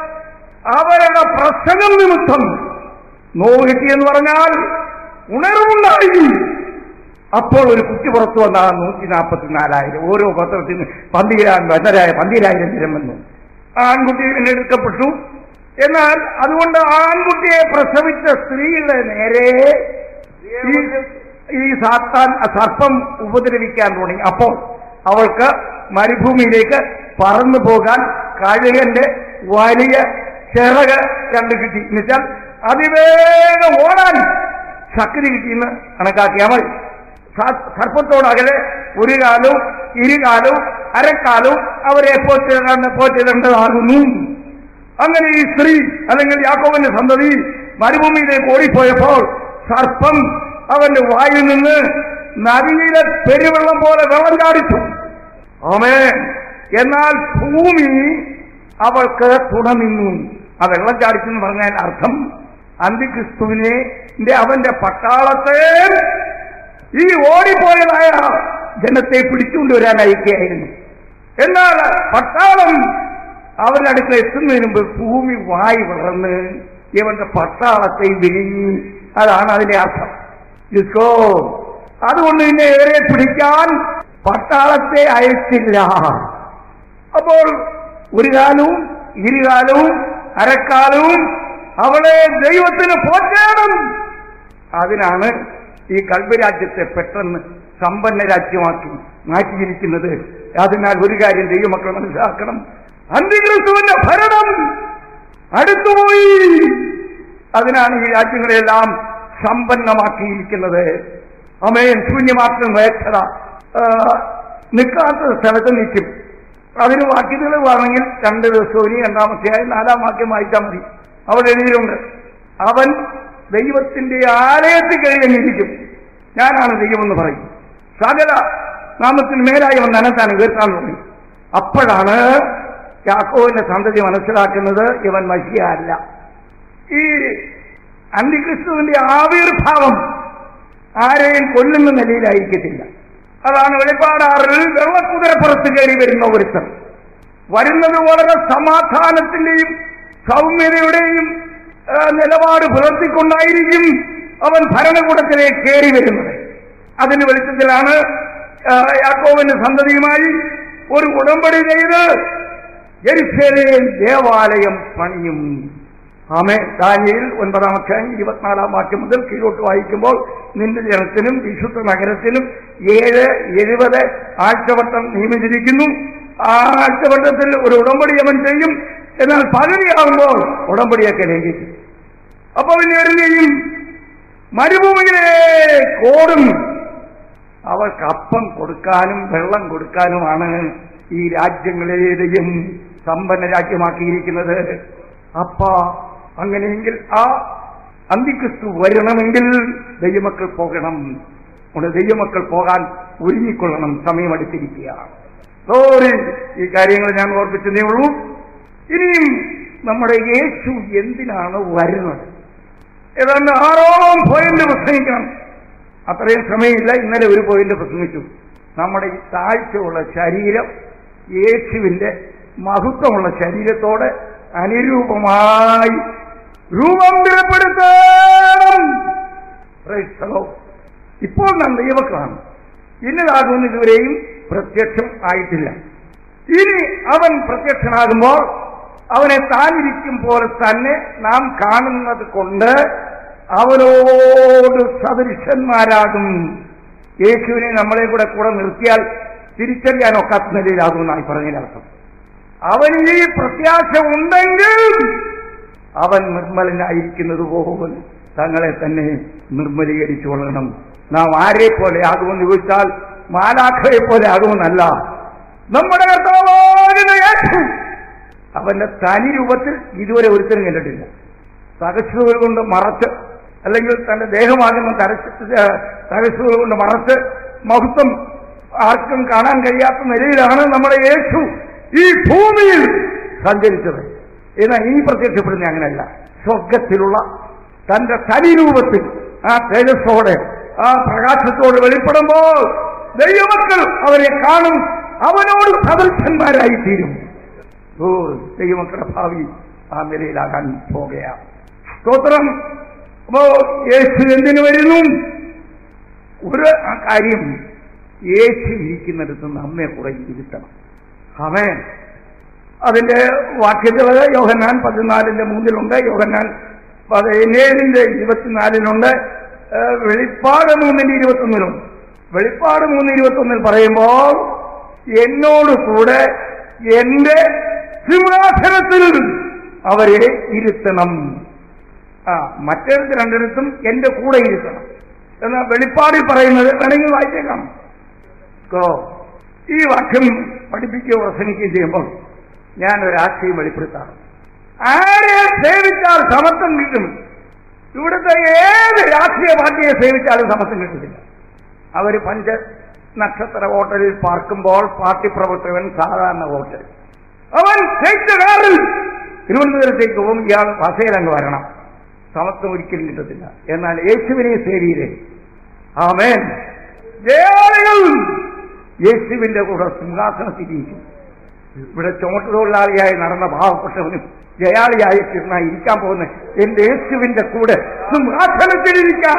Speaker 1: അവരുടെ പ്രസംഗം നിമിത്തം നോവ് കിട്ടിയെന്ന് പറഞ്ഞാൽ ഉണർവുണ്ടായി അപ്പോൾ ഒരു കുട്ടി പുറത്തു വന്നാൽ നൂറ്റി നാൽപ്പത്തിനാലായിരം ഓരോ പത്രത്തിൽ നിന്ന് പന്തിരാൻ വന്നരായ പന്തിരായിരം ജനം വന്നു ആൺകുട്ടി പിന്നെ എടുക്കപ്പെട്ടു എന്നാൽ അതുകൊണ്ട് ആൺകുട്ടിയെ പ്രസവിച്ച സ്ത്രീയുടെ നേരെ ഈ ഈ സാത്താൻ സർപ്പം ഉപദ്രവിക്കാൻ തുടങ്ങി അപ്പോൾ അവൾക്ക് മരുഭൂമിയിലേക്ക് പറന്നു പോകാൻ കഴുകന്റെ വലിയ ചിറക് കണ്ടു കിട്ടി എന്നുവെച്ചാൽ അതിവേഗം ഓടാൻ ശക്തി കിട്ടിയെന്ന് കണക്കാക്കിയാൽ മതി സ- സർപ്പത്തോടകലെ ഒരു കാലവും ഇരുകാലവും അരക്കാലവും അവരെ പോറ്റിടേണ്ട പോറ്റിടേണ്ടതാകുന്നു അങ്ങനെ ഈ സ്ത്രീ അല്ലെങ്കിൽ യാക്കോവന്റെ സന്തതി മരുഭൂമിയിലേക്ക് ഓടിപ്പോയപ്പോൾ സർപ്പം അവന്റെ വായിൽ നിന്ന് നദിയിലെ പെരുവെള്ളം പോലെ വെള്ളം ചാടിച്ചു ആമേ എന്നാൽ ഭൂമി അവൾക്ക് തുണനിന്നു ആ വെള്ളം ചാടിച്ചെന്ന് പറഞ്ഞാൽ അർത്ഥം അന്തിക്രിസ്തുവിനെ ന്റെ അവന്റെ പട്ടാളത്തെ ഈ ഓടിപ്പോയതായ ജനത്തെ പിടിച്ചുകൊണ്ടുവരാൻ അയക്കുകയായിരുന്നു എന്നാൽ പട്ടാളം അവരുടെ അടുക്കൽ എത്തുന്നതിന് മുമ്പ് ഭൂമി വായി വളർന്ന് ഇവന്റെ പട്ടാളത്തെ വിരിഞ്ഞു അതാണ് അതിന്റെ അർത്ഥം ഇസ്കോ അതുകൊണ്ട് പിന്നെ ഇവരെ പിടിക്കാൻ പട്ടാളത്തെ അയച്ചില്ല അപ്പോൾ ഒരു കാലവും ഇരുകാലവും അരക്കാലവും അവളെ ദൈവത്തിന് പോറ്റണം അതിനാണ് ഈ കൽബരാജ്യത്തെ പെട്ടെന്ന് സമ്പന്ന രാജ്യമാക്കി മാറ്റിയിരിക്കുന്നത് അതിനാൽ ഒരു കാര്യം ദൈവമക്കൾ മനസ്സിലാക്കണം അന്തിക്രിസ്തുവിന്റെ ഭരണം അടുത്തുപോയി അതിനാണ് ഈ രാജ്യങ്ങളെല്ലാം സമ്പന്നമാക്കിയിരിക്കുന്നത് അമേൻ ശൂന്യമാക്കുന്ന വേക്ഷത നിൽക്കാത്ത സ്ഥലത്ത് നിൽക്കും അതിന് വാക്യങ്ങൾ വേണമെങ്കിൽ രണ്ട് ദിവസവും ഇനി രണ്ടാമത്തെയായി നാലാം വാക്യം വായിച്ചാൽ മതി അവിടെ എഴുതിയിട്ടുണ്ട് അവൻ ദൈവത്തിന്റെ ആലയത്തിൽ കഴിഞ്ഞിരിക്കും ഞാനാണ് ദൈവമെന്ന് പറയും സകല നാമത്തിൽ മേലായി അവൻ നനത്താൻ ഉയർത്താൻ തുടങ്ങി അപ്പോഴാണ് യാക്കോവിന്റെ സന്തതി മനസ്സിലാക്കുന്നത് ഇവൻ മഷിയ അല്ല ഈ അന്തിക്രിസ്തുവിന്റെ ആവിർഭാവം ആരെയും കൊല്ലുന്ന നിലയിലായിരിക്കത്തില്ല അതാണ് വെളിപ്പാടാറിൽ വെള്ളക്കുതിരപ്പുറത്ത് കയറി വരുന്ന ഒരുത്തൻ വരുന്നത് വളരെ സമാധാനത്തിന്റെയും സൗമ്യതയുടെയും ആ, നിലപാട് പുലർത്തിക്കൊണ്ടായിരിക്കും അവൻ ഭരണകൂടത്തിലേക്ക് കയറി വരുന്നത് അതിന് വെളിച്ചത്തിലാണ് ആ, യാക്കോബിന്റെ സന്തതിയുമായി ഒരു ഉടമ്പടി ചെയ്ത് ജെറുസലേം ദേവാലയം പണിയും ആമേ ദാനിയിൽ ഒൻപതാം അധ്യായം ഇരുപത്തിനാലാം വാക്യം മുതൽ കീഴോട്ട് വായിക്കുമ്പോൾ നിന്റെ ജനത്തിനും വിശുദ്ധ നഗരത്തിനും ഏഴ് എഴുപത് ആഴ്ചവട്ടം നിയമിച്ചിരിക്കുന്നു ആ ആഴ്ചവട്ടത്തിൽ ഒരു ഉടമ്പടി അവൻ ചെയ്യും എന്നാൽ പകുതിയാകുമ്പോൾ ഉടമ്പടിയൊക്കെ ലംഘിക്കും അപ്പൊ പിന്നെ ഒരു ചെയ്യും മരുഭൂമിയിലേക്ക് ഓടും അവർക്ക് അപ്പം കൊടുക്കാനും വെള്ളം കൊടുക്കാനുമാണ് ഈ രാജ്യങ്ങളേതെയും സമ്പന്ന രാജ്യമാക്കിയിരിക്കുന്നത് അപ്പ അങ്ങനെയെങ്കിൽ ആ അന്തിക്രിസ്തു വരണമെങ്കിൽ ദൈവമക്കൾ പോകണം അതുകൊണ്ട് ദൈവമക്കൾ പോകാൻ ഒരുങ്ങിക്കൊള്ളണം സമയമടുത്തിരിക്കുക സോറി ഈ കാര്യങ്ങൾ ഞാൻ ഓർപ്പിച്ചതേ ഉള്ളൂ ഇനിയും നമ്മുടെ യേശു എന്തിനാണ് വരുന്നത് ഏതാണ്ട് ആറോളം പോയിന്റ് പ്രസംഗിക്കണം അത്രയും സമയമില്ല ഇന്നലെ ഒരു പോയിന്റ് പ്രസംഗിച്ചു നമ്മുടെ ഈ താഴ്ചയുള്ള ശരീരം യേശുവിന്റെ മഹത്വമുള്ള ശരീരത്തോട് അനുരൂപമായി രൂപാന്തരപ്പെടുത്തണം Praise the Lord. ഇപ്പോൾ നാം ദൈവക്കളാണ് ഇന്നതാകുന്ന ഇതുവരെയും പ്രത്യക്ഷം ആയിട്ടില്ല ഇനി അവൻ പ്രത്യക്ഷനാകുമ്പോൾ അവനെ താനിരിക്കും പോലെ തന്നെ നാം കാണുന്നത് കൊണ്ട് അവനോട് സദൃശന്മാരാകും യേശുവിനെ നമ്മളെ കൂടെ കൂടെ നിർത്തിയാൽ തിരിച്ചറിയാൻ ഒക്കാത്ത നിലയിലാകുമെന്നായി പറഞ്ഞതിനർത്ഥം അവന് ഈ പ്രത്യാശ ഉണ്ടെങ്കിൽ അവൻ നിർമ്മലനായിരിക്കുന്നത് പോലെ തങ്ങളെ തന്നെ നിർമ്മലീകരിച്ചു കൊള്ളണം നാം ആരെ പോലെ ആകുമെന്ന് ചോദിച്ചാൽ മാലാഖയെ പോലെ ആകുമെന്നല്ല നമ്മുടെ കർത്താവാകുന്ന യേശു അവന്റെ തനി രൂപത്തിൽ ഇതുവരെ ഒരുത്തരും കണ്ടിട്ടില്ല തകച്ചുകൾ കൊണ്ട് മറച്ച് അല്ലെങ്കിൽ തന്റെ ദേഹമാകുന്ന തരച്ച് തകച്ചുകൾ കൊണ്ട് മറച്ച് മഹത്വം ആർക്കും കാണാൻ കഴിയാത്ത നിലയിലാണ് നമ്മുടെ യേശു ഈ ഭൂമിയിൽ സഞ്ചരിച്ചത് എന്നാൽ ഇനി പ്രത്യക്ഷപ്പെടുന്ന അങ്ങനെയല്ല സ്വർഗത്തിലുള്ള തന്റെ തനിരൂപത്തിൽ ആ തേജസ്സോടെ ആ പ്രകാശത്തോട് വെളിപ്പെടുമ്പോൾ ദൈവമക്കൾ അവരെ കാണും അവനോട് സദൃശന്മാരായി തീരും ഓ ദൈവമക്കളുടെ ഭാവി ആ നിലയിലാകാൻ പോകുകയാണ് സ്തോത്രം അപ്പോ യേശു എന്തിനു വരുന്നു ഒരു ആ കാര്യം യേശു ഇരിക്കുന്നിടത്ത് നമ്മെ കുറെ ഇരുത്തണം അവൻ അതിന്റെ വാക്യത്തില് യോഹന്നാൻ പതിനാലിന്റെ മൂന്നിലുണ്ട് യോഹന്നാൻ പതിനേഴിന്റെ ഇരുപത്തിനാലിലുണ്ട് ഏഹ് വെളിപ്പാട് മൂന്നിന്റെ ഇരുപത്തൊന്നിലുണ്ട് വെളിപ്പാട് മൂന്ന് ഇരുപത്തൊന്നിൽ പറയുമ്പോൾ എന്നോട് കൂടെ എന്റെ സിംഹാസനത്തിൽ അവരെ ഇരുത്തണം ആ മറ്റേത് രണ്ടിടത്തും എന്റെ കൂടെ ഇരുത്തണം എന്നാൽ വെളിപ്പാടിൽ പറയുന്നത് വേണമെങ്കിൽ വായിച്ചേക്കാം കോ ഈ വാക്യം പഠിപ്പിക്കുകയോ പ്രസംഗിക്കുകയും ചെയ്യുമ്പോൾ ഞാൻ ഒരു ആശയം വെളിപ്പെടുത്താം ആരെ സേവിച്ചാൽ സമത്വം കിട്ടും ഇവിടുത്തെ ഏത് രാഷ്ട്രീയ പാർട്ടിയെ സേവിച്ചാലും സമത്വം കിട്ടത്തില്ല അവർ പഞ്ച നക്ഷത്ര ഹോട്ടലിൽ പാർക്കുമ്പോൾ പാർട്ടി പ്രവർത്തകൻ സാധാരണ ഹോട്ടൽ അവൻ സ്റ്റേറ്റ് കാറിൽ തിരുവനന്തപുരത്തേക്ക് പോകും ഇയാൾ ബസയിലങ്ങ് വരണം സമത്വം ഒരിക്കലും കിട്ടത്തില്ല എന്നാൽ യേശുവിനെ സേവിയില്ലേ ആമേൻ ജയാളികൾ യേശുവിന്റെ കൂടെ സിംഹാസനത്തിൽ ഇരിക്കും ഇവിടെ ചുമട്ടുതൊഴിലാളിയായി നടന്ന പാവപ്പെട്ടവനും ജയാളിയായി തീർന്ന ഇരിക്കാൻ പോകുന്ന എന്റെ യേശുവിന്റെ കൂടെ സിംഹാസനത്തിലിരിക്കാം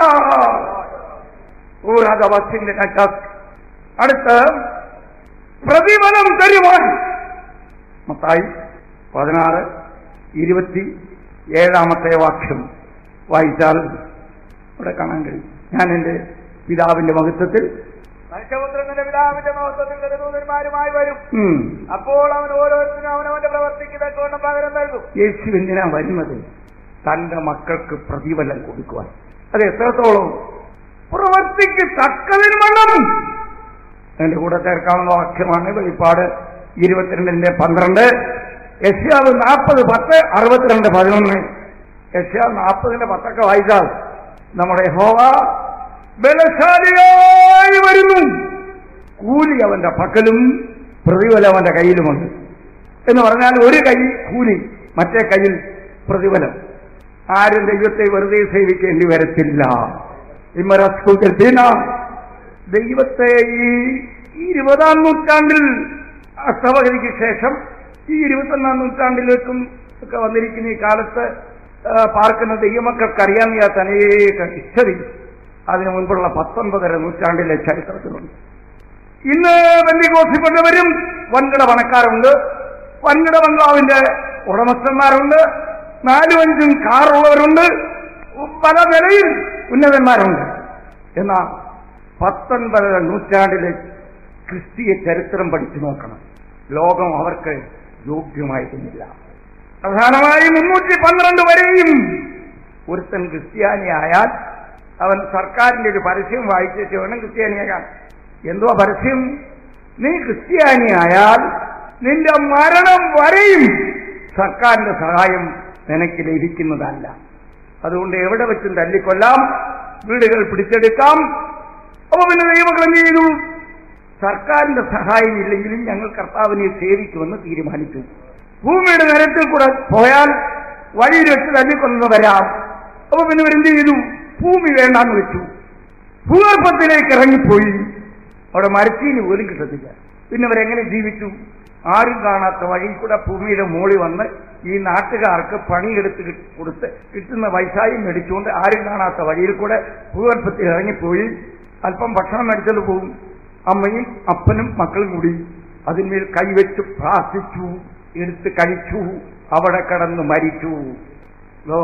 Speaker 1: ഊരാദവസിന്റെ അടുത്ത് പ്രതിഫലം തരുവാൻ മത്തായി പതിനാറ് ഇരുപത്തി ഏഴാമത്തെ വാക്യം വായിച്ചാൽ ഇവിടെ കാണാൻ കഴിയും ഞാൻ എന്റെ പിതാവിന്റെ മഹത്വത്തിൽ
Speaker 2: മനുഷ്യപുത്രൻ തന്റെ പിതാവിന്റെ മഹത്വത്തിൽ ദൂതന്മാരുമായി വരും
Speaker 1: ഉം,
Speaker 2: അപ്പോൾ അവൻ ഓരോരുത്തരും അവനവന്റെ പ്രവർത്തിക്ക് തക്കവണ്ണം പകരം നൽകും
Speaker 1: യേശു എന്തിനാ വരുന്നത് തന്റെ മക്കൾക്ക് പ്രതിഫലം കൊടുക്കുവാൻ അത് എത്രത്തോളം പ്രവർത്തിക്ക് തക്കതിന് വണ്ണം എന്റെ കൂടെ ചേർക്കാവുന്ന വാക്യമാണ് വെളിപ്പാട് ഇരുപത്തിരണ്ടിന്റെ പന്ത്രണ്ട് യശ്യാവ് നാൽപ്പത് പത്ത് അറുപത്തിരണ്ട് പതിനൊന്ന് യശ്യാവ് നാൽപ്പതിന്റെ പത്തൊക്കെ വായിച്ചാൽ നമ്മുടെ ഹോവ ബലശാലിയായി വരുന്നു കൂലി അവന്റെ പക്കലും പ്രതിഫലം അവന്റെ കയ്യിലുമുണ്ട് എന്ന് പറഞ്ഞാൽ ഒരു കൈ കൂലി മറ്റേ കയ്യിൽ പ്രതിഫലം ആരും ദൈവത്തെ വെറുതെ സേവിക്കേണ്ടി വരത്തില്ല ഇമ്മറസ്കൂത്തിൽ ദൈവത്തെ ഈ ഇരുപതാം നൂറ്റാണ്ടിൽ അഷ്ടപകുതിക്ക് ശേഷം ഈ ഇരുപത്തൊന്നാം നൂറ്റാണ്ടിലേക്കും ഒക്കെ വന്നിരിക്കുന്ന ഈ കാലത്ത് ആ, പാർക്കുന്ന ദൈവമക്കൾക്ക് അറിയാൻ വയ്യാത്ത അനേക ഹിസ്റ്ററി അതിനു മുൻപുള്ള പത്തൊൻപതര നൂറ്റാണ്ടിലെ ചരിത്രത്തിലുണ്ട് ഇന്ന് ബന്ധിഘോഷിപ്പെട്ടവരും വൻകിട പണക്കാരുണ്ട് വൻകിട ബംഗ്ലാവിന്റെ ഉടമസ്ഥന്മാരുണ്ട് നാലും അഞ്ചും കാറുള്ളവരുണ്ട് പല നിലയിൽ ഉന്നതന്മാരുണ്ട് എന്നാൽ പത്തൊൻപതര നൂറ്റാണ്ടിലെ ക്രിസ്തീയ ചരിത്രം പഠിച്ചു നോക്കണം ലോകം അവർക്ക് യോഗ്യമായിരുന്നില്ല പ്രധാനമായും മുന്നൂറ്റി പന്ത്രണ്ട് വരെയും ഒരുത്തൻ ക്രിസ്ത്യാനിയായാൽ അവൻ സർക്കാരിന്റെ ഒരു പരസ്യം വായിച്ചിട്ട് വേണം ക്രിസ്ത്യാനിയാകാൻ എന്തുവാ പരസ്യം നീ ക്രിസ്ത്യാനിയായാൽ നിന്റെ മരണം വരെയും സർക്കാരിന്റെ സഹായം നിനക്ക് ലഭിക്കുന്നതല്ല അതുകൊണ്ട് എവിടെ വെച്ചും തല്ലിക്കൊല്ലാം വീടുകൾ പിടിച്ചെടുക്കാം അപ്പൊ പിന്നെ ദൈവങ്ങൾ എന്ത് ചെയ്തു സർക്കാരിന്റെ സഹായം ഇല്ലെങ്കിലും ഞങ്ങൾ കർത്താവിനെ സേവിക്കുമെന്ന് തീരുമാനിച്ചു ഭൂമിയുടെ നിരത്തിൽ കൂടെ പോയാൽ വഴിയിൽ വെച്ച് തല്ലിക്കൊന്നു വരാം അപ്പൊ പിന്നെ ഇവരെന്ത് ചെയ്തു ഭൂമി വേണ്ടാന്ന് വെച്ചു ഭൂഗർഭത്തിലേക്ക് ഇറങ്ങിപ്പോയി അവിടെ മരച്ചീനി പോലും കിട്ടത്തില്ല പിന്നെ അവരെങ്ങനെ ജീവിച്ചു ആരും കാണാത്ത വഴി കൂടെ ഭൂമിയുടെ മുകളിൽ വന്ന് ഈ നാട്ടുകാർക്ക് പണിയെടുത്ത് കി- കൊടുത്ത് കിട്ടുന്ന വൈസായും മേടിച്ചുകൊണ്ട് ആരും കാണാത്ത വഴിയിൽ കൂടെ ഭൂഗർഭത്തിൽ ഇറങ്ങിപ്പോയി അല്പം ഭക്ഷണം മേടിച്ചത് പോകും അമ്മയും അപ്പനും മക്കളും കൂടി അതിന്മേൽ കൈവച്ച് പ്രാർത്ഥിച്ചു എടുത്ത് കഴിച്ചു അവിടെ കടന്ന് മരിച്ചു ഓ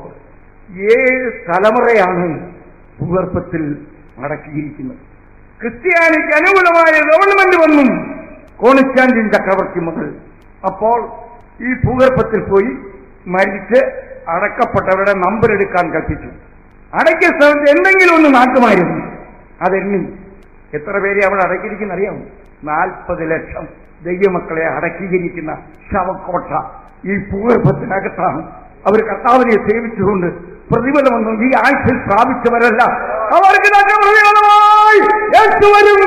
Speaker 1: ഏഴ് തലമുറയാണ് ഭൂഗർഭത്തിൽ അടക്കിയിരിക്കുന്നത് ക്രിസ്ത്യാനിക്ക് അനുകൂലമായ ഗവൺമെന്റ് വന്നു കോണിച്ചാൻജിൻ ചക്രവർത്തി മുതൽ അപ്പോൾ ഈ ഭൂഗർഭത്തിൽ പോയി മരിച്ച് അടക്കപ്പെട്ടവരുടെ നമ്പർ എടുക്കാൻ കൽപ്പിച്ചു അടയ്ക്ക സ്ഥലത്ത് എന്തെങ്കിലും ഒന്ന് നാട്ടുമായിരുന്നു അതെണ്ണി എത്ര പേരെ അവിടെ അടക്കിയിരിക്കുന്ന അറിയാമോ നാൽപ്പത് ലക്ഷം ദൈവമക്കളെ അടക്കിയിരിക്കുന്ന ശവക്കോട്ട ഈ ഭൂഗർഭത്തിനകത്താണ് അവർ കർത്താവിനെ സേവിച്ചുകൊണ്ട് പ്രതിഫലമൊന്നും ഈ ആഴ്ചയിൽ പ്രാപിച്ചവരല്ല അവർക്ക് നല്ല പ്രതിഫലമായി യേശു വരും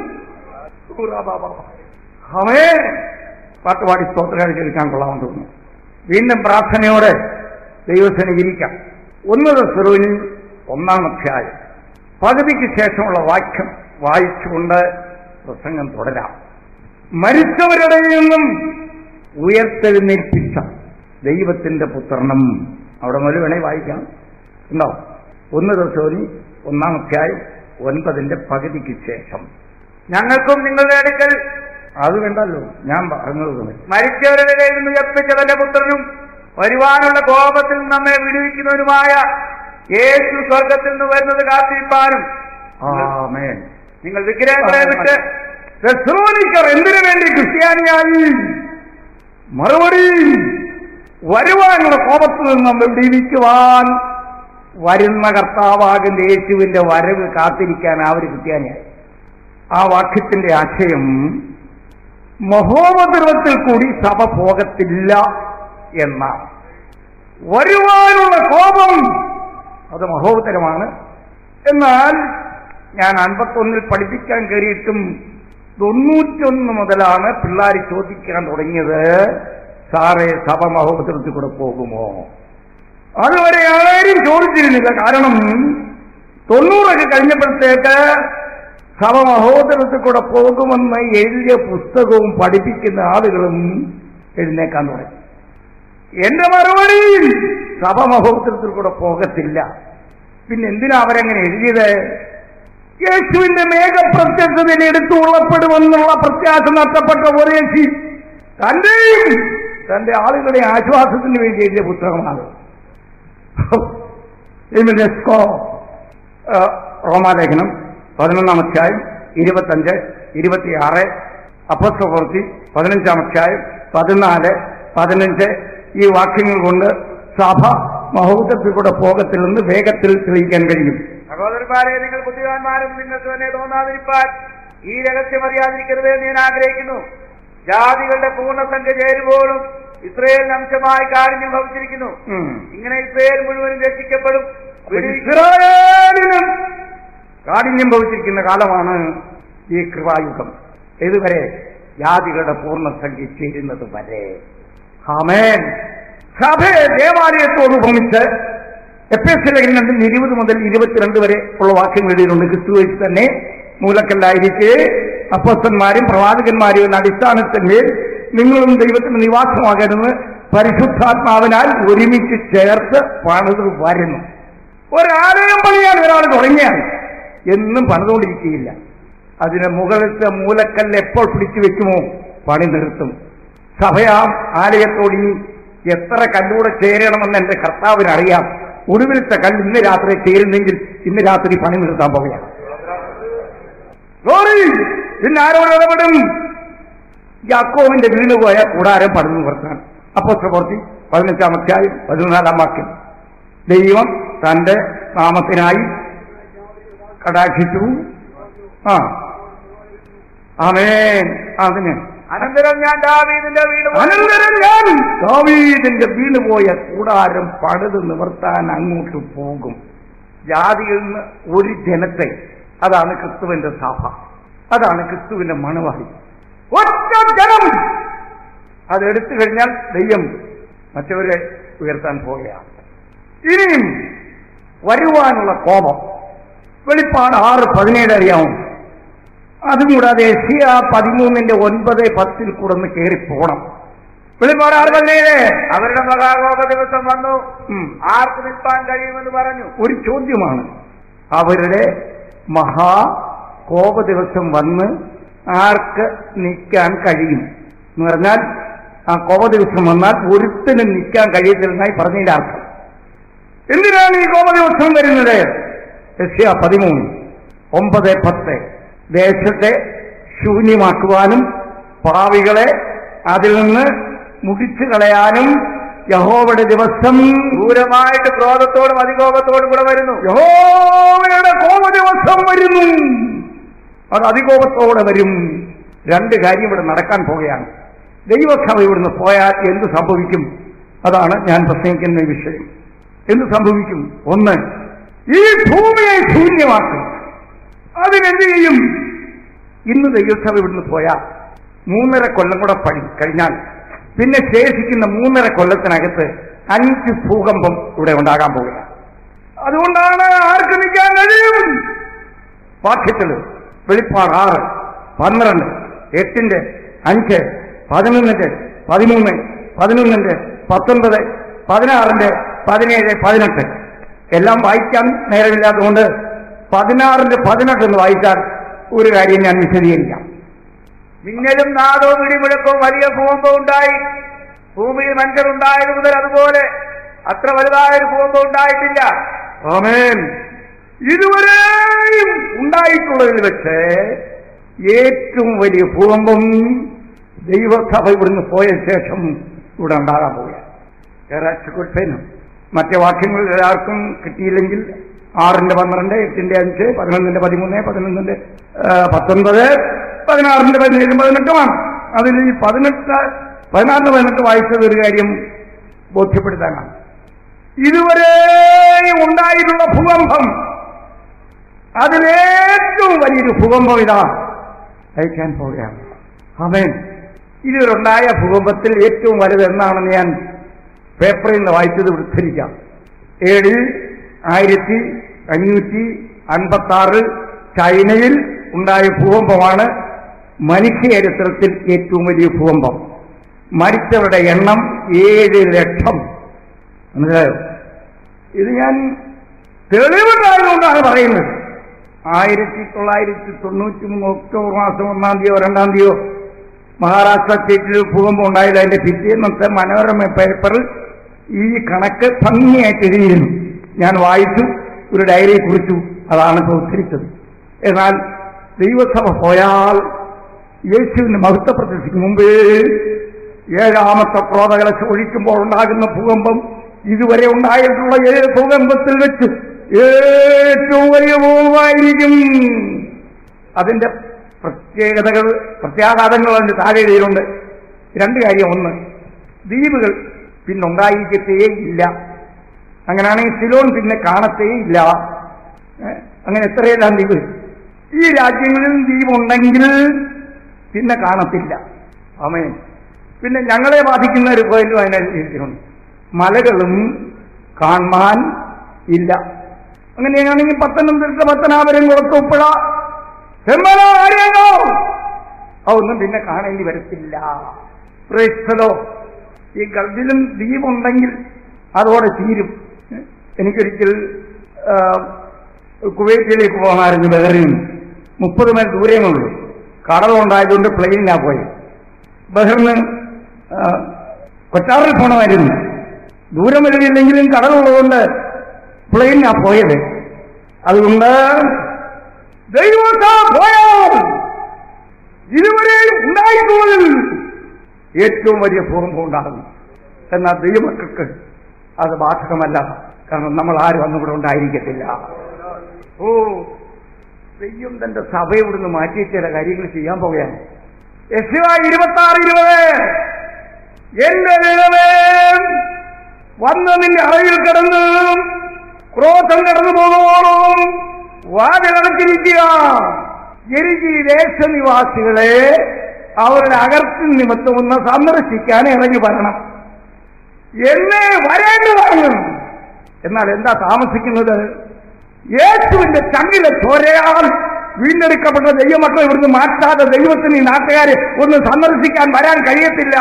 Speaker 1: ഹമേ പാട്ടുപാടി സ്തോത്രകാരി കേൾക്കാൻ കൊള്ളാമെന്ന് തോന്നുന്നു വീണ്ടും പ്രാർത്ഥനയോടെ ദൈവത്തിന് ഇരിക്കാം ഒന്നത് സെറുവിന് ഒന്നാം അധ്യായം പകുതിക്ക് ശേഷമുള്ള വാക്യം വായിച്ചുകൊണ്ട് പ്രസംഗം തുടരാം മരിച്ചവരുടെ നിന്നും ഉയർത്തെഴുന്നേൽപ്പിച്ച ദൈവത്തിന്റെ പുത്രനും അവിടെ മുതൽ വേണേ വായിക്കാം ഉണ്ടോ ഒന്ന് ദിവസവും ഒന്നാം അധ്യായം ഒൻപതിന്റെ പകുതിക്ക് ശേഷം
Speaker 2: ഞങ്ങൾക്കും നിങ്ങളുടെ അടുക്കൽ
Speaker 1: അത് വേണ്ടല്ലോ ഞാൻ പറഞ്ഞത് പോലെ.
Speaker 2: മരിച്ചവരുടെ ഇടയിൽ നിന്ന് ഉയർപ്പിച്ച തന്റെ പുത്രനും വരുവാനുള്ള കോപത്തിൽ നിന്ന് നമ്മെ വിടുവിക്കുന്നവനുമായ യേശു സ്വർഗത്തിൽ നിന്ന് വരുന്നത് കാത്തിരിപ്പാനും
Speaker 1: ആമേൻ
Speaker 2: നിങ്ങൾ വിഗ്രഹങ്ങളെ വിട്ട്
Speaker 1: തെസ്സലോനിക്കർ എന്തിനു വേണ്ടി ക്രിസ്ത്യാനിയായി മറുപടി വരുവാനുള്ള കോപത്തിൽ നിന്നും വിടിവിക്കുവാൻ വരുന്ന കർത്താവാകുന്ന യേശുവിന്റെ വരവ് കാത്തിരിക്കാൻ ആ ഒരു ക്രിസ്ത്യാനിയായി ആ വാക്യത്തിന്റെ ആശയം മഹോപദ്രവത്തിൽ കൂടി സഭ പോകത്തില്ല എന്നാണ് വരുവാനുള്ള കോപം അത് മഹോദരമാണ് എന്നാൽ ഞാൻ അൻപത്തൊന്നിൽ പഠിപ്പിക്കാൻ കയറിയിട്ടും തൊണ്ണൂറ്റൊന്ന് മുതലാണ് പിള്ളേർ ചോദിക്കാൻ തുടങ്ങിയത് സാറേ സഭ മഹോദരത്തിൽ കൂടെ പോകുമോ അതുവരെ ആരും ചോദിച്ചിരുന്നില്ല കാരണം തൊണ്ണൂറൊക്കെ കഴിഞ്ഞപ്പോഴത്തേക്ക് സഭ മഹോദരത്തിൽ കൂടെ പോകുമെന്ന് എഴുതിയ പുസ്തകവും പഠിപ്പിക്കുന്ന ആളുകളും എഴുന്നേക്കാൻ തുടങ്ങി എന്റെ മറുപടി സഭ മഹോത്സവത്തിൽ കൂടെ പോകത്തില്ല പിന്നെ എന്തിനാ അവരങ്ങനെ എഴുതിയത് യേശുവിന്റെ മേഘപ്രത്യക്ഷതയിൽ എടുത്തു ഉള്ളപ്പെടുമെന്നുള്ള പ്രത്യാശ നഷ്ടപ്പെട്ട ഒരേശി തന്റെയും തന്റെ ആളുകളുടെ ആശ്വാസത്തിന് വേണ്ടി എഴുതിയ പുസ്തകമാണ് ഇമിനെസ്കോ റോമാലേഖനം പതിനൊന്നാം അധ്യായം ഇരുപത്തഞ്ച് ഇരുപത്തിയാറ് അപ്പസ്വപ്രവൃത്തി പതിനഞ്ചാം അധ്യായം പതിനാല് പതിനഞ്ച് ഈ വാക്യങ്ങൾ കൊണ്ട് സഭ മഹോദത്തിൽ കൂടെ പോകത്തില്ലെന്ന് വേഗത്തിൽ തെളിയിക്കാൻ കഴിയും
Speaker 2: സഹോദരന്മാരെ നിങ്ങൾ ബുദ്ധിമാന്മാരും നിങ്ങൾക്ക് തന്നെ തോന്നാതിരിപ്പാൻ ഈ രഹസ്യം അറിയാതിരിക്കരുത് എന്ന് ഞാൻ ആഗ്രഹിക്കുന്നു ജാതികളുടെ പൂർണ്ണസംഖ്യ ചേരുമ്പോഴും ഇസ്രയേലിന് അംശമായി കാഠിന്യം ഭവിച്ചിരിക്കുന്നു
Speaker 1: ഉം.
Speaker 2: ഇങ്ങനെ ഇസ്രയേൽ മുഴുവനും രക്ഷിക്കപ്പെടും വിടുവിക്ക-
Speaker 1: ഇസ്രായേലിന് കാഠിന്യം ഭവിച്ചിരിക്കുന്ന കാലമാണ് ഈ കൃപായുഗം ഇതുവരെ ജാതികളുടെ പൂർണ്ണസംഖ്യ ചേരുന്നത് വരെ ആമേൻ സഭയെ ദേവാലയത്തോട് ഉപമിച്ച് എഫ് എസ് ലേഖനത്തിൽ ഇരുപത് മുതൽ ഇരുപത്തിരണ്ട് വരെ ഉള്ള വാക്യങ്ങൾ എഴുതിയിട്ടുണ്ട് ക്രിസ്തു വെച്ച് തന്നെ മൂലക്കല്ലായിരിക്കെ അപ്പോസ്തന്മാരും പ്രവാചകന്മാരും എന്ന അടിസ്ഥാനത്തിന്മേൽ നിങ്ങളും ദൈവത്തിന് നിവാസമാകരുന്ന് പരിശുദ്ധാത്മാവിനാൽ ഒരുമിച്ച് ചേർത്ത് പണിത് വരുന്നു ഒരാലയം പണിയാൻ ഒരാൾ തുടങ്ങിയാൽ എന്നും പണിതുകൊണ്ടിരിക്കുകയില്ല അതിന് മുകളിലത്തെ മൂലക്കല്ല് എപ്പോൾ പിടിച്ചു വെക്കുമോ പണി നിർത്തും സഭയാ ആലയത്തോട് ഇനി എത്ര കല്ലൂടെ ചേരണമെന്ന് എന്റെ കർത്താവിന് അറിയാം ഒടുവിലത്തെ കല്ല് ഇന്ന് രാത്രി ചേരുന്നെങ്കിൽ ഇന്ന് രാത്രി പണി നിർത്താൻ പോവുകയാണ് Glory! പിന്നെ ആരോട് ഇടപെടും യാക്കോവിന്റെ വീണ് പോയ കൂടാരം പണിതു നിർത്താൻ അപ്പോ പ്രവർത്തി പതിനഞ്ചാം അധ്യായം പതിനാലാം വാക്യം ദൈവം തന്റെ നാമത്തിനായി കടാക്ഷിച്ചു ആ ആമേൻ അതിന്
Speaker 2: അനന്തരം ഞാൻ ദാവീദിന്റെ വീട് പണിതു.
Speaker 1: അനന്തരം ഞാൻ ദാവീദിന്റെ വീണുപോയ കൂടാരം പണിത് നിവർത്താൻ അങ്ങോട്ട് പോകും ജാതിയിൽ നിന്ന് ഒരു ജനത്തെ അതാണ് ക്രിസ്തുവിന്റെ സഭ അതാണ് ക്രിസ്തുവിന്റെ മണവാളി ഒറ്റ ജനം അതെടുത്തു കഴിഞ്ഞാൽ ദൈവം മറ്റവരെ ഉയർത്താൻ പോവുകയാണ് ഇനിയും വരുവാനുള്ള കോപം വെളിപ്പാട് ആറ് പതിനേഴ് അറിയാവും അതും കൂടാതെ എസിയ പതിമൂന്നിന്റെ ഒൻപത് പത്തിൽ കൂടെ ഒന്ന് കയറി പോണം വെളിപ്പാട് ആറ് പതിനേഴ്
Speaker 2: അവരുടെ മഹാകോപ ദിവസം വന്നു
Speaker 1: ഉം.
Speaker 2: ആർക്ക് നിൽപ്പാൻ കഴിയുമെന്ന് പറഞ്ഞു
Speaker 1: ഒരു ചോദ്യമാണ് അവരുടെ മഹാ കോപ ദിവസം വന്ന് ആർക്ക് നിൽക്കാൻ കഴിയും എന്ന് പറഞ്ഞാൽ ആ കോപ ദിവസം വന്നാൽ ഒരുത്തിനും നിൽക്കാൻ കഴിയത്തില്ലെന്നായി പറഞ്ഞതിന്റെ അർത്ഥം എന്തിനാണ് ഈ കോപ ദിവസം വരുന്നത് എസ്യ പതിമൂന്ന് ഒമ്പത് പത്ത് ദേശത്തെ ശൂന്യമാക്കുവാനും പാവികളെ അതിൽ നിന്ന് മുടിച്ചു കളയാനും യഹോവയുടെ ദിവസം
Speaker 2: ക്രൂരമായിട്ട് ക്രോധത്തോടും അതികോപത്തോടും കൂടെ വരുന്നു
Speaker 1: യഹോവയുടെ കോപദിവസം വരുന്നു അത് അതികോപത്തോടെ വരും രണ്ട് കാര്യം ഇവിടെ നടക്കാൻ പോകുകയാണ് ദൈവസഭ ഇവിടുന്ന് പോയാൽ എന്ത് സംഭവിക്കും അതാണ് ഞാൻ പ്രസംഗിക്കുന്ന ഈ വിഷയം എന്ത് സംഭവിക്കും ഒന്ന് ഈ ഭൂമിയെ ശൂന്യമാക്കും അതിനെന്ത് ചെയ്യും ഇന്ന് ദൈവസഭ ഇവിടുന്ന് പോയാൽ മൂന്നര കൊല്ലം കൂടെ പണി കഴിഞ്ഞാൽ പിന്നെ ശേഷിക്കുന്ന മൂന്നര കൊല്ലത്തിനകത്ത് അഞ്ച് ഭൂകമ്പം ഇവിടെ ഉണ്ടാകാൻ പോവുകയാണ് അതുകൊണ്ടാണ് ആർക്ക് നിൽക്കാൻ കഴിയും വാക്യത്തില് വെളിപ്പാട് ആറ് പന്ത്രണ്ട് എട്ടിന്റെ അഞ്ച് പതിനൊന്നിന്റെ പതിമൂന്ന് പതിനൊന്നിന്റെ പത്തൊൻപത് പതിനാറിന്റെ പതിനേഴ് പതിനെട്ട് എല്ലാം വായിക്കാൻ നേരമില്ലാത്തതുകൊണ്ട് പതിനാറിന്റെ പതിനെട്ട് എന്ന് വായിച്ചാൽ ഒരു കാര്യം ഞാൻ വിശദീകരിക്കാം
Speaker 2: മിന്നലും നാദവും ഇടിമുഴക്കവും വലിയ ഭൂകമ്പം ഉണ്ടായി ഭൂമിയിൽ മനുഷ്യരുണ്ടായത് മുതൽ അതുപോലെ അത്ര വലുതായ ഒരു ഭൂകമ്പം ഉണ്ടായിട്ടില്ല
Speaker 1: ആമേൻ ഇതുവരെയും ഉണ്ടായിട്ടുള്ളതിൽ വെച്ച് ഏറ്റവും വലിയ ഭൂകമ്പം ദൈവസഭ ഇവിടുന്ന് പോയ ശേഷം ഇവിടെ ഉണ്ടാകാൻ പോവുകയാണ് മറ്റേ വാക്യങ്ങൾ എല്ലാവർക്കും കിട്ടിയില്ലെങ്കിൽ ആറിന്റെ പന്ത്രണ്ട് എട്ടിന്റെ അഞ്ച് പതിനൊന്നിന്റെ പതിമൂന്ന് പതിനൊന്നിന്റെ ആ, പത്തൊൻപത് പതിനാറിന്റെ പതിനേഴ് പതിനെട്ടുമാണ് അതിൽ ഈ പതിനെട്ട് പതിനാറിന് പതിനെട്ട് വായിച്ചത് ഒരു കാര്യം ബോധ്യപ്പെടുത്താനാണ് ഇതുവരെ ഉണ്ടായിട്ടുള്ള ഭൂകമ്പം അതിലേറ്റവും വലിയൊരു ഭൂകമ്പം ഇതാ അയക്കാൻ പോവുകയാണ് അമേൻ ഇതുവരുണ്ടായ ഭൂകമ്പത്തിൽ ഏറ്റവും വലുത് എന്നാണെന്ന് ഞാൻ പേപ്പറിൽ നിന്ന് വായിച്ചത് ഉദ്ധരിക്കാം ഏഴ് ആയിരത്തി അഞ്ഞൂറ്റി അൻപത്തി ആറ് ചൈനയിൽ ഉണ്ടായ ഭൂകമ്പമാണ് മനുഷ്യ ചരിത്രത്തിൽ ഏറ്റവും വലിയ ഭൂകമ്പം മരിച്ചവരുടെ എണ്ണം ഏഴ് ലക്ഷം മനസ്സിലായോ ഇത് ഞാൻ തെളിവുണ്ടായതുകൊണ്ടാണ് പറയുന്നത് ആയിരത്തി തൊള്ളായിരത്തി തൊണ്ണൂറ്റി മൂന്ന് ഒക്ടോബർ മാസം ഒന്നാം തീയതിയോ രണ്ടാം തീയതിയോ മഹാരാഷ്ട്ര സ്റ്റേറ്റിൽ ഭൂകമ്പം ഉണ്ടായത് അതിന്റെ പിറ്റേന്നത്തെ മനോരമ പേപ്പറിൽ ഈ കണക്ക് ഭംഗിയായിട്ട് എഴുതിയിരുന്നു ഞാൻ വായിച്ചു ഒരു ഡയറി കുറിച്ചു അതാണ് ഇപ്പോൾ ഉദ്ധരിച്ചത് എന്നാൽ ദൈവസഭ പോയാൽ യേശുവിന്റെ മഹത്വ പ്രതിഷ്ഠയ്ക്ക് മുമ്പേ ഏഴാമത്തെ ക്രോധകലശ ഒഴിക്കുമ്പോൾ ഉണ്ടാകുന്ന ഭൂകമ്പം ഇതുവരെ ഉണ്ടായിട്ടുള്ള ഏഴ് ഭൂകമ്പത്തിൽ വെച്ച് ഏറ്റവും വലിയ ഭൂകമ്പമായിരിക്കും അതിന്റെ പ്രത്യേകതകൾ പ്രത്യാഘാതങ്ങൾ അതിന്റെ താഴെ എഴുതിയിട്ടുണ്ട് രണ്ട് കാര്യം ഒന്ന് ദ്വീപുകൾ പിന്നുണ്ടായിരിക്കത്തേ ഇല്ല അങ്ങനെയാണെങ്കിൽ സിലോൺ പിന്നെ കാണത്തേ ഇല്ല ഏ? അങ്ങനെ എത്രയെല്ലാം ദ്വീപ് ഈ രാജ്യങ്ങളിൽ ദ്വീപുണ്ടെങ്കിൽ പിന്നെ കാണത്തില്ല അമേൻ പിന്നെ ഞങ്ങളെ ബാധിക്കുന്ന ഒരു പോയിന്റും അതിനനുസരിച്ചുണ്ട് മലകളും കാണാൻ ഇല്ല അങ്ങനെയാണെങ്കിൽ പത്തനംതിട്ട പത്തനാപുരം കുളത്തുപ്പുഴ ചെമ്മല ആര്യങ്ങോ അതൊന്നും പിന്നെ കാണേണ്ടി വരത്തില്ല പ്രേക്ഷതോ ഈ ഗൾഫിലും ദ്വീപുണ്ടെങ്കിൽ അതോടെ തീരും എനിക്കൊരിക്കൽ ആ, കുവൈറ്റിലേക്ക് പോകാമായിരുന്നു ബഹറിൻ മുപ്പത് മൈൽ ദൂരമേ ഉള്ളൂ കടലുണ്ടായതുകൊണ്ട് പ്ലെയിനിനാ പോയി ബഹറിന് ആ, കൊട്ടാറിൽ പോകണമായിരുന്നു ദൂരം വരുന്നില്ലെങ്കിലും കടലുള്ളതുകൊണ്ട് പ്ലെയിനാ പോയത് അതുകൊണ്ട് ദൈവത്ത പോയാൽ ഇതുവരെ ഉണ്ടായിട്ടുള്ളതിൽ ഏറ്റവും വലിയ ഭൂകമ്പം ഉണ്ടാകും എന്നാൽ ദൈവമക്കൾക്ക് അത് ബാധകമല്ല കാരണം നമ്മൾ ആരും അന്ന് ഇവിടെ ഉണ്ടായിരിക്കത്തില്ല ഓ ദൈവം തന്റെ സഭ ഇവിടുന്ന് മാറ്റി ചില കാര്യങ്ങൾ ചെയ്യാൻ പോകുകയാണ് യശുവ ഇരുപത്തി ആറ് ഇരുപത് എന്റെ ദൈവമേ വന്ന് നിന്റെ അറയിൽ കിടന്ന് ക്രോധം കടന്നു പോകുമ്പോഴും വാതിലടച്ചിരിക്കുക എനിക്ക് ഈ ദേശനിവാസികളെ അവരുടെ അകർത്തിൽ നിമിത്തം ഒന്ന് സന്ദർശിക്കാൻ ഇറങ്ങി വരണം എന്നെ വരേണ്ടതാണ് എന്നാൽ എന്താ താമസിക്കുന്നത് യേശുവിന്റെ ചങ്ങിലെ ചോരയാൽ വീണ്ടെടുക്കപ്പെട്ട ദൈവമക്കളെ ഇവിടുന്ന് മാറ്റാതെ ദൈവത്തിന് ഈ നാട്ടുകാരെ ഒന്ന് സന്ദർശിക്കാൻ വരാൻ കഴിയത്തില്ല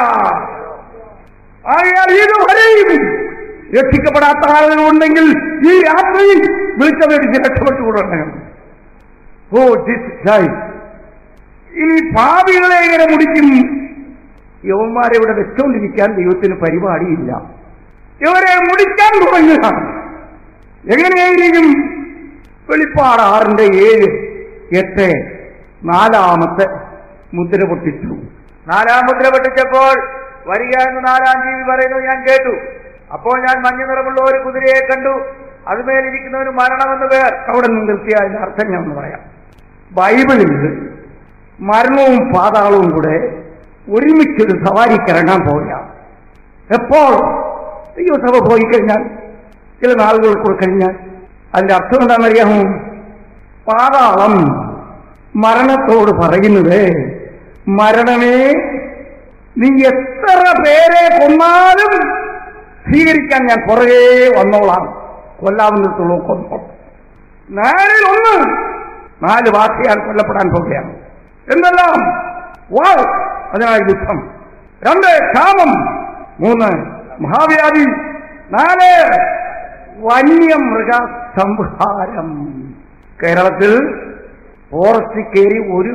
Speaker 1: ആയാൽ ഇതുവരെയും രക്ഷിക്കപ്പെടാത്ത ആളുകളുണ്ടെങ്കിൽ ഈ രാത്രിയിൽ വിളിച്ചതടിച്ച് രക്ഷപ്പെട്ടുകൊണ്ടുണ്ടാകും ഓ ദിസ് ഇനി പാപികളെ എങ്ങനെ മുടിക്കും യവന്മാരെ ഇവിടെ വെച്ചോണ്ടിരിക്കാൻ ദൈവത്തിന് പരിപാടിയില്ല ഇവരെ മുടിക്കാൻ തുടങ്ങുകയാണ് എങ്ങനെയായിരിക്കും വെളിപ്പാട് ആറിന്റെ ഏഴ് എട്ട് നാലാമത്തെ മുദ്ര പൊട്ടിച്ചു
Speaker 2: നാലാം മുദ്ര പൊട്ടിച്ചപ്പോൾ വരിക എന്ന് നാലാം ജീവി പറയുന്നത് ഞാൻ കേട്ടു അപ്പോൾ ഞാൻ മഞ്ഞ നിറമുള്ള ഒരു കുതിരയെ കണ്ടു അതുമേലിരിക്കുന്നവന് മരണമെന്ന് പേർ
Speaker 1: അവിടെ നിന്ന് നിർത്തിയ അതിന്റെ അർത്ഥം ഞാൻ ഒന്ന് പറയാം ബൈബിളിൽ മരണവും പാതാളവും കൂടെ ഒരുമിച്ചൊരു സവാരിക്ക് ഇറങ്ങാൻ പോവുക എപ്പോൾ ദൈവസഭ പോയി കഴിഞ്ഞാൽ ചില നാളുകൾ കൂടെ കഴിഞ്ഞാൽ അതിന്റെ അർത്ഥം എന്താണെന്നറിയാമോ പാതാളം മരണത്തോട് പറയുന്നത് മരണമേ നീ എത്ര പേരെ കൊന്നാലും സ്വീകരിക്കാൻ ഞാൻ പുറകെ വന്നോളാം കൊല്ലാവുന്നിടത്തോളം കൊന്നോ നാലിൽ ഒന്ന് നാല് വാസിയാൽ കൊല്ലപ്പെടാൻ പോവുകയാണ് എന്തെല്ലാം വാ അതിനാൽ യുദ്ധം രണ്ട് ക്ഷാമം മൂന്ന് മഹാവ്യാധി നാല് വന്യമൃഗ സംഹാരം കേരളത്തിൽ ഫോറസ്റ്റിൽ കയറി ഒരു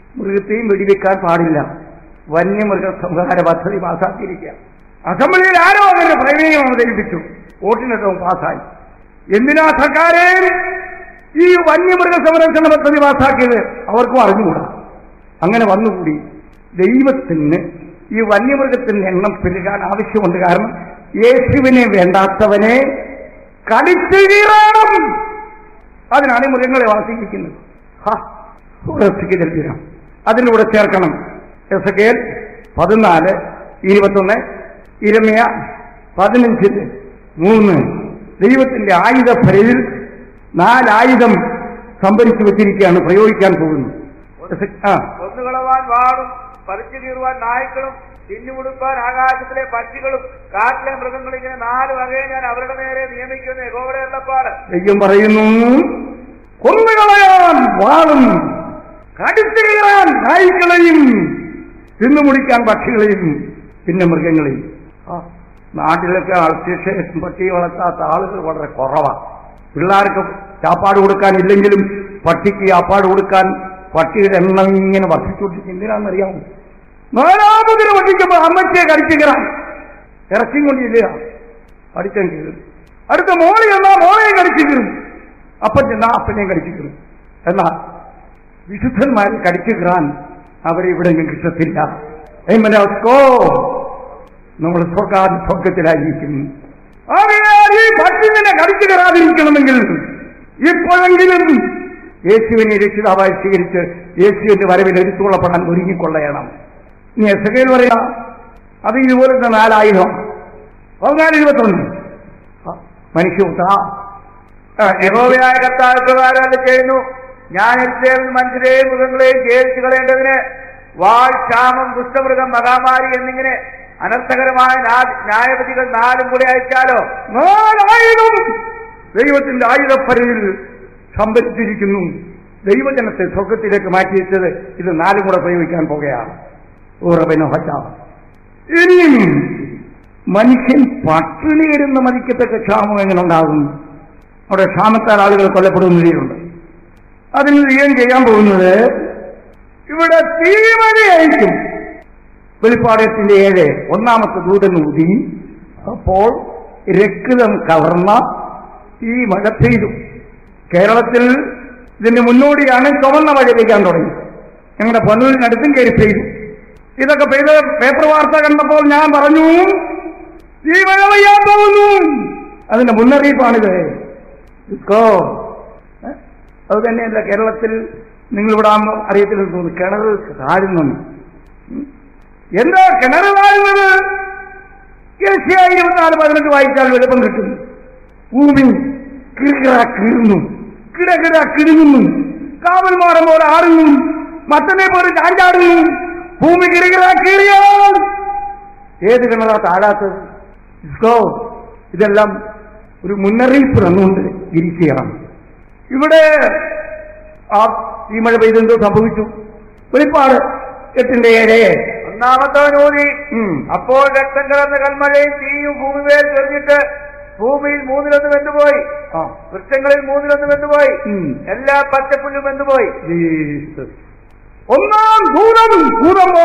Speaker 1: മൃഗത്തെയും വെടിവെക്കാൻ പാടില്ല വന്യമൃഗ സംഹാര പദ്ധതി പാസാക്കിയിരിക്കുക അസംബ്ലിയിൽ ആരോ അങ്ങനെ പ്രമേയം അവതരിപ്പിച്ചു വോട്ടിനിട്ടവും പാസ്സായി എന്തിനാ സർക്കാരെ ഈ വന്യമൃഗ സംരക്ഷണ പദ്ധതി പാസ്സാക്കിയത് അവർക്കും അറിഞ്ഞുകൂടാ അങ്ങനെ വന്നുകൂടി ദൈവത്തിന് ഈ വന്യമൃഗത്തിന്റെ എണ്ണം പെരുകാൻ ആവശ്യമുണ്ട് കാരണം യേശുവിനെ വേണ്ടാത്തവനെ കടിച്ചു കീറണം അതിനാണ് ഈ മൃഗങ്ങളെ വളർത്തിയിരിക്കുന്നത് ഹാ, ഉറപ്പിക്ക് ചെലുത്തിരാം അതിലൂടെ ചേർക്കണം എസ് കെ പതിനാല് ഇരുപത്തൊന്ന് ഇരമയ പതിനഞ്ചില് മൂന്ന് ദൈവത്തിന്റെ ആയുധഫലയിൽ നാലായുധം സംഭരിച്ചു വെച്ചിരിക്കുകയാണ് പ്രയോഗിക്കാൻ പോകുന്നത് എസ്- ആ
Speaker 2: കൊന്നുകളവാൻ വാളും പറിച്ചു കീറുവാൻ നായ്ക്കളും തിന്നുമുടുപ്പാൻ ആകാശത്തിലെ പക്ഷികളും കാട്ടിലെ മൃഗങ്ങളും ഇങ്ങനെ നാല് വകയെ ഞാൻ അവരുടെ നേരെ നിയമിക്കുന്ന യഹോവയുടെ ഉള്ളപ്പാട്
Speaker 1: ദൈവം പറയുന്നു കൊന്നുകളയാൻ വാളും കടിച്ചു കീറാൻ നായ്ക്കളെയും തിന്നുമുടിക്കാൻ പക്ഷികളെയും പിന്നെ മൃഗങ്ങളെയും ആ, നാട്ടിലൊക്കെ അൾട്ടിഷേഷൻ പട്ടി വളർത്താത്ത ആളുകൾ വളരെ കുറവാണ് പിള്ളേർക്ക് ചാപ്പാട് കൊടുക്കാനില്ലെങ്കിലും പട്ടിക്ക് ചാപ്പാട് കൊടുക്കാൻ പട്ടിയുടെ എണ്ണം ഇങ്ങനെ വർദ്ധിച്ചുകൊണ്ടിരിക്കും എന്തിനാണെന്നറിയാമോ നാലാമതിന് പട്ടിക്കുമ്പോ അമ്മച്ചയെ കടിച്ചു കീറാൻ ഇറച്ചിയും കൊണ്ടില്ല അടിച്ചാൻ കീറും അടുത്ത മോളി എന്നാ മോളെയും കടിച്ചു കീറും അപ്പൻ ചെന്നാ അപ്പനെയും കടിച്ചു കീറും എന്നാ വിശുദ്ധന്മാരെ കടിച്ചു കീറാൻ അവരെ ഇവിടെ കിട്ടത്തില്ല ഏമനോസ്കോ നമ്മൾ സ്വർഗാദി സ്വർഗത്തിലായിരിക്കുന്നു ആകയാൽ ഈ പട്ടിനെ കടിച്ചു കയറാതിരിക്കണമെങ്കിൽ ഇപ്പോഴെങ്കിലും യേശുവിനെ രക്ഷിതാവായി സ്വീകരിച്ച് യേശുവിന്റെ വരവിൽ എടുത്തുകൊള്ളപ്പെടാൻ ഒരുങ്ങിക്കൊള്ളയണം ഇനി എസ് കെയിൽ പറയാം അത് ഇതുപോലത്തെ നാലായിരം പതിനാല് ഇരുപത്തൊന്ന് ആ, മനുഷ്യപുത്ര ആ,
Speaker 2: യഹോവയായ കർത്താവ് പ്രകാരം അല്ല ചെയ്യുന്നു ഞാൻ എരിശലേമിൽ മനുഷ്യരെയും മൃഗങ്ങളെയും ഛേദിച്ചു കളയേണ്ടതിന് വാൾ ക്ഷാമം ദുഷ്ടമൃഗം മഹാമാരി എന്നിങ്ങനെ അനർത്ഥകരമായ ന്യാ- ന്യായപതികൾ നാലും കൂടെ അയച്ചാലോ
Speaker 1: നാലായിരം ദൈവത്തിന്റെ ആയുധപ്പരയിൽ സംഭരിച്ചിരിക്കുന്നു ദൈവജനത്തെ സ്വർഗത്തിലേക്ക് മാറ്റിവെച്ചത് ഇത് നാലും കൂടെ പ്രയോഗിക്കാൻ പോകുകയാണ് ഉറവനോ ഹച്ച ഇനിയും മനുഷ്യൻ പട്ടിണി കിടന്ന് മരിക്കത്തക്ക ക്ഷാമം എങ്ങനെ ഉണ്ടാകും അവിടെ ക്ഷാമത്താൽ ആളുകൾ കൊല്ലപ്പെടുന്ന നിലയിലുണ്ട് അതിന് ദൈവം ചെയ്യാൻ പോകുന്നത് ഇവിടെ തീമഴയായിരിക്കും വെളിപ്പാടത്തിന്റെ ഏഴ് ഒന്നാമത്തെ ദൂതൻ ഊതി അപ്പോൾ രക്തം കവർന്ന ഈ മഴ പെയ്തു കേരളത്തിൽ ഇതിന്റെ മുന്നോടിയാണ് ചുവന്ന മഴ പെയ്യാൻ തുടങ്ങി ഞങ്ങളുടെ പൊന്നൂരിനടുത്തും കയറി പെയ്തു ഇതൊക്കെ പെയ്ത പേപ്പർ വാർത്ത കണ്ടപ്പോൾ ഞാൻ പറഞ്ഞു ഈ മഴ പെയ്യാൻ പോകുന്നു അതിന്റെ മുന്നറിയിപ്പാണിത് ഇസ്കോ ഏ? അത് തന്നെയല്ല കേരളത്തിൽ നിങ്ങളിവിടെ ആകുമ്പോൾ അറിയത്തില്ലെന്ന് തോന്നുന്നു കിണർ താഴുന്നു ഉം. എന്താ കിണർ താഴുന്നത് ഏഷ്യ ഇരുപത്തിനാല് പതിനെട്ട് വായിച്ചാൽ വലുപ്പം കിട്ടും ഭൂമി കിടകിട കീറുന്നു കിടകിട കിടുങ്ങുന്നു കാവൽ മാറും പോലെ ആടുന്നു മത്തനെ പോലെ ചാഞ്ചാടുന്നു ഭൂമി കിടകിട കീറിയാൽ ഏത് കിണറാ താഴാത്തത് ഇസ്കോ ഇതെല്ലാം ഒരു മുന്നറിയിപ്പ് തന്നുകൊണ്ട് ഇരിക്കുകയാണ് ഇവിടെ ആ ഈ മഴ പെയ്തെന്തോ സംഭവിച്ചു വെളിപ്പാട് എട്ടിന്റെ ഏഴ്
Speaker 2: ഒന്നാമത്തവനൂതി
Speaker 1: ഉം.
Speaker 2: അപ്പോൾ രക്തം കലർന്ന കൽമഴയും തീയും ഭൂമിമേൽ ചൊരിഞ്ഞിട്ട് ഭൂമിയിൽ മൂന്നിലൊന്ന് വെന്തുപോയി
Speaker 1: ആ
Speaker 2: വൃക്ഷങ്ങളിൽ മൂന്നിലൊന്ന് വെന്തുപോയി
Speaker 1: ഉം.
Speaker 2: എല്ലാ പച്ചപ്പുല്ലും വെന്തുപോയി
Speaker 1: ജീസസ്. ഒന്നാം ഭൂതം ഭൂതമോ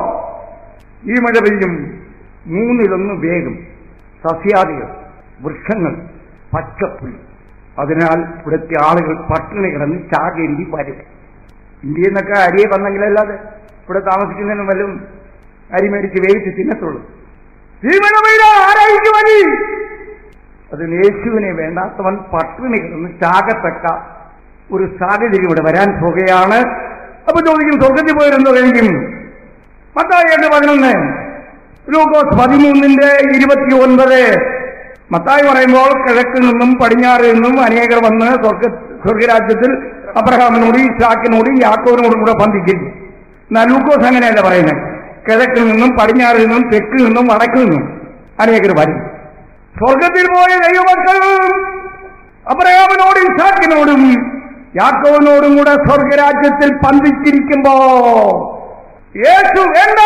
Speaker 1: ഈ മഴ പെയ്യും മൂന്നിലൊന്ന് വേഗം സസ്യാദികൾ വൃക്ഷങ്ങൾ പച്ചപ്പുല്ല് അതിനാൽ ഇവിടുത്തെ ആളുകൾ പട്ടിണി കിടന്ന് ചാകേണ്ടി വരും ഇന്ത്യയിൽ നിന്നൊക്കെ അരിയെ വന്നെങ്കിലല്ലാതെ ഇവിടെ താമസിക്കുന്നതിന് വല്ലതും അരി മേടിച്ച് വേവിച്ച് തിന്നത്തുള്ളൂ ഈ മഴ പെയ്താൽ ആരായിരിക്കും അരി അതിന് യേശുവിനെ വേണ്ടാത്തവൻ പട്ടിണി കിടന്ന് ചാകത്തക്ക ഒരു സാഹചര്യം ഇവിടെ വരാൻ പോകുകയാണ് അപ്പൊ ചോദിക്കും സ്വർഗത്തിൽ പോയിരുന്നോ കഴിക്കും മത്തായി എട്ട് പതിനൊന്ന് ലൂക്കോസ് പതിമൂന്നിന്റെ ഇരുപത്തി ഒൻപത് മത്തായി പറയുമ്പോൾ കിഴക്കിൽ നിന്നും പടിഞ്ഞാറിൽ നിന്നും അനേകർ വന്ന് സ്വർഗ സ്വർഗരാജ്യത്തിൽ അബ്രഹാമിനോട് ഇസാക്കിനോടും യാക്കോവിനോടും കൂടെ ബന്ധിക്കും എന്നാൽ ലൂക്കോസ് അങ്ങനെയല്ല പറയുന്നത് കിഴക്കിൽ നിന്നും പടിഞ്ഞാറിൽ നിന്നും തെക്കിൽ നിന്നും വടക്കിൽ നിന്നും അനേകർ വരും സ്വർഗത്തിൽ പോയ ദൈവമക്കൾ അബ്രഹാമിനോടും ഇസാക്കിനോടും യാക്കോവിനോടും കൂടെ സ്വർഗരാജ്യത്തിൽ പന്തിച്ചിരിക്കുമ്പോ യേശു വേണ്ട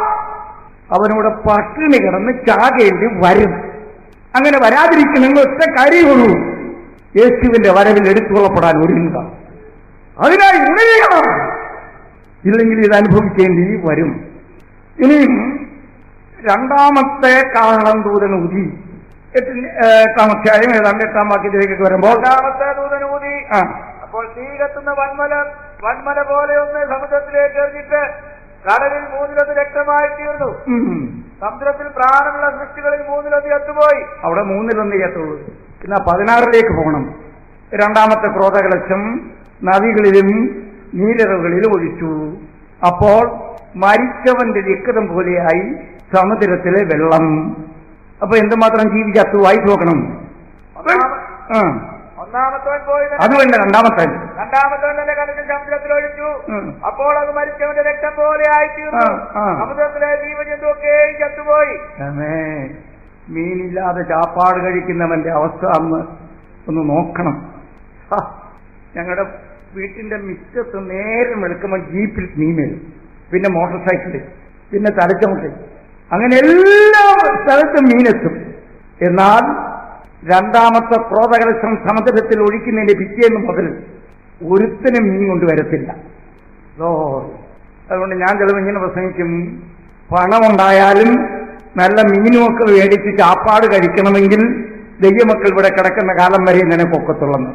Speaker 1: അവനോട് പട്ടിണി കിടന്ന് ചാകേണ്ടി വരും അങ്ങനെ വരാതിരിക്കണമെങ്കിൽ ഒറ്റ കാര്യമുള്ളൂ യേശുവിന്റെ വരവിൽ എടുത്തുകൊള്ളപ്പെടാൻ ഒരുങ്ങുക അതിനായി ഉണരണം ഇല്ലെങ്കിൽ ഇത് അനുഭവിക്കേണ്ടി വരും ഇനിയും രണ്ടാമത്തെ കാഹളം ദൂതൻ ഊതി എട്ടിന്- ഏ, എട്ടാം അധ്യായം ഏതാണ്ട് എട്ടാം വാക്യത്തിലേക്ക് വരുമ്പോൾ
Speaker 2: രണ്ടാമത്തെ ദൂതനൂതി
Speaker 1: ആ
Speaker 2: അപ്പോൾ തീ കത്തുന്ന വൻമല വൻമല പോലെ ഒന്ന് സമുദ്രത്തിലേക്ക് എറിഞ്ഞിട്ട് കടലിൽ മൂന്നിലൊന്ന് രക്തമായി തീർന്നു
Speaker 1: ഉം.
Speaker 2: സമുദ്രത്തിൽ പ്രാണമുള്ള സൃഷ്ടികളിൽ മൂന്നിലൊന്ന് എത്തുപോയി
Speaker 1: അവിടെ മൂന്നിലൊന്ന് ചെയ്യത്തുള്ളൂ എന്നാ പതിനാറിലേക്ക് പോകണം രണ്ടാമത്തെ ക്രോധകലശം നദികളിലും നീരറുകളിലും ഒഴിച്ചു അപ്പോൾ മരിച്ചവന്റെ രക്തം പോലെയായി സമുദ്രത്തിലെ വെള്ളം അപ്പൊ എന്തുമാത്രം ജീവി ചത്തു വായിച്ചു നോക്കണം ആ
Speaker 2: ഒന്നാമത്തവൻ പോയി
Speaker 1: അത് വേണ്ട രണ്ടാമത്തെ
Speaker 2: രണ്ടാമത്തവൻ തന്നെ കടലിൽ സമുദ്രത്തിൽ ഒഴിച്ചു
Speaker 1: ഉം.
Speaker 2: അപ്പോൾ അത് മരിച്ചവന്റെ രക്തം പോലെ ആയിത്തീർന്നു
Speaker 1: ആ, ആ.
Speaker 2: സമുദ്രത്തിലെ ജീവജന്തുവൊക്കെയും ചത്തുപോയി
Speaker 1: അമേ മീനില്ലാതെ ചാപ്പാട് കഴിക്കുന്നവന്റെ അവസ്ഥ അന്ന് ഒന്ന് നോക്കണം ഹ, ഞങ്ങളുടെ വീട്ടിന്റെ മിറ്റത്ത് നേരം എടുക്കുമ്പോൾ ജീപ്പിൽ മീൻ വരും പിന്നെ മോട്ടോർ സൈക്കിളിൽ പിന്നെ തലച്ചമുട്ടിൽ അങ്ങനെ എല്ലാ സ്ഥലത്തും മീനെത്തും എന്നാൽ രണ്ടാമത്തെ ക്രോധകലശം സമുദ്രത്തിൽ ഒഴിക്കുന്നതിന്റെ പിറ്റേന്ന് മുതൽ ഒരുത്തനും മീൻ കൊണ്ടുവരത്തില്ല ഓ അതുകൊണ്ട് ഞാൻ ചിലപ്പോൾ ഇങ്ങനെ പ്രസംഗിക്കും പണമുണ്ടായാലും നല്ല മീനുമൊക്കെ മേടിച്ച് ചാപ്പാട് കഴിക്കണമെങ്കിൽ ദൈവമക്കൾ ഇവിടെ കിടക്കുന്ന കാലം വരെ ഇങ്ങനെ പൊക്കത്തുള്ളെന്ന്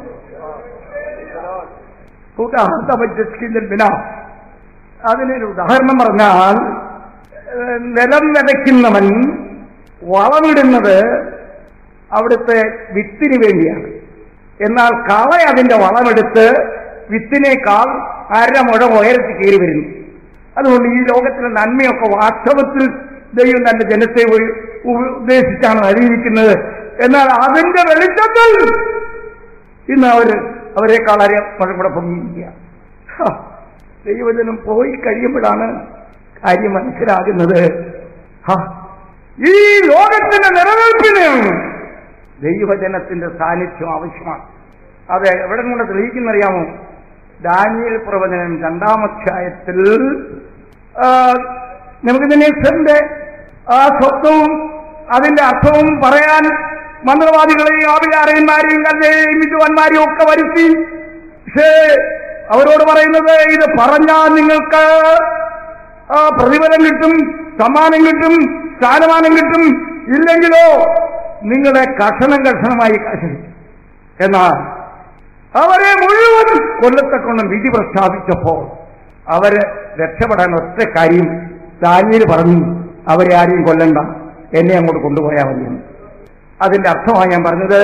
Speaker 1: കൂട്ടാ അതിനൊരു ഉദാഹരണം പറഞ്ഞാൽ ഏഹ്, നിലം വിതയ്ക്കുന്നവൻ വളമിടുന്നത് അവിടുത്തെ വിത്തിന് വേണ്ടിയാണ് എന്നാൽ കള അതിന്റെ വളമെടുത്ത് വിത്തിനേക്കാൾ അരമുഴം ഉയരത്തിൽ കയറി വരുന്നു അതുകൊണ്ട് ഈ ലോകത്തിലെ നന്മയൊക്കെ വാസ്തവത്തിൽ ദൈവം തന്റെ ജനത്തെ ഉ- ഉ- ഉദ്ദേശിച്ചാണ് അറിയിക്കുന്നത് എന്നാൽ അതിന്റെ വെളിച്ചത്തിൽ ഇന്ന് അവര് അവരെക്കാൾ അര മുഴം കൂടെ പൊങ്ങിയിരിക്കുക ഹ, ദൈവജനം പോയി കഴിയുമ്പോഴാണ് കാര്യം മനസ്സിലാകുന്നത് ഹ, ഈ ലോകത്തിന്റെ നിലനിൽപ്പിന് ദൈവജനത്തിന്റെ സാന്നിധ്യം ആവശ്യമാണ് അത് എവിടെ കൊണ്ട് തെളിയിക്കുന്നറിയാമോ ദാനിയൽ പ്രവചനം രണ്ടാമധ്യായത്തിൽ ആ, നമുക്ക് നെക്സന്റെ ആ സ്വത്വവും അതിന്റെ അർത്ഥവും പറയാൻ മന്ത്രവാദികളെയും ആഭിചാരകന്മാരെയും കല്ലേയും വിദ്വാൻമാരെയും ഒക്കെ വരുത്തി പക്ഷേ അവരോട് പറയുന്നത് ഇത് പറഞ്ഞാൽ നിങ്ങൾക്ക് ആ, പ്രതിഫലം കിട്ടും സമ്മാനം കിട്ടും സ്ഥാനമാനം കിട്ടും ഇല്ലെങ്കിലോ നിങ്ങളുടെ കഷണം കഷണമായി കാശ് കിട്ടും എന്നാൽ അവരെ മുഴുവൻ കൊല്ലത്തക്കൊണ്ടും വിധി പ്രസ്താവിച്ചപ്പോൾ അവര് രക്ഷപ്പെടാൻ ഒറ്റ കാര്യം ദാനിയിൽ പറഞ്ഞു അവരെ ആരെയും കൊല്ലണ്ട എന്നെ അങ്ങോട്ട് കൊണ്ടുപോയാൽ മതിയെന്ന് അതിന്റെ അർത്ഥമാണ് ഞാൻ പറഞ്ഞത്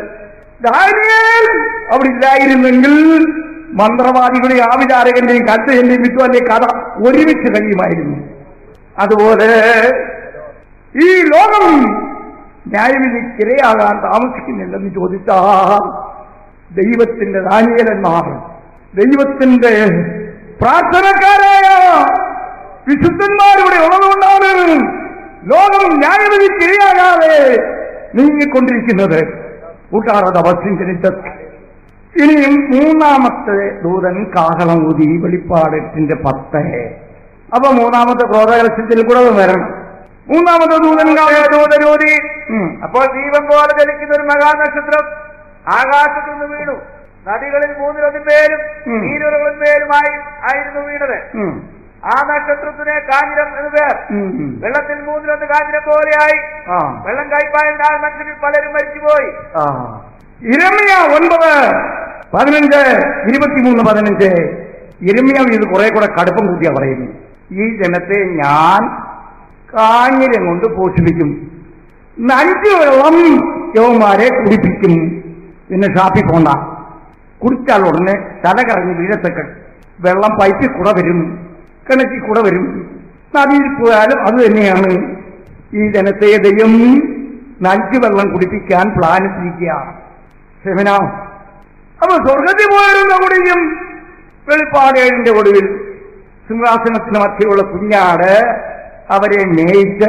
Speaker 1: ദാനിയേൽ അവിടെ ഇല്ലായിരുന്നെങ്കിൽ മന്ത്രവാദികളുടെയും ആവിചാരകന്റെയും കത്തന്റെയും വിദ്വാന്റെയും കഥ ഒരുമിച്ച് കഴിയുമായിരുന്നു അതുപോലെ ഈ ലോകം ന്യായവിധിക്കിരയാകാൻ താമസിക്കുന്നില്ലെന്ന് ചോദിച്ചാൽ ദൈവത്തിന്റെ ദാനിയലന്മാർ ദൈവത്തിന്റെ പ്രാർത്ഥനക്കാരായ വിശുദ്ധന്മാരിവിടെ ഉള്ളതുകൊണ്ടാണ് ലോകം ന്യായവിധിക്കിരയാകാതെ നീങ്ങിക്കൊണ്ടിരിക്കുന്നത് കൂട്ടാറത് അവസ്ഥ ഇനിയും മൂന്നാമത്തെ ദൂതൻ കാഹളം ഊതി വെളിപ്പാടെട്ടിന്റെ പത്ത് അപ്പൊ മൂന്നാമത്തെ ക്രോധകലശത്തിൽ കൂടെ വരണം മൂന്നാമത്തെ ദൂതൻ
Speaker 2: ദൂതനൂതി
Speaker 1: ഉം.
Speaker 2: അപ്പോൾ ദീപം പോലെ ചലിക്കുന്ന ഒരു മഹാനക്ഷത്രം ആകാശത്തു നിന്ന് വീണു നദികളിൽ മൂന്നിലൊന്നിന്മേലും
Speaker 1: ഉം.
Speaker 2: നീരുറകളിന്മേലുമായി ആയിരുന്നു വീണത്
Speaker 1: ഉം.
Speaker 2: ആ നക്ഷത്രത്തിന് കാഞ്ഞിരം എന്ന് പേർ
Speaker 1: ഉം. ഉം.
Speaker 2: വെള്ളത്തിൽ മൂന്നിലൊന്ന് കാഞ്ഞിരം പോലെയായി
Speaker 1: ആ
Speaker 2: വെള്ളം കൈപ്പായതിനാൽ മനുഷ്യരിൽ പലരും മരിച്ചുപോയി
Speaker 1: ആ ഇരമ്യ ഒൻപത് പതിനഞ്ച് ഇരുപത്തിമൂന്ന് പതിനഞ്ച് ഇരമ്യ ഇത് കുറെ കൂടെ കടുപ്പം കൂട്ടിയാ പറയുന്നു ഈ ജനത്തെ ഞാൻ കാഞ്ഞിരം കൊണ്ട് പോഷിപ്പിക്കും നഞ്ചു വെള്ളം യവന്മാരെ കുടിപ്പിക്കും പിന്നെ ഷാപ്പിൽ പോണ്ട കുടിച്ചാൽ ഉടനെ തല കറങ്ങി വീഴത്തക്ക വെള്ളം പൈപ്പിൽ കൂടെ വരും കിണറ്റിൽ കൂടെ വരും നദിയിൽ പോയാലും അത് തന്നെയാണ് ഈ ജനത്തെ ദൈവം നഞ്ചു വെള്ളം കുടിപ്പിക്കാൻ പ്ലാനിട്ടിരിക്കുക സെമിന അപ്പൊ സ്വർഗത്തിൽ പോയിരുന്ന കുടിയും വെളിപ്പാടേഴിന്റെ ഒടുവിൽ സിംഹാസനത്തിന് മധ്യയുള്ള കുഞ്ഞാട് അവരെ മേയിച്ച്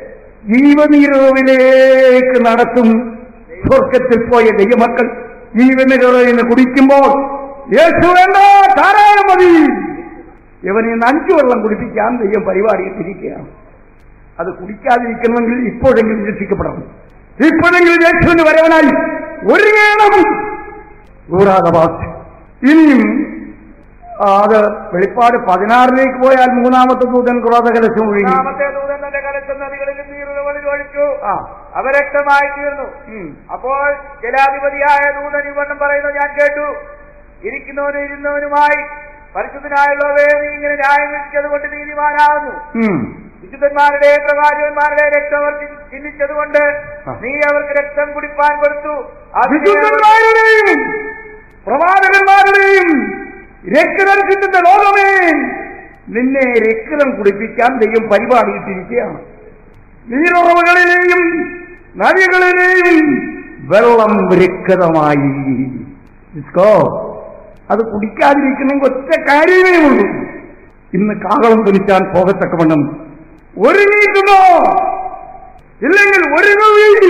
Speaker 1: ജീവനീരവിലേക്ക് നടത്തും സ്വർഗത്തിൽ പോയ ദൈവമക്കൾ ജീവനിരവിൽ നിന്ന് കുടിക്കുമ്പോൾ യേശു വേണ്ട ധാരാളം മതി ഇവനെ നഞ്ചു വെള്ളം കുടിപ്പിക്കാൻ ദൈവം പരിപാടി ഇട്ടിരിക്കുകയാണ് അത് കുടിക്കാതിരിക്കണമെങ്കിൽ ഇപ്പോഴെങ്കിലും രക്ഷിക്കപ്പെടണം ഇപ്പോഴെങ്കിലും യേശുവിന് വരവനായി ഒരുങ്ങണം കൂടാതെ വാസ് ഇനിയും ആ, അത് വെളിപ്പാട് പതിനാറിലേക്ക് പോയാൽ മൂന്നാമത്തെ ദൂതൻ ക്രോധകലശം ഒഴുകി
Speaker 2: മൂന്നാമത്തെ ദൂതൻ തന്റെ കലശം നദികളിലും നീറുകളിൽ ഒഴിച്ചു
Speaker 1: ആ
Speaker 2: അവ രക്തമായി തീർന്നു
Speaker 1: ഉം.
Speaker 2: അപ്പോൾ ജലാധിപതിയായ ദൂതൻ ഇവണ്ണം പറയുന്നത് ഞാൻ കേട്ടു ഇരിക്കുന്നവനും ഇരുന്നവനുമായി പരിശുദ്ധനായുള്ളവേ നീ ഇങ്ങനെ ന്യായം വിധിച്ചത് കൊണ്ട് നീതിമാനാകുന്നു
Speaker 1: ഉം.
Speaker 2: വിശുദ്ധന്മാരുടെ പ്രവാചകന്മാരുടെ രക്തം അവർ ചി- ചിന്തിച്ചതുകൊണ്ട്
Speaker 1: ആ.
Speaker 2: നീ അവർക്ക് രക്തം കുടിപ്പാൻ കൊടുത്തു അതിനെ അവർ-
Speaker 1: വിശുദ്ധന്മാരുടെയും പ്രവാചകന്മാരുടെയും രക്തം കിട്ടുന്ന ലോകമേ നിന്നെ രക്തം കുടിപ്പിക്കാൻ ദൈവം പരിപാടിയിട്ടിരിക്കുകയാണ് നീരുറവുകളിലെയും നദികളിലെയും വെള്ളം രക്തമായി ഇസ്കോ അത് കുടിക്കാതിരിക്കണമെങ്കിൽ ഒറ്റ കാര്യമേ ഉള്ളൂ ഇന്ന് കാകളം തുണിച്ചാൻ പോകത്തക്കവണ്ണം ഒരുങ്ങിയിട്ടുണ്ടോ ഇല്ലെങ്കിൽ ഒരുങ്ങുവീ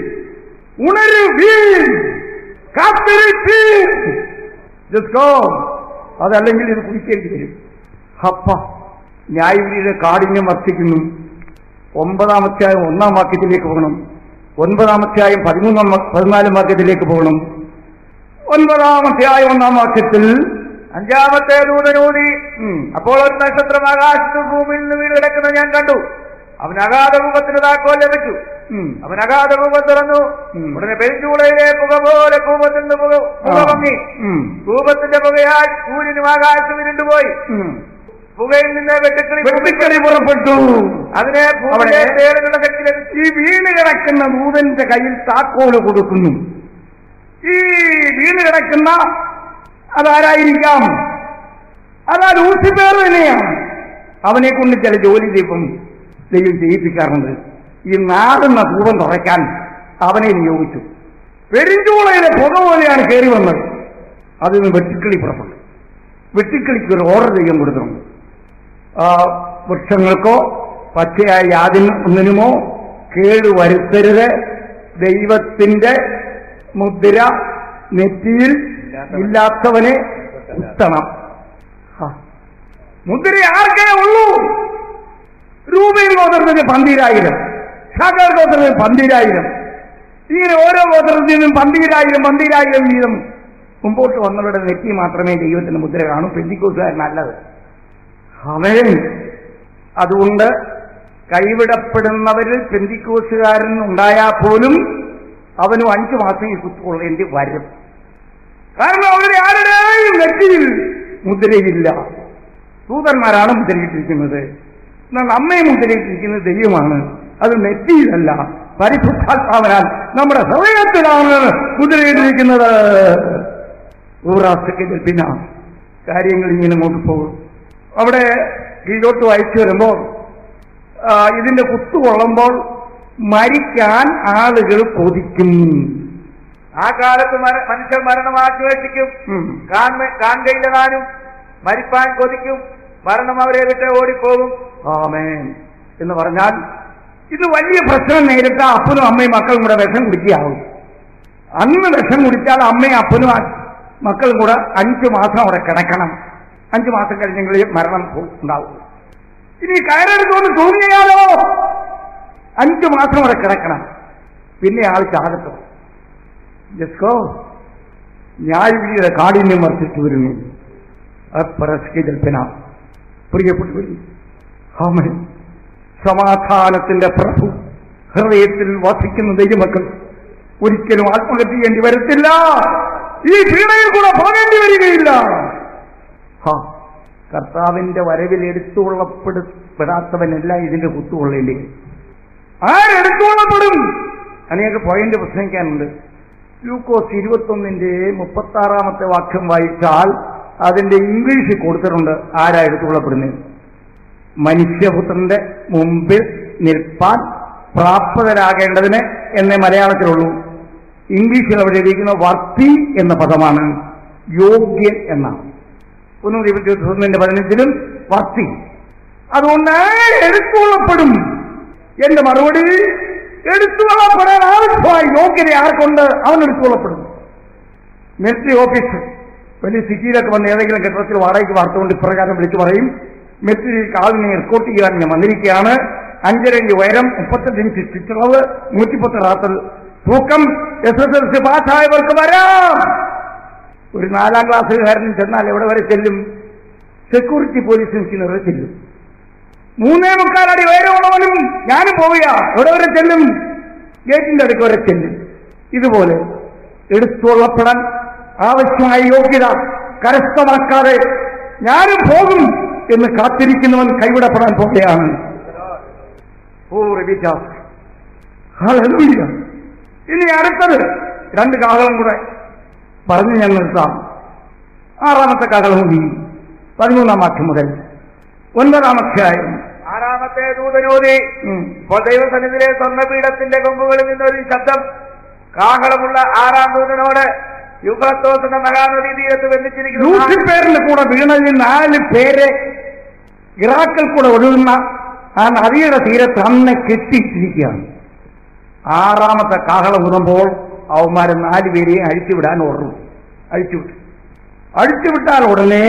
Speaker 1: ഉണരുവീൻ കാത്തിരിപ്പീൻ Just go. അതല്ലെങ്കിൽ ഇത് കുടിക്കേണ്ടി വരും ഹപ്പ ന്യായവിധിയുടെ കാഠിന്യം വർദ്ധിക്കുന്നു ഒമ്പതാമത്തെയായും ഒന്നാം വാക്യത്തിലേക്ക് പോകണം ഒൻപതാമത്തെയായും പതിമൂന്നാം വാ- പതിനാലാം വാക്യത്തിലേക്ക് പോകണം ഒൻപതാമത്തെയായ ഒന്നാം വാക്യത്തിൽ
Speaker 2: അഞ്ചാമത്തെ ദൂതനൂതി
Speaker 1: ഉം,
Speaker 2: അപ്പോൾ ഒരു നക്ഷത്രം ആകാശത്ത് ഭൂമിയിൽ നിന്ന് വീട് കിടക്കുന്നത് ഞാൻ കണ്ടു അവൻ അഗാധ രൂപത്തിന് താക്കോൽ ലഭിച്ചു
Speaker 1: ഉം,
Speaker 2: അവൻ അഗാധ രൂപം തുറന്നു
Speaker 1: ഉം.
Speaker 2: ഉടനെ പെരുഞ്ചൂളയിലെ പുക പോലെ കൂപത്തിൽ നിന്ന് പുക പുക
Speaker 1: ആ,
Speaker 2: പൊങ്ങി
Speaker 1: ഉം,
Speaker 2: കൂപത്തിന്റെ പുകയാൽ സൂര്യനും ആകാശം ഇരുണ്ടുപോയി
Speaker 1: ഉം.
Speaker 2: പുകയിൽ നിന്ന് വെട്ടുക്കിളി
Speaker 1: വെട്ടിക്കളി പുറപ്പെട്ടു
Speaker 2: അതിനെ ഭൂമിയെ
Speaker 1: അവിടെ-
Speaker 2: തേടുന്നുള്ള ശക്തി ലഭിച്ചു
Speaker 1: ഈ വീണ് കിടക്കുന്ന ദൂതന്റെ കയ്യിൽ താക്കോല് കൊടുക്കുന്നു ഈ വീണ് കിടക്കുന്ന അതാരായിരിക്കാം അതാ ലൂസിഫേർ തന്നെയാണ് അവനെ കൊണ്ട് ചില ജോലി ദൈവം ദൈവം ചെയ്യിപ്പിക്കാറുണ്ട് ഈ നാടുന്ന ധൂപം തുറയ്ക്കാൻ അവനെ നിയോഗിച്ചു പെരിഞ്ചൂളയിലെ പുക പോലെയാണ് കയറി വന്നത് അതിൽ നിന്ന് വെട്ടിക്കിളി പുറപ്പെട്ടു വെട്ടിക്കിളിക്ക് ഒരു ഓർഡർ ചെയ്യാൻ കൊടുത്തിട്ടുണ്ട് ആ, വൃക്ഷങ്ങൾക്കോ പച്ചയായ യാതിന് ഒന്നിനുമോ കേട് വരുത്തരുത് ദൈവത്തിന്റെ മുദ്ര നെറ്റിയിൽ ഇല്ലാത്തവനെ കുത്തണം ആ. മുദ്ര ആർക്കേ ഉള്ളൂ രൂപയിൽ ഗോത്രത്തിന് പന്തിരായിരം ഷാഗർ ഗോത്രത്തിന് പന്തിരായിരം ഇങ്ങനെ ഓരോ ഗോത്രത്തിൽ നിന്നും പന്തിരായിരം പന്തിരായിരം വീതം മുമ്പോട്ട് വന്നവരുടെ നെറ്റി മാത്രമേ ദൈവത്തിന്റെ മുദ്ര കാണൂ പെന്തിക്കോസുകാരനല്ലത് അവൻ അതുകൊണ്ട് കൈവിടപ്പെടുന്നവരിൽ പെന്തിക്കോസുകാരൻ ഉണ്ടായാൽ പോലും അവനും അഞ്ചു മാസം ഈ കുത്തുകൊള്ളേണ്ടി വരും കാരണം അവരുടെ ആരുടെയും നെറ്റിയിൽ മുദ്രയില്ല ദൂതന്മാരാണ് മുദ്രയിട്ടിരിക്കുന്നത് എന്നാൽ നമ്മെ മുദ്രയിട്ടിരിക്കുന്നത് ദൈവമാണ് അത് നെറ്റിയിലല്ല പരിശുദ്ധാത്മാവനാൽ നമ്മുടെ ഹൃദയത്തിലാണ് മുദ്രയിട്ടിരിക്കുന്നത് ഊറാസ്തയ്ക്ക് പിന്നെ കാര്യങ്ങൾ ഇങ്ങനെ മുമ്പോട്ട് പോകും അവിടെ കീഴോട്ട് വായിച്ചു വരുമ്പോൾ ആ, ഇതിന്റെ കുത്തു കൊള്ളുമ്പോൾ മരിക്കാൻ ആളുകൾ കൊതിക്കും
Speaker 2: ആ കാലത്ത് മര- മനുഷ്യർ മരണം ആശ്വേഷിക്കും
Speaker 1: ഉം.
Speaker 2: കാൺമ- കാണുകയില്ലതാനും മരിപ്പാൻ കൊതിക്കും മരണം അവരെ വിട്ട് ഓടിപ്പോകും
Speaker 1: ആമേൻ എന്ന് പറഞ്ഞാൽ ഇത് വലിയ പ്രശ്നം നേരിട്ട അപ്പനും അമ്മയും മക്കളും കൂടെ വിഷം കുടിക്കുകയാവും അന്ന് വിഷം കുടിച്ചാൽ അമ്മയും അപ്പനും ആ മക്കളും കൂടെ അഞ്ചു മാസം അവിടെ കിടക്കണം അഞ്ചു മാസം കഴിഞ്ഞെങ്കിൽ മരണം പോ- ഉണ്ടാവും ഇനി കയറെടുത്തോണ്ട് തോന്നിയാലോ അഞ്ചു മാസം അവിടെ കിടക്കണം പിന്നെ ആൾ ചാകത്തും ജസ്കോ ന്യായവിധിയുടെ കാഠിന്യം വർദ്ധിച്ചു വരുന്നു അപ്പറസ്കിതൽപ്പന പ്രിയപ്പെട്ടു ആമൻ സമാധാനത്തിന്റെ പ്രഭു ഹൃദയത്തിൽ വസിക്കുന്ന ദൈവമക്കൾ ഒരിക്കലും ആത്മഹത്യ ചെയ്യേണ്ടി വരത്തില്ല ഈ പീഡയിൽ കൂടെ പോകേണ്ടി വരികയില്ല ഹാ കർത്താവിന്റെ വരവിൽ എടുത്തുകൊള്ളപ്പെടാത്തവനല്ല ഇതിന്റെ കുത്തുകൊള്ളേണ്ടി ആരെടുത്തുകൊള്ളപ്പെടും അനേക പോയിന്റ് പ്രസംഗിക്കാനുണ്ട് ലൂക്കോസ് ഇരുപത്തൊന്നിന്റെ മുപ്പത്തി ആറാമത്തെ വാക്യം വായിച്ചാൽ അതിന്റെ ഇംഗ്ലീഷിൽ കൊടുത്തിട്ടുണ്ട് ആരാ എടുത്തുകൊള്ളപ്പെടുന്നത് മനുഷ്യപുത്രന്റെ മുമ്പിൽ നിൽപ്പാൻ പ്രാപ്തരാകേണ്ടതിന് എന്നേ മലയാളത്തിലുള്ളൂ ഇംഗ്ലീഷിൽ അവിടെ ഇരിക്കുന്ന വർത്തി എന്ന പദമാണ് യോഗ്യൻ എന്നാണ് ഒന്നും ഇരുപത്തിയൊന്നിന്റെ പതിനഞ്ചിലും വർത്തി അതുകൊണ്ട് ആര് എടുത്തുകൊള്ളപ്പെടും എന്റെ മറുപടി എടുത്തുകൊള്ളപ്പെടാൻ ആവശ്യമായി യോഗ്യത ആർക്കുണ്ട് അവൻ എടുത്തുകൊള്ളപ്പെടും മിലിറ്ററി ഓഫീസർ വലിയ സിറ്റിയിലൊക്കെ വന്ന് ഏതെങ്കിലും കെട്ടിടത്തിൽ വാടകയ്ക്ക് വാർത്തുകൊണ്ട് ഇപ്രകാരം വിളിച്ചു പറയും മിലിറ്ററി ആളിനെ എസ്കോട്ട് ചെയ്യാൻ ഞാൻ വന്നിരിക്കുകയാണ് അഞ്ചര ഇഞ്ച് ഉയരം മുപ്പത്തെട്ട് ഇഞ്ച് ചുറ്റളവ് നൂറ്റിപ്പത്ത് റാത്തൽ തൂക്കം എസ് എസ് എൽ സി പാസ്സായവർക്ക് വരാം ഒരു നാലാം ക്ലാസ്സുകാരൻ ചെന്നാൽ എവിടെ വരെ ചെല്ലും സെക്യൂരിറ്റി പോലീസ് നിൽക്കുന്നവരെ ചെല്ലും മൂന്നേ മുക്കാലടി ഉയരമുള്ളവനും ഞാനും പോവുക എവിടെ വരെ ചെല്ലും ഗേറ്റിന്റെ അടുക്ക് വരെ ചെല്ലും ഇതുപോലെ എടുത്തുള്ളപ്പെടാൻ ആവശ്യമായ യോഗ്യത കരസ്ഥമാക്കാതെ ഞാനും പോകും എന്ന് കാത്തിരിക്കുന്നവൻ കൈവിടപ്പെടാൻ പോകുകയാണ് ഓ റബിറ്റാസ് ഹല്ലേലൂയ. ഇനി അടുത്തത് രണ്ട് കാഹളം കൂടെ പറഞ്ഞു ഞാൻ നിർത്താം ആറാമത്തെ കാഹളം കൂടി പതിമൂന്നാം വാക്യം മുതൽ ഒൻപതാം അധ്യായം
Speaker 2: ആറാമത്തെ ദൂതനോതി
Speaker 1: ഉം.
Speaker 2: ഇപ്പോൾ ദൈവസന്നിധിയിലെ സ്വർണ്ണപീഠത്തിന്റെ കൊമ്പുകളിൽ നിന്നൊരു ശബ്ദം കാഹളമുള്ള ആറാം ദൂതനോട് യുഗത്തോസ് എന്ന മഹാനദി തീരത്ത് ബന്ധിച്ചിരിക്കുന്ന നാല്
Speaker 1: ലൂസിഫേറിന്റെ കൂടെ വീണതിൽ നാല് പേരെ ഇറാഖിൽ കൂടെ ഒഴുകുന്ന ആ നദിയുടെ തീരത്ത് അന്ന് കെട്ടിയിട്ടിരിക്കുകയാണ് ആറാമത്തെ കാഹളം ഊതുമ്പോൾ അവന്മാരെ നാല് പേരെയും അഴിച്ചുവിടാൻ ഓർമ്മ അഴിച്ചുവിട്ടു അഴിച്ചുവിട്ടാൽ ഉടനെ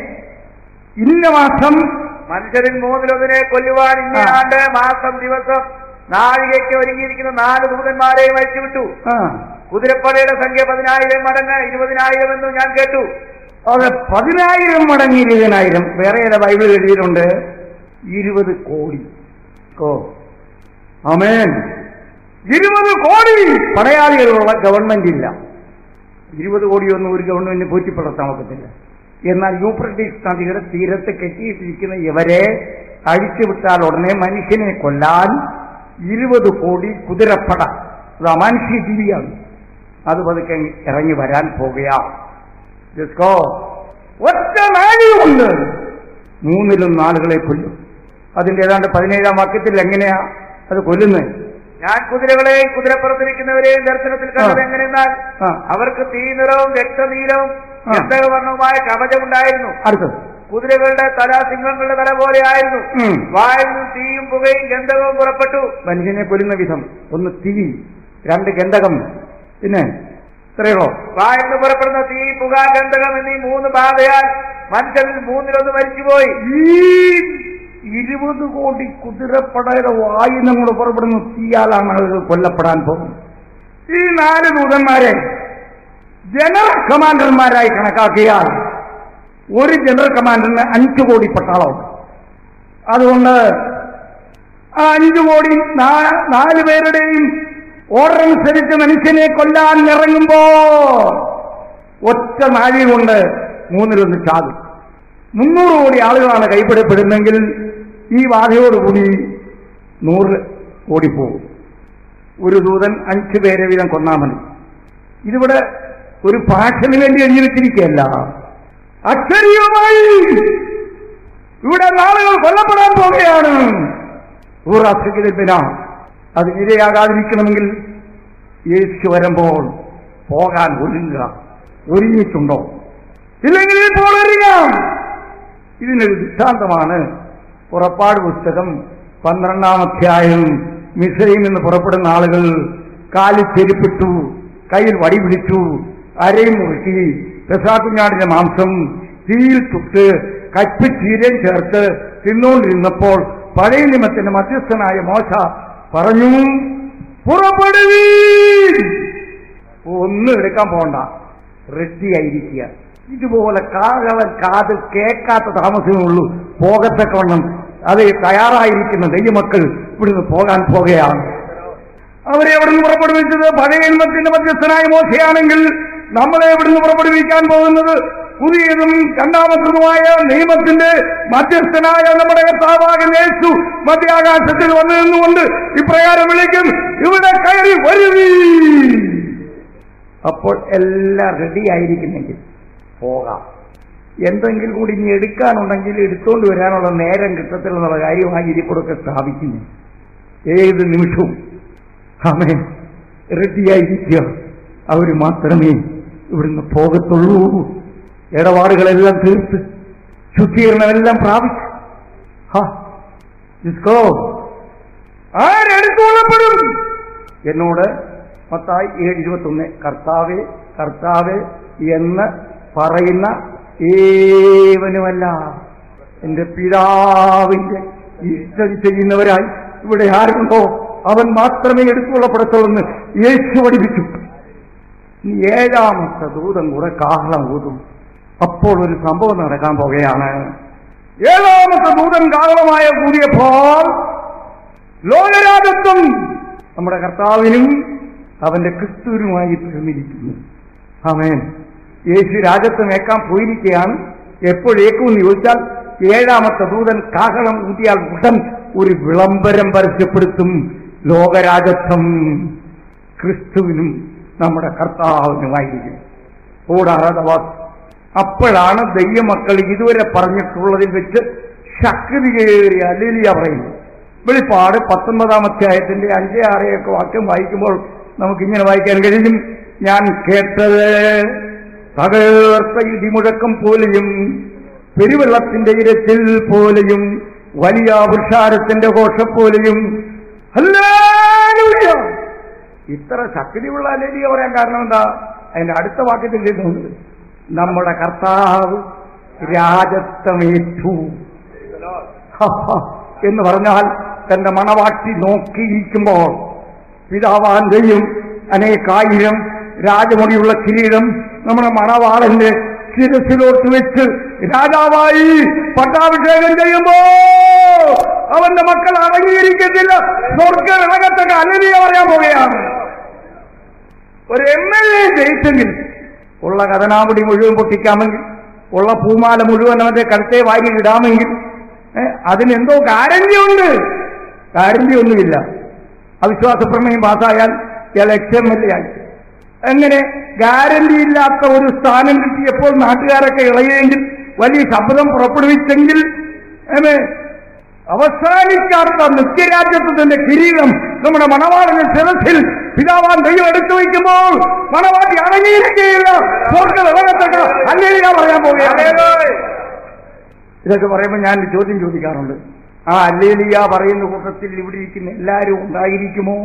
Speaker 1: ഇന്ന മാസം
Speaker 2: മനുഷ്യരിൽ മൂന്നിലൊന്നിനെ കൊല്ലുവാൻ ഇന്ന
Speaker 1: ആ.
Speaker 2: ആണ്ട് മാസം ദിവസം നാഴികയ്ക്ക് ഒരുങ്ങിയിരിക്കുന്ന നാല് ദൂതന്മാരെയും അഴിച്ചുവിട്ടു
Speaker 1: ആ
Speaker 2: കുതിരപ്പടയുടെ സംഖ്യ പതിനായിരം മടങ്ങ് ഇരുപതിനായിരം എന്ന് ഞാൻ കേട്ടു
Speaker 1: അത് പതിനായിരം മടങ്ങി ഇരുപതിനായിരം വേറെ ചില ബൈബിൾ എഴുതിയിട്ടുണ്ട് ഇരുപത് കോടി ഓ അമേൻ ഇരുപത് കോടി പടയാളികളുള്ള ഗവൺമെന്റ് ഇല്ല ഇരുപത് കോടിയൊന്നും ഒരു ഗവൺമെന്റിന് പോറ്റിപ്പുലർത്താൻ ഒക്കത്തില്ല എന്നാൽ യൂപ്രട്ടീസ് നദിയുടെ തീരത്ത് കെട്ടിയിട്ടിരിക്കുന്ന ഇവരെ അഴിച്ചുവിട്ടാൽ ഉടനെ മനുഷ്യനെ കൊല്ലാൻ ഇരുപത് കോടി കുതിരപ്പട അത് അമാനുഷ്യ ജീവിയാണ് അത് പതുക്കെ ഇറങ്ങി വരാൻ പോകുകയാണ് Let's go. ഒറ്റ നാഴികയുണ്ട് മൂന്നിലും നാളുകളെ കൊല്ലും അതിന്റെ ഏതാണ്ട് പതിനേഴാം വാക്യത്തിൽ എങ്ങനെയാ അത് കൊല്ലുന്നത്
Speaker 2: ഞാൻ കുതിരകളെയും കുതിരപ്പുറത്തിരിക്കുന്നവരെയും ദർശനത്തിൽ കണ്ടത്
Speaker 1: ആ.
Speaker 2: എങ്ങനെയെന്നാൽ
Speaker 1: ആ.
Speaker 2: അവർക്ക് തീനിറവും രക്തനീലവും
Speaker 1: ആ.
Speaker 2: ഗന്ധകവർണവുമായ കവചമുണ്ടായിരുന്നു
Speaker 1: അടുത്തത്
Speaker 2: കുതിരകളുടെ തല സിംഹങ്ങളുടെ തല പോലെ ആയിരുന്നു
Speaker 1: ഉം.
Speaker 2: വായിൽ നിന്നും തീയും പുകയും ഗന്ധകവും പുറപ്പെട്ടു
Speaker 1: മനുഷ്യനെ കൊല്ലുന്ന വിധം ഒന്ന് തീ രണ്ട് ഗന്ധകം പിന്നെ ഇത്രയുള്ളോ
Speaker 2: വായിൽ നിന്ന് പുറപ്പെടുന്ന തീ പുക ഗന്ധകം എന്നീ മൂന്ന് ബാധയാൽ മനുഷ്യരിൽ മൂന്നിലൊന്ന് മരിച്ചുപോയി
Speaker 1: ഈ ഇരുപത് കോടി കുതിരപ്പടയുടെ വായുധങ്ങൾ പുറപ്പെടുന്ന തീയാലാണ് ആളുകൾ കൊല്ലപ്പെടാൻ പോകുന്നത് ഈ നാല് ദൂതന്മാരെ ജനറൽ കമാൻഡർമാരായി കണക്കാക്കിയാൽ ഒരു ജനറൽ കമാൻഡറിന് അഞ്ചു കോടി പട്ടാളമുണ്ട് അതുകൊണ്ട് ആ അഞ്ചു കോടി നാ- നാല് പേരുടെയും ഓർഡർ അനുസരിച്ച് മനുഷ്യനെ കൊല്ലാൻ ഇറങ്ങുമ്പോൾ ഒറ്റ നാഴി കൊണ്ട് മൂന്നിലൊന്ന് ചാകും മുന്നൂറ് കോടി ആളുകളാണ് കൈപ്പിടപ്പെടുന്നെങ്കിൽ ഈ ബാധയോടുകൂടി നൂറ് കോടി പോകും ഒരു ദൂതൻ അഞ്ചു പേരെ വീതം കൊന്നാ മതി ഇതിവിടെ ഒരു ഭാഷന് വേണ്ടി എഴുതി വെച്ചിരിക്കുകയല്ല അക്ഷരീയമായി ഇവിടെ നാളുകൾ കൊല്ലപ്പെടാൻ പോവുകയാണ് ഊറാസ്യത്തിന അതിനിരയാകാതിരിക്കണമെങ്കിൽ യേശു വരുമ്പോൾ പോകാൻ ഒരുങ്ങുക ഒരുങ്ങിയിട്ടുണ്ടോ ഇല്ലെങ്കിൽ ഇപ്പോൾ ഒരുങ്ങാം ഇതിനൊരു ദൃഷ്ടാന്തമാണ് പുറപ്പാട് പുസ്തകം പന്ത്രണ്ടാം അധ്യായം മിശ്രയിൽ നിന്ന് പുറപ്പെടുന്ന ആളുകൾ കാലിൽ ചെരുപ്പിട്ടു കയ്യിൽ വടി പിടിച്ചു അരയും മുറുക്കി പെസാക്കുഞ്ഞാടിന്റെ മാംസം തീയിൽ ചുട്ട് കപ്പിച്ചീരയും ചേർത്ത് തിന്നുകൊണ്ടിരുന്നപ്പോൾ പഴയ നിയമത്തിന്റെ മധ്യസ്ഥനായ മോശ പറഞ്ഞു പുറപ്പെടുവീ ഒന്നും എടുക്കാൻ പോണ്ട റെഡിയായിരിക്കുക ഇതുപോലെ കാകവൻ കാതിൽ കേൾക്കാത്ത താമസമേ ഉള്ളൂ പോകത്തക്കവണ്ണം അത് തയ്യാറായിരിക്കുന്ന ദൈവമക്കൾ ഇവിടുന്ന് പോകാൻ പോകുകയാണ് അവരെ എവിടുന്ന് പുറപ്പെടുവിച്ചത് പഴയ നിയമത്തിന്റെ മധ്യസ്ഥനായ മോശയാണെങ്കിൽ നമ്മളെ എവിടുന്ന് പുറപ്പെടുവിക്കാൻ പോകുന്നത് പുതിയതും രണ്ടാമത്തതുമായ നിയമത്തിന്റെ മധ്യസ്ഥനായ നമ്മുടെ കർത്താവാകൻ യേശു മധ്യാകാശത്തിൽ വന്നു നിന്നുകൊണ്ട് ഇപ്രകാരം വിളിക്കും ഇവിടെ കയറി വരുവീ അപ്പോൾ എല്ലാം റെഡി ആയിരിക്കുന്നെങ്കിൽ പോകാം എന്തെങ്കിലും കൂടി ഇനി എടുക്കാനുണ്ടെങ്കിൽ എടുത്തുകൊണ്ട് വരാനുള്ള നേരം കിട്ടത്തില്ലെന്നുള്ള കാര്യമായി ഇതിക്കൂടൊക്കെ സ്ഥാപിക്കുന്നു ഏത് നിമിഷവും അമേ റെഡിയായിരിക്കുക അവർ മാത്രമേ ഇവിടുന്ന് പോകത്തുള്ളൂ ഇടപാടുകളെല്ലാം തീർത്ത് ശുദ്ധീകരണമെല്ലാം പ്രാപിച്ചു ഹാ, let's go. ആരെടുത്തുകൊള്ളപ്പെടും എന്നോട് പത്തായി ഏഴ് ഇരുപത്തൊന്ന് കർത്താവേ കർത്താവേ എന്ന് പറയുന്ന ഏവനുമല്ല എന്റെ പിതാവിന്റെ ഇഷ്ടം ചെയ്യുന്നവരായി ഇവിടെ ആരുണ്ടോ അവൻ മാത്രമേ എടുത്തുകൊള്ളപ്പെടത്തുള്ളൂ യേശു പഠിപ്പിച്ചു ഇനി ഏഴാമത്തെ ദൂതം കൂടെ കാഹളം ഊതും അപ്പോൾ ഒരു സംഭവം നടക്കാൻ പോകുകയാണ് ഏഴാമത്തെ ദൂതൻ കാലമായ കൂടിയപ്പോൾ ലോകരാജത്വം നമ്മുടെ കർത്താവിനും അവന്റെ ക്രിസ്തുവിനുമായി തീർന്നിരിക്കുന്നു അവൻ യേശു രാജത്വം ഏക്കാൻ പോയിരിക്കുകയാണ് എപ്പോഴേക്കുമെന്ന് ചോദിച്ചാൽ ഏഴാമത്തെ ദൂതൻ കാഹളം ഊതിയാൽ ഉടൻ ഒരു വിളംബരം പരസ്യപ്പെടുത്തും ലോകരാജത്വം ക്രിസ്തുവിനും നമ്മുടെ കർത്താവിനുമായിരിക്കും കൂടാതെ വാ- അപ്പോഴാണ് ദൈവമക്കൾ ഇതുവരെ പറഞ്ഞിട്ടുള്ളതിൽ വെച്ച് ശക്തിയേറിയ അലിലിയ പറയുന്നത് വെളിപ്പാട് പത്തൊമ്പതാം അധ്യായത്തിന്റെ അഞ്ചേ ആറേയൊക്കെ വാക്യം വായിക്കുമ്പോൾ നമുക്കിങ്ങനെ വായിക്കാൻ കഴിയും ഞാൻ കേട്ടത് തകർത്ത ഇടിമുഴക്കം പോലെയും പെരുവെള്ളത്തിന്റെ ഇരച്ചിൽ പോലെയും വലിയ വൃക്ഷാരത്തിന്റെ ഘോഷം പോലെയും ഹല്ലേലൂയ! ഇത്ര ശക്തിയുള്ള അലേലിയ പറയാൻ കാരണം എന്താ അതിന്റെ അടുത്ത വാക്യത്തിൽ എഴുതുന്നത് നമ്മുടെ കർത്താവ് രാജത്വമേറ്റു ഹ, ഹ, എന്ന് പറഞ്ഞാൽ തന്റെ മണവാട്ടി നോക്കിയിരിക്കുമ്പോൾ പിതാവാന്റെയും അനേകായിരം രാജമണിയുള്ള കിരീടം നമ്മുടെ മണവാളന്റെ ശിരസിലോട്ട് വെച്ച് രാജാവായി പട്ടാഭിഷേകം ചെയ്യുമ്പോ അവന്റെ മക്കൾ അടങ്ങിയിരിക്കത്തില്ല സ്വർഗ വിളകത്തൊക്കെ അലരിയ പറയാൻ പോവുകയാണ് ഒരു എം എൽ എ ജയിച്ചെങ്കിൽ ഉള്ള കഥനാമുടി മുഴുവൻ പൊട്ടിക്കാമെങ്കിൽ ഉള്ള പൂമാല മുഴുവൻ അവന്റെ കഴുത്തെ വാരി ഇടാമെങ്കിൽ ഏ, അതിനെന്തോ ഗ്യാരണ്ടി ഉണ്ട് ഗ്യാരണ്ടി ഒന്നുമില്ല അവിശ്വാസ പ്രമേയം പാസ്സായാൽ ഇയാൾ എക്സ് എം എൽ എ ആയി എങ്ങനെ ഗ്യാരണ്ടി ഇല്ലാത്ത ഒരു സ്ഥാനം കിട്ടിയപ്പോൾ നാട്ടുകാരൊക്കെ ഇളയെങ്കിൽ വലിയ ശബ്ദം പുറപ്പെടുവിച്ചെങ്കിൽ ഏമേ, അവസാനിക്കാത്ത നിത്യരാജ്യത്വത്തിന്റെ കിരീടം നമ്മുടെ മണവാളന്റെ ശിരസിൽ പിതാവാൻ ദൈവം എടുത്തു വയ്ക്കുമ്പോൾ മണവാട്ടി അടങ്ങിയിരിക്കുകയില്ല സ്വർഗ ലോകത്തൊക്കെ അല്ലേലിയ പറയാൻ പോവുകയാണ് ഇതൊക്കെ പറയുമ്പോൾ ഞാൻ ഒരു ചോദ്യം ചോദിക്കാറുണ്ട് ആ അല്ലേലിയ പറയുന്ന കൂട്ടത്തിൽ ഇവിടെ ഇരിക്കുന്ന എല്ലാവരും ഉണ്ടായിരിക്കുമോ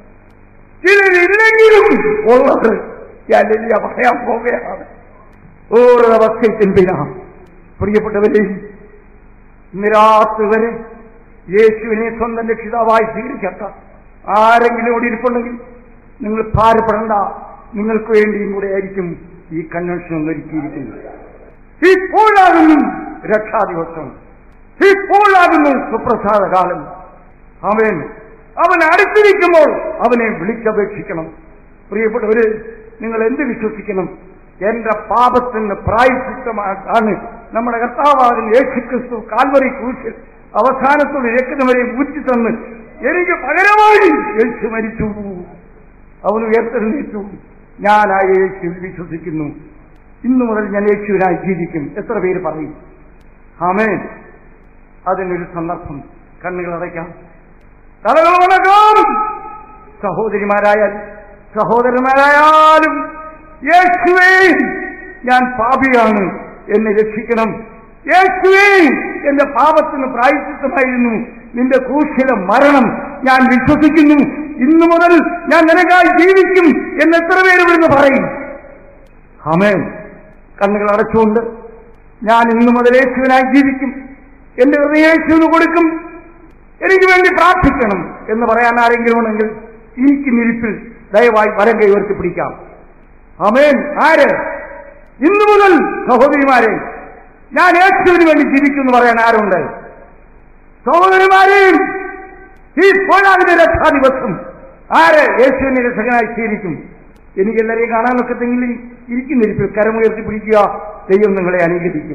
Speaker 1: ചിലരില്ലെങ്കിലും ഉള്ളത് ഈ അല്ലേലിയ പറയാൻ പോവുകയാണ് ഓരോ അവസ്ഥയ്ക്കെന്തിനാ പ്രിയപ്പെട്ടവരെ ഇന്ന് രാത്രി വരെ യേശുവിനെ സ്വന്തം രക്ഷിതാവായി സ്വീകരിക്കട്ട ആരെങ്കിലും ഇവിടെ ഇരിപ്പുണ്ടെങ്കിൽ നിങ്ങൾ ഭാരപ്പെടണ്ട നിങ്ങൾക്ക് വേണ്ടിയും കൂടെ ആയിരിക്കും ഈ കൺവെൻഷൻ ഒരുക്കിയിരിക്കുന്നത് ഇപ്പോഴാകുന്നു രക്ഷാദിവസം ഇപ്പോഴാകുന്നു സുപ്രസാദ കാലം അവൻ അവൻ അടുത്തിരിക്കുമ്പോൾ അവനെ വിളിച്ചപേക്ഷിക്കണം പ്രിയപ്പെട്ടവര് നിങ്ങൾ എന്ത് വിശ്വസിക്കണം എന്റെ പാപത്തിന് പ്രായശിത്തമാണ് നമ്മുടെ കർത്താവാകുന്ന യേശുക്രിസ്തു കാൽവറി ക്രൂശിൽ അവസാനത്തോട് രക്തവരെ ഊറ്റി തന്ന് എനിക്ക് പകരമായി യേശു മരിച്ചു അവൻ ഉയർത്തെഴുന്നേറ്റു ഞാൻ ആ യേശുവിൽ വിശ്വസിക്കുന്നു ഇന്നു മുതൽ ഞാൻ യേശുവിനായി ജീവിക്കും എത്ര പേര് പറയും ആമേൻ അതിനൊരു സന്ദർഭം കണ്ണുകൾ അടയ്ക്കാം തലകൾ വണക്കാം സഹോദരിമാരായാൽ സഹോദരന്മാരായാലും യേശുവേ ഞാൻ പാപിയാണ് എന്നെ രക്ഷിക്കണം യേശുവേ എന്റെ പാപത്തിന് പ്രായച്ചിത്തമായിരുന്നു നിന്റെ ക്രൂശിലെ മരണം ഞാൻ വിശ്വസിക്കുന്നു ഇന്നു മുതൽ ഞാൻ നിനക്കായി ജീവിക്കും എന്ന് എത്ര പേര് ഇവിടുന്ന് പറയും അമേൻ കണ്ണുകൾ അടച്ചുകൊണ്ട് ഞാൻ ഇന്നു മുതൽ യേശുവിനായി ജീവിക്കും എന്റെ ഹൃദയം യേശുവിന് കൊടുക്കും എനിക്ക് വേണ്ടി പ്രാർത്ഥിക്കണം എന്ന് പറയാൻ ആരെങ്കിലും ഉണ്ടെങ്കിൽ എനിക്ക് നിരിപ്പിൽ ദയവായി വരം കൈ ഉയർത്തി പിടിക്കാം അമേൻ ആര് ഇന്നു മുതൽ സഹോദരിമാരെ ഞാൻ യേശുവിന് വേണ്ടി ജീവിക്കും എന്ന് പറയാൻ ആരുണ്ട് സഹോദരിമാരെയും ഈ പോരാതിന്റെ രക്ഷാദിവസം ആര് യേശുവിനെ രക്ഷകനായി സ്വീകരിക്കും എനിക്ക് എല്ലാവരെയും കാണാൻ ഒക്കത്തെങ്കിൽ ഇരിക്കുന്നിരിപ്പിൽ കരമുയർത്തി പിടിക്കുക ദൈവം നിങ്ങളെ അനുഗ്രഹിക്കും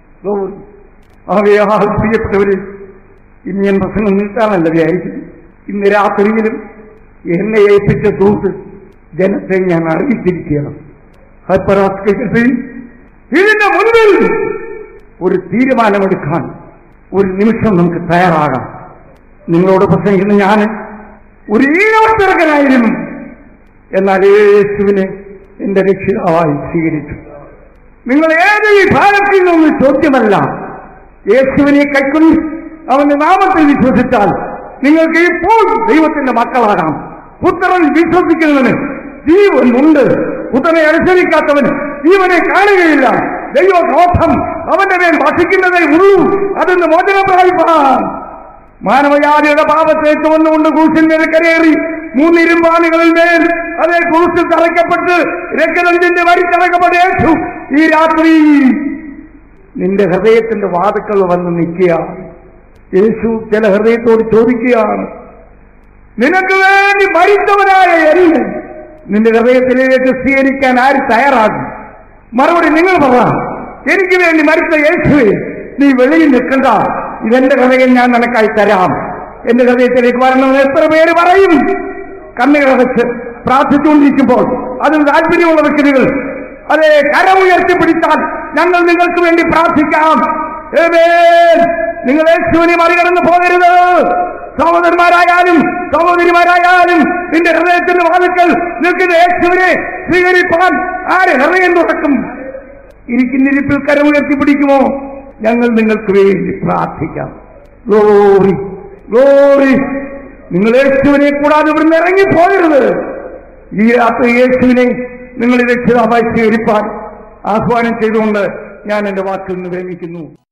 Speaker 1: അവയാ പ്രിയപ്പെട്ടവര് ഇനി ഞാൻ പ്രസംഗം നീട്ടാനല്ല വിചാരിക്കും ഇന്ന് രാത്രിയിലും എന്നെ ഏൽപ്പിച്ച തൂത്ത് ജനത്തെ ഞാൻ അറിയിച്ചിരിക്കുകയാണ് ഹൈപ്പറാസ്കത്തിൽ ഇതിന്റെ മുൻപിൽ ഒരു തീരുമാനമെടുക്കാൻ ഒരു നിമിഷം നമുക്ക് തയ്യാറാകാം നിങ്ങളോട് പ്രസംഗിക്കുന്ന ഞാൻ ഒരു ഈഴവത്തിറക്കനായിരുന്നു എന്നാൽ യേശുവിനെ എന്റെ രക്ഷിതാവായി സ്വീകരിച്ചു നിങ്ങൾ ഏത് വിഭാഗത്തിൽ നിന്ന് ചോദ്യമല്ല യേശുവിനെ കൈക്കൊണ്ട് അവന്റെ നാമത്തിൽ വിശ്വസിച്ചാൽ നിങ്ങൾക്ക് ഇപ്പോൾ ദൈവത്തിന്റെ മക്കളാകാം പുത്രൻ വിശ്വസിക്കുന്നവന് ജീവൻ ഉണ്ട് പുത്രനെ അനുസരിക്കാത്തവന് ജീവനെ കാണുകയില്ല ദൈവക്രോധം അവന്റെ മേൽ വസിക്കുന്നതേ ഉള്ളൂ അതിന് മോചനം പ്രാപിപ്പാൻ മാനവജാതിയുടെ പാപത്തെ ചുമന്നുകൊണ്ട് ക്രൂശിന്റെ കരയേറി മൂന്നിരുമ്പാനുകളിൽ മേൽ അതേ ക്രൂശിൽ തറയ്ക്കപ്പെട്ട് രക്തത്തിന്റെ വരിത്തറക്കപ്പെട്ട യേശു ഈ രാത്രി നിന്റെ ഹൃദയത്തിന്റെ വാതുക്കൾ വന്ന് നിൽക്കുക യേശു ചില ഹൃദയത്തോട് ചോദിക്കുകയാണ് നിനക്ക് വേണ്ടി മരിച്ചവനായ എന്നെ നിന്റെ ഹൃദയത്തിലേക്ക് സ്വീകരിക്കാൻ ആര് തയ്യാറാകും മറുപടി നിങ്ങൾ പറ എനിക്ക് വേണ്ടി മരിച്ച യേശുവെ നീ വെളിയിൽ നിൽക്കണ്ട ഇതെന്റെ ഹൃദയം ഞാൻ നിനക്കായി തരാം എന്റെ ഹൃദയത്തിലേക്ക് വരണമെന്ന് എത്ര പേര് പറയും കണ്ണുകളടച്ച് പ്രാർത്ഥിച്ചുകൊണ്ടിരിക്കുമ്പോൾ അതിന് താല്പര്യമുള്ള വ്യക്തികൾ അതെ കരമുയർത്തി പിടിച്ചാൽ ഞങ്ങൾ നിങ്ങൾക്ക് വേണ്ടി പ്രാർത്ഥിക്കാം ആമേൻ. നിങ്ങൾ യേശുവിനെ മറികടന്ന് പോകരുത് സഹോദരന്മാരായാലും സഹോദരിമാരായാലും നിന്റെ ഹൃദയത്തിന്റെ വാതുക്കൾ നിൽക്കുന്ന യേശുവിനെ സ്വീകരിപ്പാൻ ആര് ഹൃദയം തുറക്കും ഇരിക്കുന്നിരിപ്പിൽ കരമുയർത്തി പിടിക്കുമോ ഞങ്ങൾ നിങ്ങൾക്ക് വേണ്ടി പ്രാർത്ഥിക്കാം ഗ്ലോറി ഗ്ലോറി നിങ്ങൾ യേശുവിനെ കൂടാതെ ഇവിടുന്ന് ഇറങ്ങി പോകരുത് ഈ രാത്രി യേശുവിനെ നിങ്ങൾ രക്ഷിതാവായി സ്വീകരിപ്പാൻ ആഹ്വാനം ചെയ്തുകൊണ്ട് ഞാൻ എന്റെ വാക്കിൽ നിന്ന് വിരമിക്കുന്നു